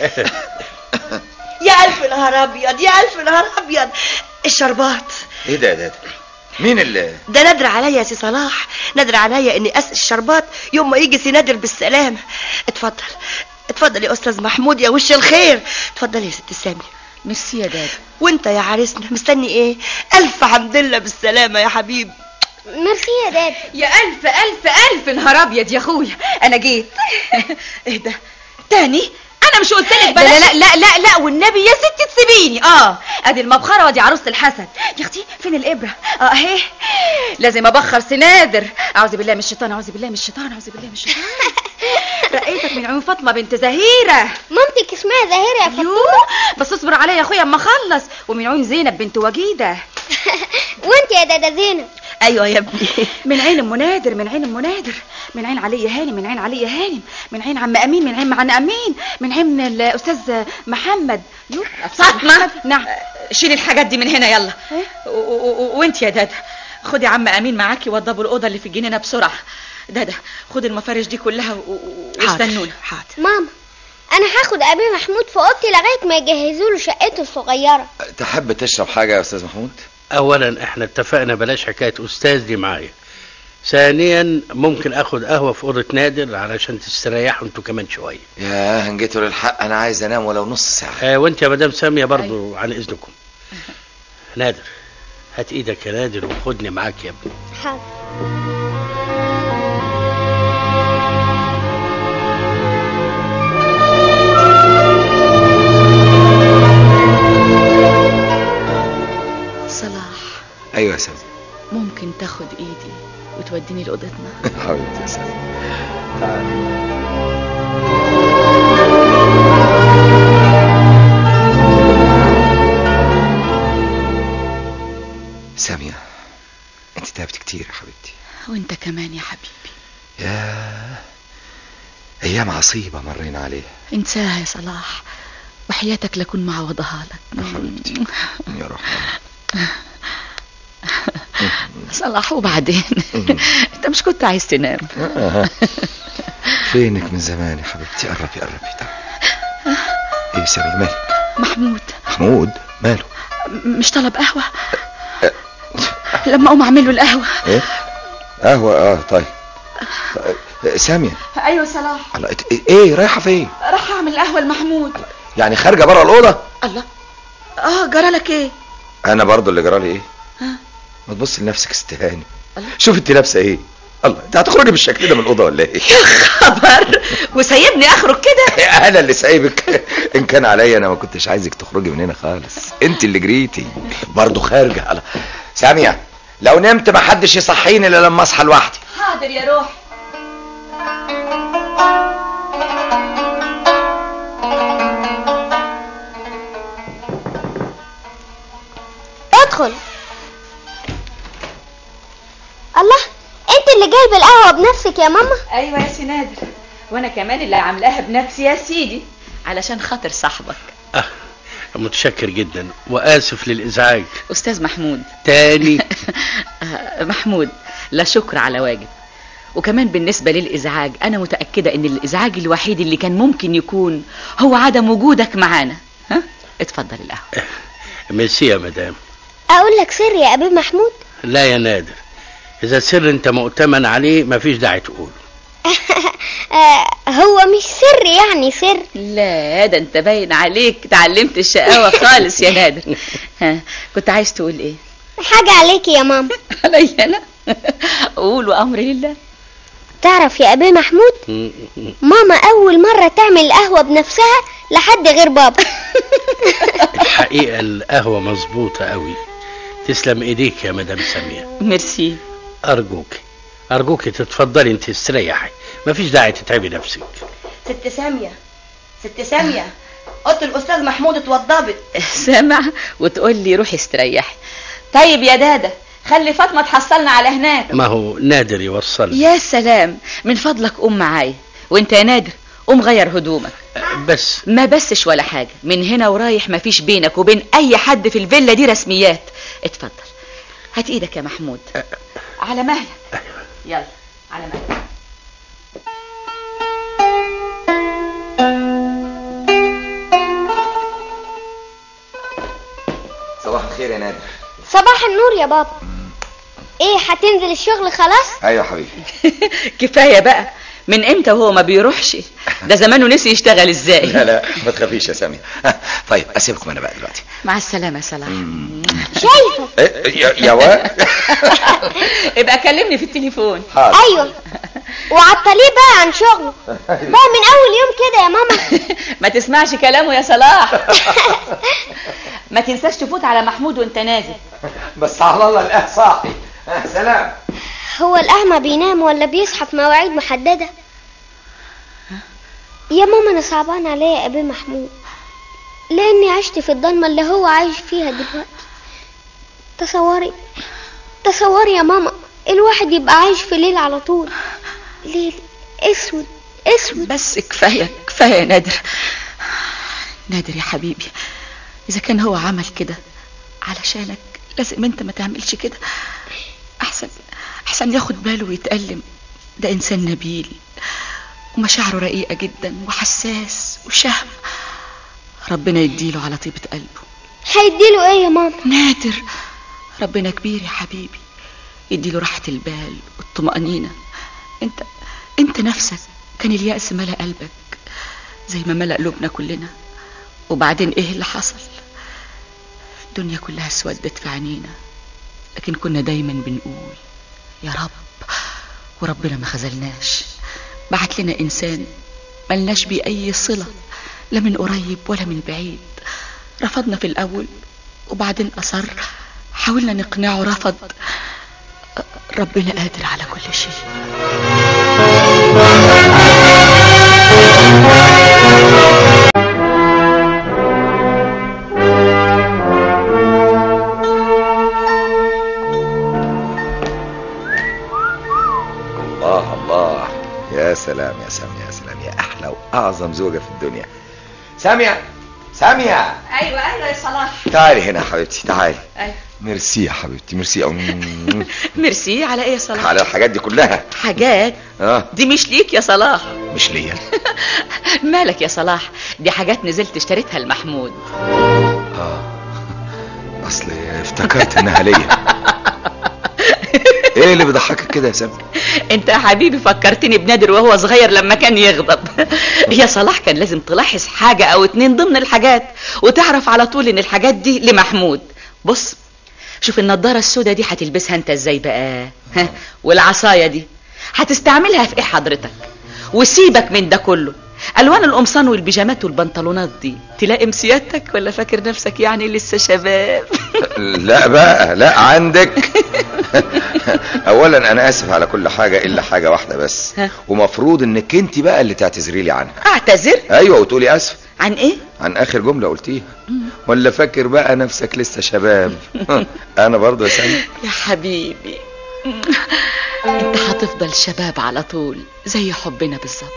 يا ألف نهار أبيض يا ألف نهار أبيض الشربات ايه ده ده ده؟ مين اللي ده نادر عليا يا سي صلاح نادر عليا اني اسقي الشربات يوم ما يجي سي نادر بالسلامه اتفضل اتفضل يا استاذ محمود يا وش الخير اتفضل يا ست سامي ميرسي يا داد وانت يا عريسنا مستني ايه الف حمد لله بالسلامه يا حبيبي ميرسي يا داد يا الف الف الف نهار ابيض يا اخويا انا جيت اهدى تاني انا مش قلت لك لا لا لا لا لا والنبي يا ستي تسيبيني اه ادي المبخره وادي عروسه الحسن يا اختي فين الابره اه اهي لازم ابخر سنادر اعوذ بالله من الشيطان اعوذ بالله من الشيطان اعوذ بالله من الشيطان رقيتك من عيون فاطمه بنت زهيره مامتك اسمها زهيرة يا فاطمة يوه بس اصبر عليا يا اخويا اما اخلص ومن عيون زينب بنت وجيده وانت يا دادا زينب ايوه يا ابني من عين ام نادر من عين ام نادر من عين علي هانم من عين علي هانم من عين عم امين من عين عم امين من عين الاستاذ محمد يو فاطمه نعم شيلي الحاجات دي من هنا يلا و- و- و- وانت يا دادا خدي عم امين معاكي وضبوا الاوضه اللي في الجنينه بسرعه دادا خدي المفارش دي كلها و- و- واستنونا حاضر ماما انا هاخد ابي محمود في اوضتي لغايه ما يجهزوا له شقته الصغيره تحب تشرب حاجة يا استاذ محمود اولا احنا اتفقنا بلاش حكايه استاذ دي معايا ثانيا ممكن اخد قهوه في اوضه نادر علشان تستريحوا انتوا كمان شويه يا هنجيتوا للحق انا عايز انام ولو نص ساعة آه وانت يا مدام ساميه برضو عن اذنكم نادر هات ايدك يا نادر وخدني معاك يا ابني حاضر صلاح ايوه يا سامي ممكن تاخد ايدي وتوديني لاوضتنا حبيبتي يا سامي سامية انت تعبت كتير يا حبيبتي وانت كمان يا حبيبي يا ايام عصيبه مرينا عليها انساها يا صلاح وحياتك لكن معوضها لك يا حبيبتي يا رحمن صلاح وبعدين انت مش كنت عايز تنام آه. فينك من زمان يا حبيبتي قربي قربي تعالي ايه سامي مالك محمود محمود ماله م- مش طلب قهوة لما اقوم اعمل له القهوة ايه قهوه اه طيب طيب، ساميه ايوه صلاح الله إت- ايه رايحه فين راح اعمل قهوة لمحمود يعني خارجه بره الاوضه الله اه جرالك ايه انا برضو اللي جرالي ايه ها؟ ما تبص لنفسك استهاني شوف انت لابسه ايه الله انت هتخرجي بالشكل ده من الاوضه ولا ايه خبر وسايبني اخرج كده انا اللي سايبك ان كان عليا انا ما كنتش عايزك تخرجي من هنا خالص انت اللي جريتي برضو خارجه على ساميه لو نمت ما حدش يصحيني الا لما اصحى لوحدي حاضر يا روح ادخل الله انت اللي جايب القهوة بنفسك يا ماما ايوه يا سي نادر وانا كمان اللي عاملاها بنفسي يا سيدي علشان خاطر صاحبك متشكر جدا وآسف للإزعاج استاذ محمود تاني آه، محمود لا شكر على واجب وكمان بالنسبة للإزعاج أنا متأكدة إن الإزعاج الوحيد اللي كان ممكن يكون هو عدم وجودك معانا ها؟ اتفضل القهوة ميرسي يا مدام اقول لك سر يا ابي محمود لا يا نادر إذا سر أنت مؤتمن عليه مفيش داعي تقوله آه هو مش سر يعني سر لا ده انت باين عليك تعلمت الشقاوة خالص يا نادر ها كنت عايز تقول ايه حاجة عليكي يا ماما عليا انا قول وامر لله تعرف يا ابي محمود ماما اول مرة تعمل القهوة بنفسها لحد غير بابا الحقيقة القهوة مظبوطة قوي تسلم ايديك يا مدام سامية ميرسي أرجوك أرجوك تتفضلي أنت استريحي مفيش داعي تتعبي نفسك ست سامية ست سامية قلت الأستاذ محمود اتوضبت سامع وتقول لي روحي استريحي طيب يا دادا خلي فاطمة تحصلنا على هناك ما هو نادر يوصل يا سلام من فضلك قوم معايا وانت يا نادر قوم غير هدومك بس ما بسش ولا حاجة من هنا ورايح ما فيش بينك وبين اي حد في الفيلا دي رسميات اتفضل هات ايدك يا محمود على مهلك يلا على مهلك صباح الخير يا نادر صباح النور يا بابا ايه هتنزل الشغل خلاص ايوه يا حبيبي كفاية بقى من امتى وهو ما بيروحش ده زمانه نسي يشتغل ازاي لا لا ما تخافيش يا سامية طيب اسيبكم انا بقى دلوقتي مع السلامة يا صلاح شايفة إيه يا يا واد ابقى كلمني في التليفون ايوه وعطليه بقى عن شغله بقى من اول يوم كده يا ماما ما تسمعش كلامه يا صلاح ما تنساش تفوت على محمود وانت نازل بس على الله الاه صاحي آه، سلام هو الأعمى بينام ولا بيصحى في مواعيد محددة يا ماما أنا صعبان عليا يا أبي محمود لأني عشت في الضلمة اللي هو عايش فيها دلوقتي تصوري تصوري يا ماما الواحد يبقى عايش في ليل على طول ليل اسود اسود بس كفاية كفاية يا نادر نادر يا حبيبي إذا كان هو عمل كده علشانك لازم أنت ما تعملش كده أحسن أحسن ياخد باله ويتألم ده إنسان نبيل ومشاعره رقيقة جدا وحساس وشهم ربنا يديله على طيبة قلبه هيديله ايه يا ماما نادر ربنا كبير يا حبيبي يديله راحة البال والطمأنينة انت انت نفسك كان اليأس ملأ قلبك زي ما ملأ قلوبنا كلنا وبعدين ايه اللي حصل الدنيا كلها اسودت في عينينا لكن كنا دايما بنقول يا رب وربنا ما خذلناش بعت لنا انسان ملناش بيه اي صلة لا من قريب ولا من بعيد رفضنا في الاول وبعدين اصر حاولنا نقنعه رفض ربنا قادر على كل شيء الله الله سامية يا سلام يا احلى واعظم زوجة في الدنيا سامية سامية ايوه ايوه يا صلاح تعالي هنا يا حبيبتي تعالي ايوه ميرسي يا حبيبتي ميرسي أو ميرسي على ايه يا صلاح على الحاجات دي كلها حاجات اه دي مش ليك يا صلاح مش ليا مالك يا صلاح دي حاجات نزلت اشتريتها لمحمود اه اصل افتكرت انها ليا ايه اللي بيضحكك كده يا سامي انت يا حبيبي فكرتني بنادر وهو صغير لما كان يغضب يا صلاح كان لازم تلاحظ حاجة او اتنين ضمن الحاجات وتعرف على طول ان الحاجات دي لمحمود بص شوف النضارة السوداء دي هتلبسها انت ازاي بقى ها والعصاية دي هتستعملها في ايه حضرتك وسيبك من ده كله الوان القمصان والبيجامات والبنطلونات دي تلائم سيادتك ولا فاكر نفسك يعني لسه شباب لا بقى لا عندك اولا انا اسف على كل حاجة الا حاجة واحدة بس ها؟ ومفروض انك انت بقى اللي تعتذري لي عنها اعتذر ايوه وتقولي اسف عن ايه عن اخر جملة قلتيها ولا فاكر بقى نفسك لسه شباب انا برضه يا سامي يا حبيبي انت هتفضل شباب على طول زي حبنا بالظبط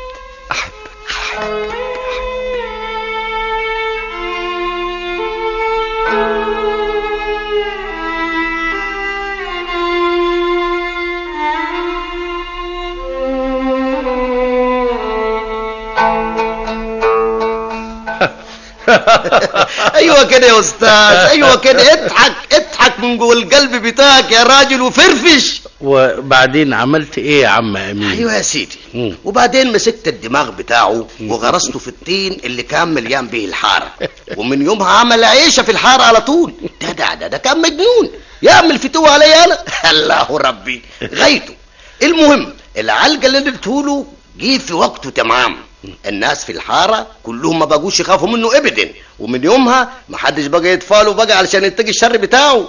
ايوه كده يا استاذ ايوه كده اضحك اضحك من جوه القلب بتاعك يا راجل وفرفش وبعدين عملت ايه يا عم امين ايوه يا سيدي مم. وبعدين مسكت الدماغ بتاعه وغرسته في الطين اللي كان مليان به الحاره ومن يومها عمل عيشه في الحاره على طول ده ده ده, ده كان مجنون يعمل فتوه عليا انا الله ربي غايته المهم العلقه اللي اديته له جه في وقته تمام الناس في الحاره كلهم ما بقوش يخافوا منه ابدا ومن يومها ما حدش بقى يطفاله بقى علشان يتقي الشر بتاعه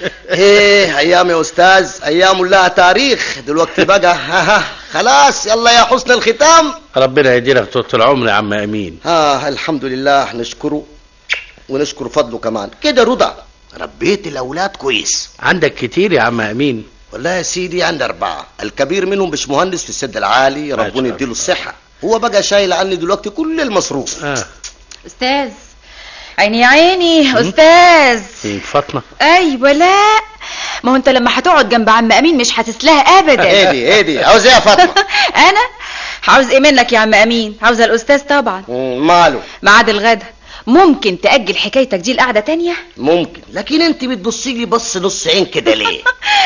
ايه ايام يا استاذ ايام لها تاريخ دلوقتي بقى ها ها خلاص يلا يا حسن الختام ربنا يديلك طول العمر يا عم امين اه الحمد لله نشكره ونشكر فضله كمان كده رضا ربيت الاولاد كويس عندك كتير يا عم امين والله يا سيدي عندي اربعه الكبير منهم مش مهندس في السد العالي ربنا يديله الصحه هو بقى شايل عني دلوقتي كل المصروف آه. استاذ عيني يا عيني استاذ إيه، فاطمه ايوه لا ما هو انت لما هتقعد جنب عم امين مش هتسلها ابدا ايه دي ايه دي عاوز ايه يا فاطمه انا عاوز ايه منك يا عم امين عاوزه الاستاذ طبعا مم، ماله ميعاد الغدا ممكن تأجل حكايتك دي لقعدة تانية ممكن لكن انت بتبصي لي بص نص عين كده ليه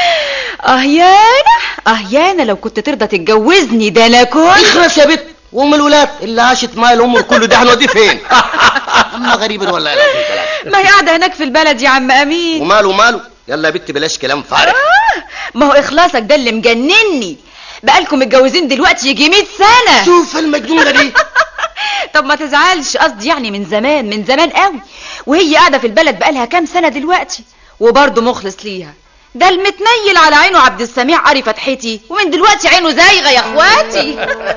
اه يانا اه يانا لو كنت ترضى تتجوزني ده انا كنت اخرس يا بت وام الولاد اللي عاشت معايا العمر كله ده هنوديه فين اما غريب ولا لا في كلام ما هي قاعدة هناك في البلد يا عم امين وماله ماله يلا يا بت بلاش كلام فارغ ما هو اخلاصك ده اللي مجنني بقالكم متجوزين دلوقتي يجي 100 سنة شوف المجنونة دي طب ما تزعلش قصدي يعني من زمان من زمان قوي وهي قاعدة في البلد بقالها كام سنة دلوقتي وبرضه مخلص ليها ده المتنيل على عينه عبد السميع قري فتحتي ومن دلوقتي عينه زايغة يا اخواتي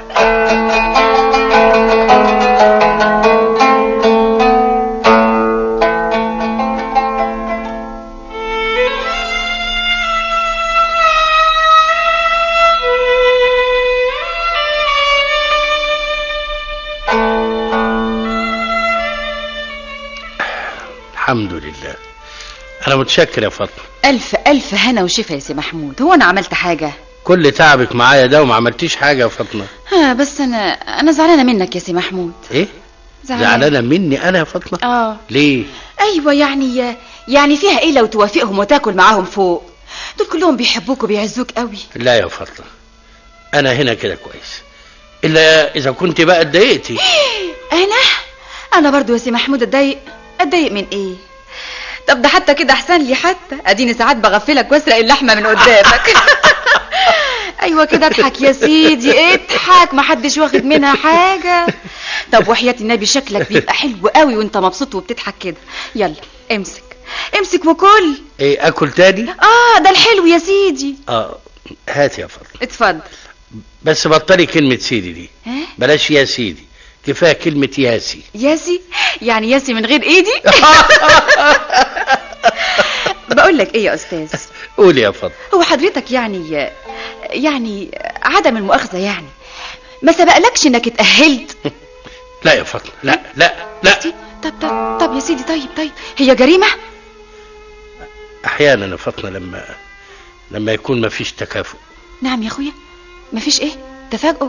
الحمد لله انا متشكر يا فاطمه الف الف هنا وشفا يا سي محمود هو انا عملت حاجة كل تعبك معايا ده وما عملتيش حاجه يا فاطمه ها بس انا انا زعلانة منك يا سي محمود ايه زعلانة زعلانه مني انا يا فاطمه اه ليه ايوه يعني يعني فيها ايه لو توافقهم وتاكل معاهم فوق دول كلهم بيحبوك وبيعزوك قوي لا يا فاطمه انا هنا كده كويس الا اذا كنت بقى اتضايقتي انا انا برضو يا سي محمود اتضايق اتضايق من ايه طب ده حتى كده احسن لي حتى اديني ساعات بغفلك واسرق اللحمه من قدامك ايوه كده اضحك يا سيدي اضحك ما حدش واخد منها حاجه طب وحياه النبي شكلك بيبقى حلو قوي وانت مبسوط وبتضحك كده يلا امسك امسك وكل ايه اكل تاني اه ده الحلو يا سيدي اه هات يا فاطمه اتفضل بس بطلي كلمه سيدي دي ها بلاش يا سيدي كفايه كلمه ياسي ياسي يعني ياسي من غير ايدي بقول لك ايه يا استاذ قولي يا فاطمه هو حضرتك يعني يعني عدم المؤاخذه يعني ما سبقلكش انك اتأهلت لا يا فاطمه لا لا لا طب طب طب يا سيدي طيب طيب هي جريمة احيانا يا فاطمه لما لما يكون ما فيش تكافؤ نعم يا اخويا مفيش ايه تفاجئوا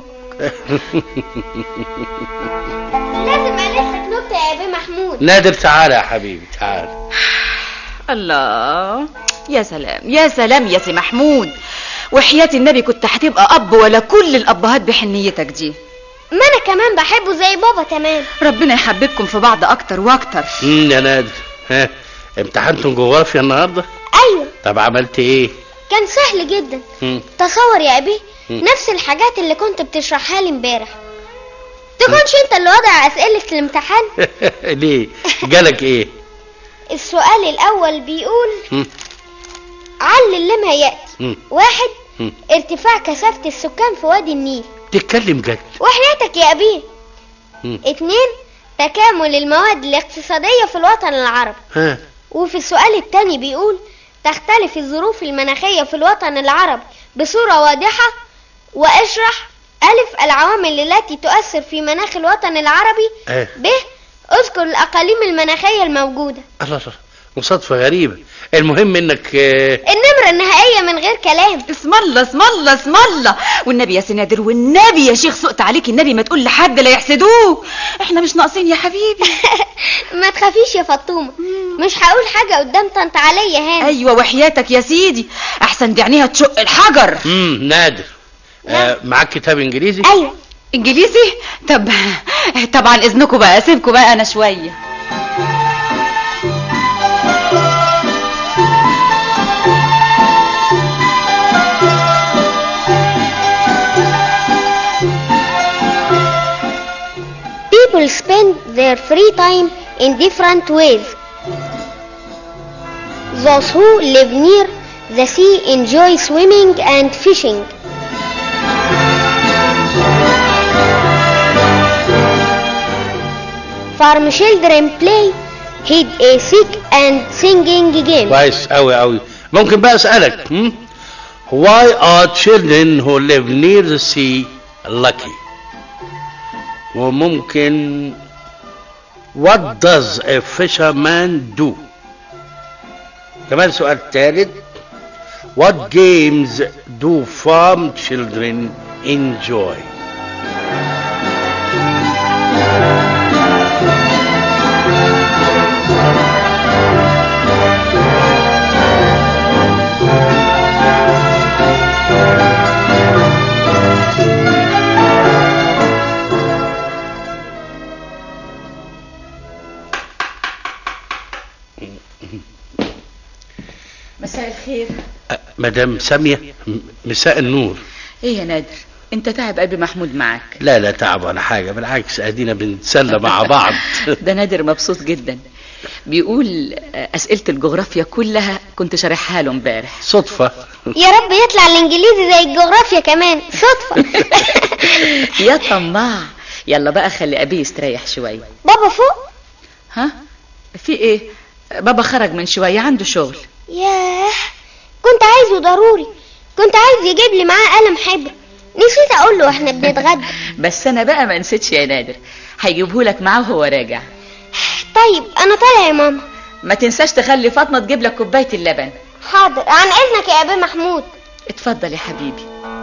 لازم ألفك نكتة يا أبي محمود نادر تعالى يا حبيبي تعالى الله يا سلام يا سلام يا سي محمود وحياة النبي كنت هتبقى اب ولا كل الابهات بحنيتك دي ما أنا كمان بحبه زي بابا تمام ربنا يحببكم في بعض اكتر واكتر امم يا نادر ها امتحنتم جغرافيا النهارده أيوة طب عملت ايه كان سهل جدا مم. تصور يا أبي مم. نفس الحاجات اللي كنت بتشرحها لي امبارح تكونش انت اللي وضع أسئلة الامتحان ليه جالك ايه السؤال الأول بيقول مم. علل لما يأتي مم. واحد مم. ارتفاع كثافة السكان في وادي النيل تتكلم جد وحياتك يا أبي مم. اتنين تكامل المواد الاقتصادية في الوطن العربي ها وفي السؤال التاني بيقول تختلف الظروف المناخية في الوطن العربي بصورة واضحة واشرح ألف العوامل التي تؤثر في مناخ الوطن العربي اه ب اذكر الأقاليم المناخية الموجودة الله الله مصادفه غريبه المهم انك آه، النمرة النهائية من غير كلام اسم الله اسم الله اسم الله والنبي يا سنادر والنبي يا شيخ سقط عليك النبي ما تقول لحد لا يحسدوك احنا مش ناقصين يا حبيبي ما تخافيش يا فطومة مش هقول حاجة قدام طنط عليا هاني ايوه وحياتك يا سيدي احسن دي عينيها تشق الحجر امم نادر آه معاك كتاب انجليزي ايوه انجليزي طب طبعا اذنكم بقى اسيبكم بقى انا شويه People spend their free time in different ways. Those who live near the sea enjoy swimming and fishing. Farm children play hide a seek and singing game. كويس قوي قوي ممكن بقى اسالك هم؟ why are children who live near the sea lucky وممكن what does a fisherman do كمان سؤال ثالث what games do farm children enjoy مساء الخير مدام سامية م- مساء النور ايه يا نادر انت تعب قلبي محمود معاك لا لا تعب ولا حاجة بالعكس ادينا بنتسلى مع بعض ده نادر مبسوط جدا بيقول آه، اسئله الجغرافيا كلها كنت شارحها له امبارح صدفة يا رب يطلع الانجليزي زي الجغرافيا كمان صدفة يا طماع يلا بقى خلي ابي يستريح شويه بابا فوق ها في ايه بابا خرج من شويه عنده شغل ياه كنت عايزه ضروري كنت عايز يجيب لي معاه قلم حبر نسيت اقول له احنا بنتغدى بس انا بقى ما نسيتش يا نادر هيجيبهولك معاه وهو راجع طيب انا طالع يا ماما ما تنساش تخلي فاطمه تجيب لك كوبايه اللبن حاضر عن اذنك يا ابي محمود اتفضل يا حبيبي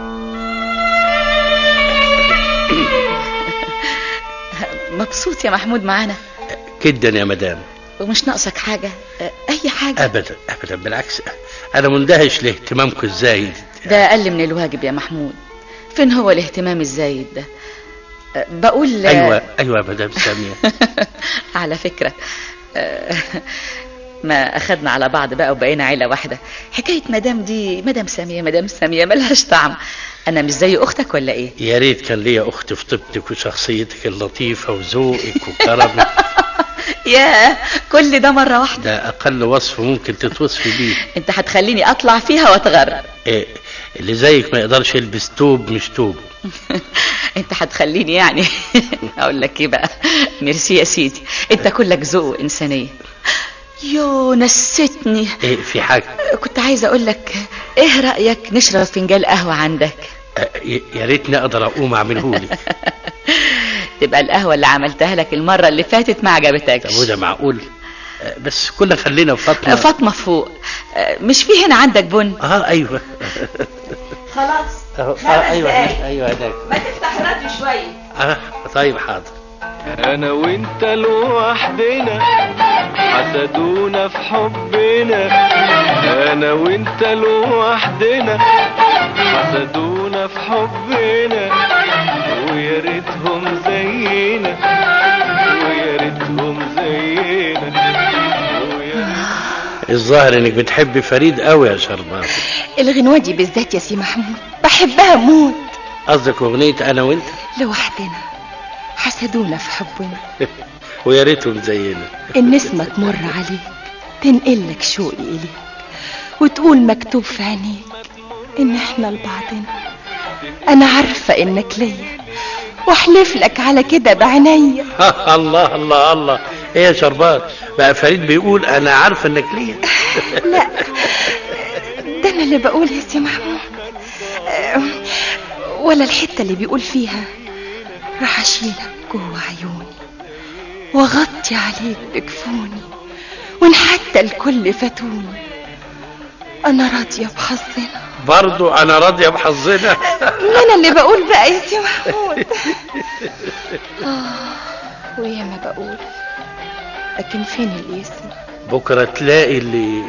مبسوط يا محمود معانا جدا يا مدام ومش ناقصك حاجه آه، اي حاجه ابدا ابدا بالعكس انا مندهش لاهتمامكم الزايد ده اقل من الواجب يا محمود فين هو الاهتمام الزايد ده آه، بقول ايوه ايوه يا مدام سامية على فكرة آه، ما أخدنا على بعض بقى وبقينا عيلة واحدة حكاية مدام دي مدام سامية مدام سامية ملهاش طعم أنا مش زي أختك ولا إيه يا ريت كان ليا اخت في طيبتك وشخصيتك اللطيفة وذوقك وكرمك ياه كل ده مرة واحدة ده اقل وصف ممكن تتوصفي بيه أنت هتخليني أطلع فيها وأتغرب إيه اللي زيك ما يقدرش يلبس توب مش توب أنت هتخليني يعني أقول لك إيه بقى ميرسي يا سيدي أنت كلك ذوق وإنسانية يو نسيتني ايه في حاجة كنت عايزة أقول لك إيه رأيك نشرب فنجان قهوة عندك آه، ي- يا ريتني اقدر اقوم اعملهولك تبقى القهوة اللي عملتها لك المرة اللي فاتت ما عجبتكش طب وده معقول آه، بس كنا خلينا في فاطمه فاطمة فوق آه، مش في هنا عندك بن اه ايوه خلاص أهو، خمس آه ايوه دقايق. ايوه هناك ما تفتح الراديو شوية اه طيب حاضر انا وانت لوحدنا حسدونا في حبنا انا وانت لوحدنا حسدونا في حبنا ويا ريتهم زينا ويا ريتهم زينا الظاهر انك بتحبي فريد قوي يا شربات الغنوة دي بالذات يا سي محمود بحبها موت قصدك اغنيه انا وانت لوحدنا حسدونا في حبنا ويا ريتهم زينا النسمة تمر عليك تنقلك شوقي إليك وتقول مكتوب في عينيك إن إحنا لبعضنا أنا عارفة إنك ليا واحلف لك على كده بعينيا الله الله الله ايه يا شربات بقى فريد بيقول انا عارفه انك ليا لا ده أنا اللي بقول يا سي محمود أه، ولا الحتة اللي بيقول فيها راح أشيلك جوه عيوني وأغطي عليك بجفوني وإن حتى الكل فاتوني أنا راضية بحظنا برضو انا راضيه بحظنا ما أنا اللي بقول بقى يا سي محمود آه وياما بقول لكن فين اللي يسمع بكره تلاقي اللي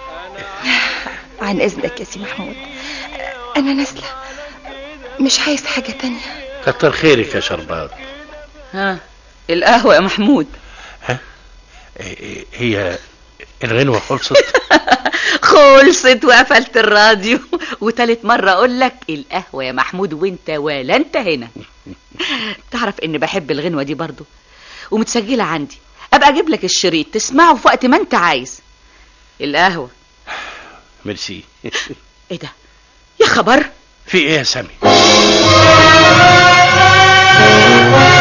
عن إذنك يا سي محمود أنا نازلة مش عايز حاجة تانية كتر خيرك يا شربات ها القهوة يا محمود هي الغنوه خلصت خلصت وقفلت الراديو وتالت مرة اقول لك القهوة يا محمود وانت ولا انت هنا تعرف اني بحب الغنوة دي برضو ومتسجلة عندي ابقى اجيب لك الشريط تسمعه في وقت ما انت عايز القهوة ميرسي ايه ده يا خبر في ايه يا سامي Thank you.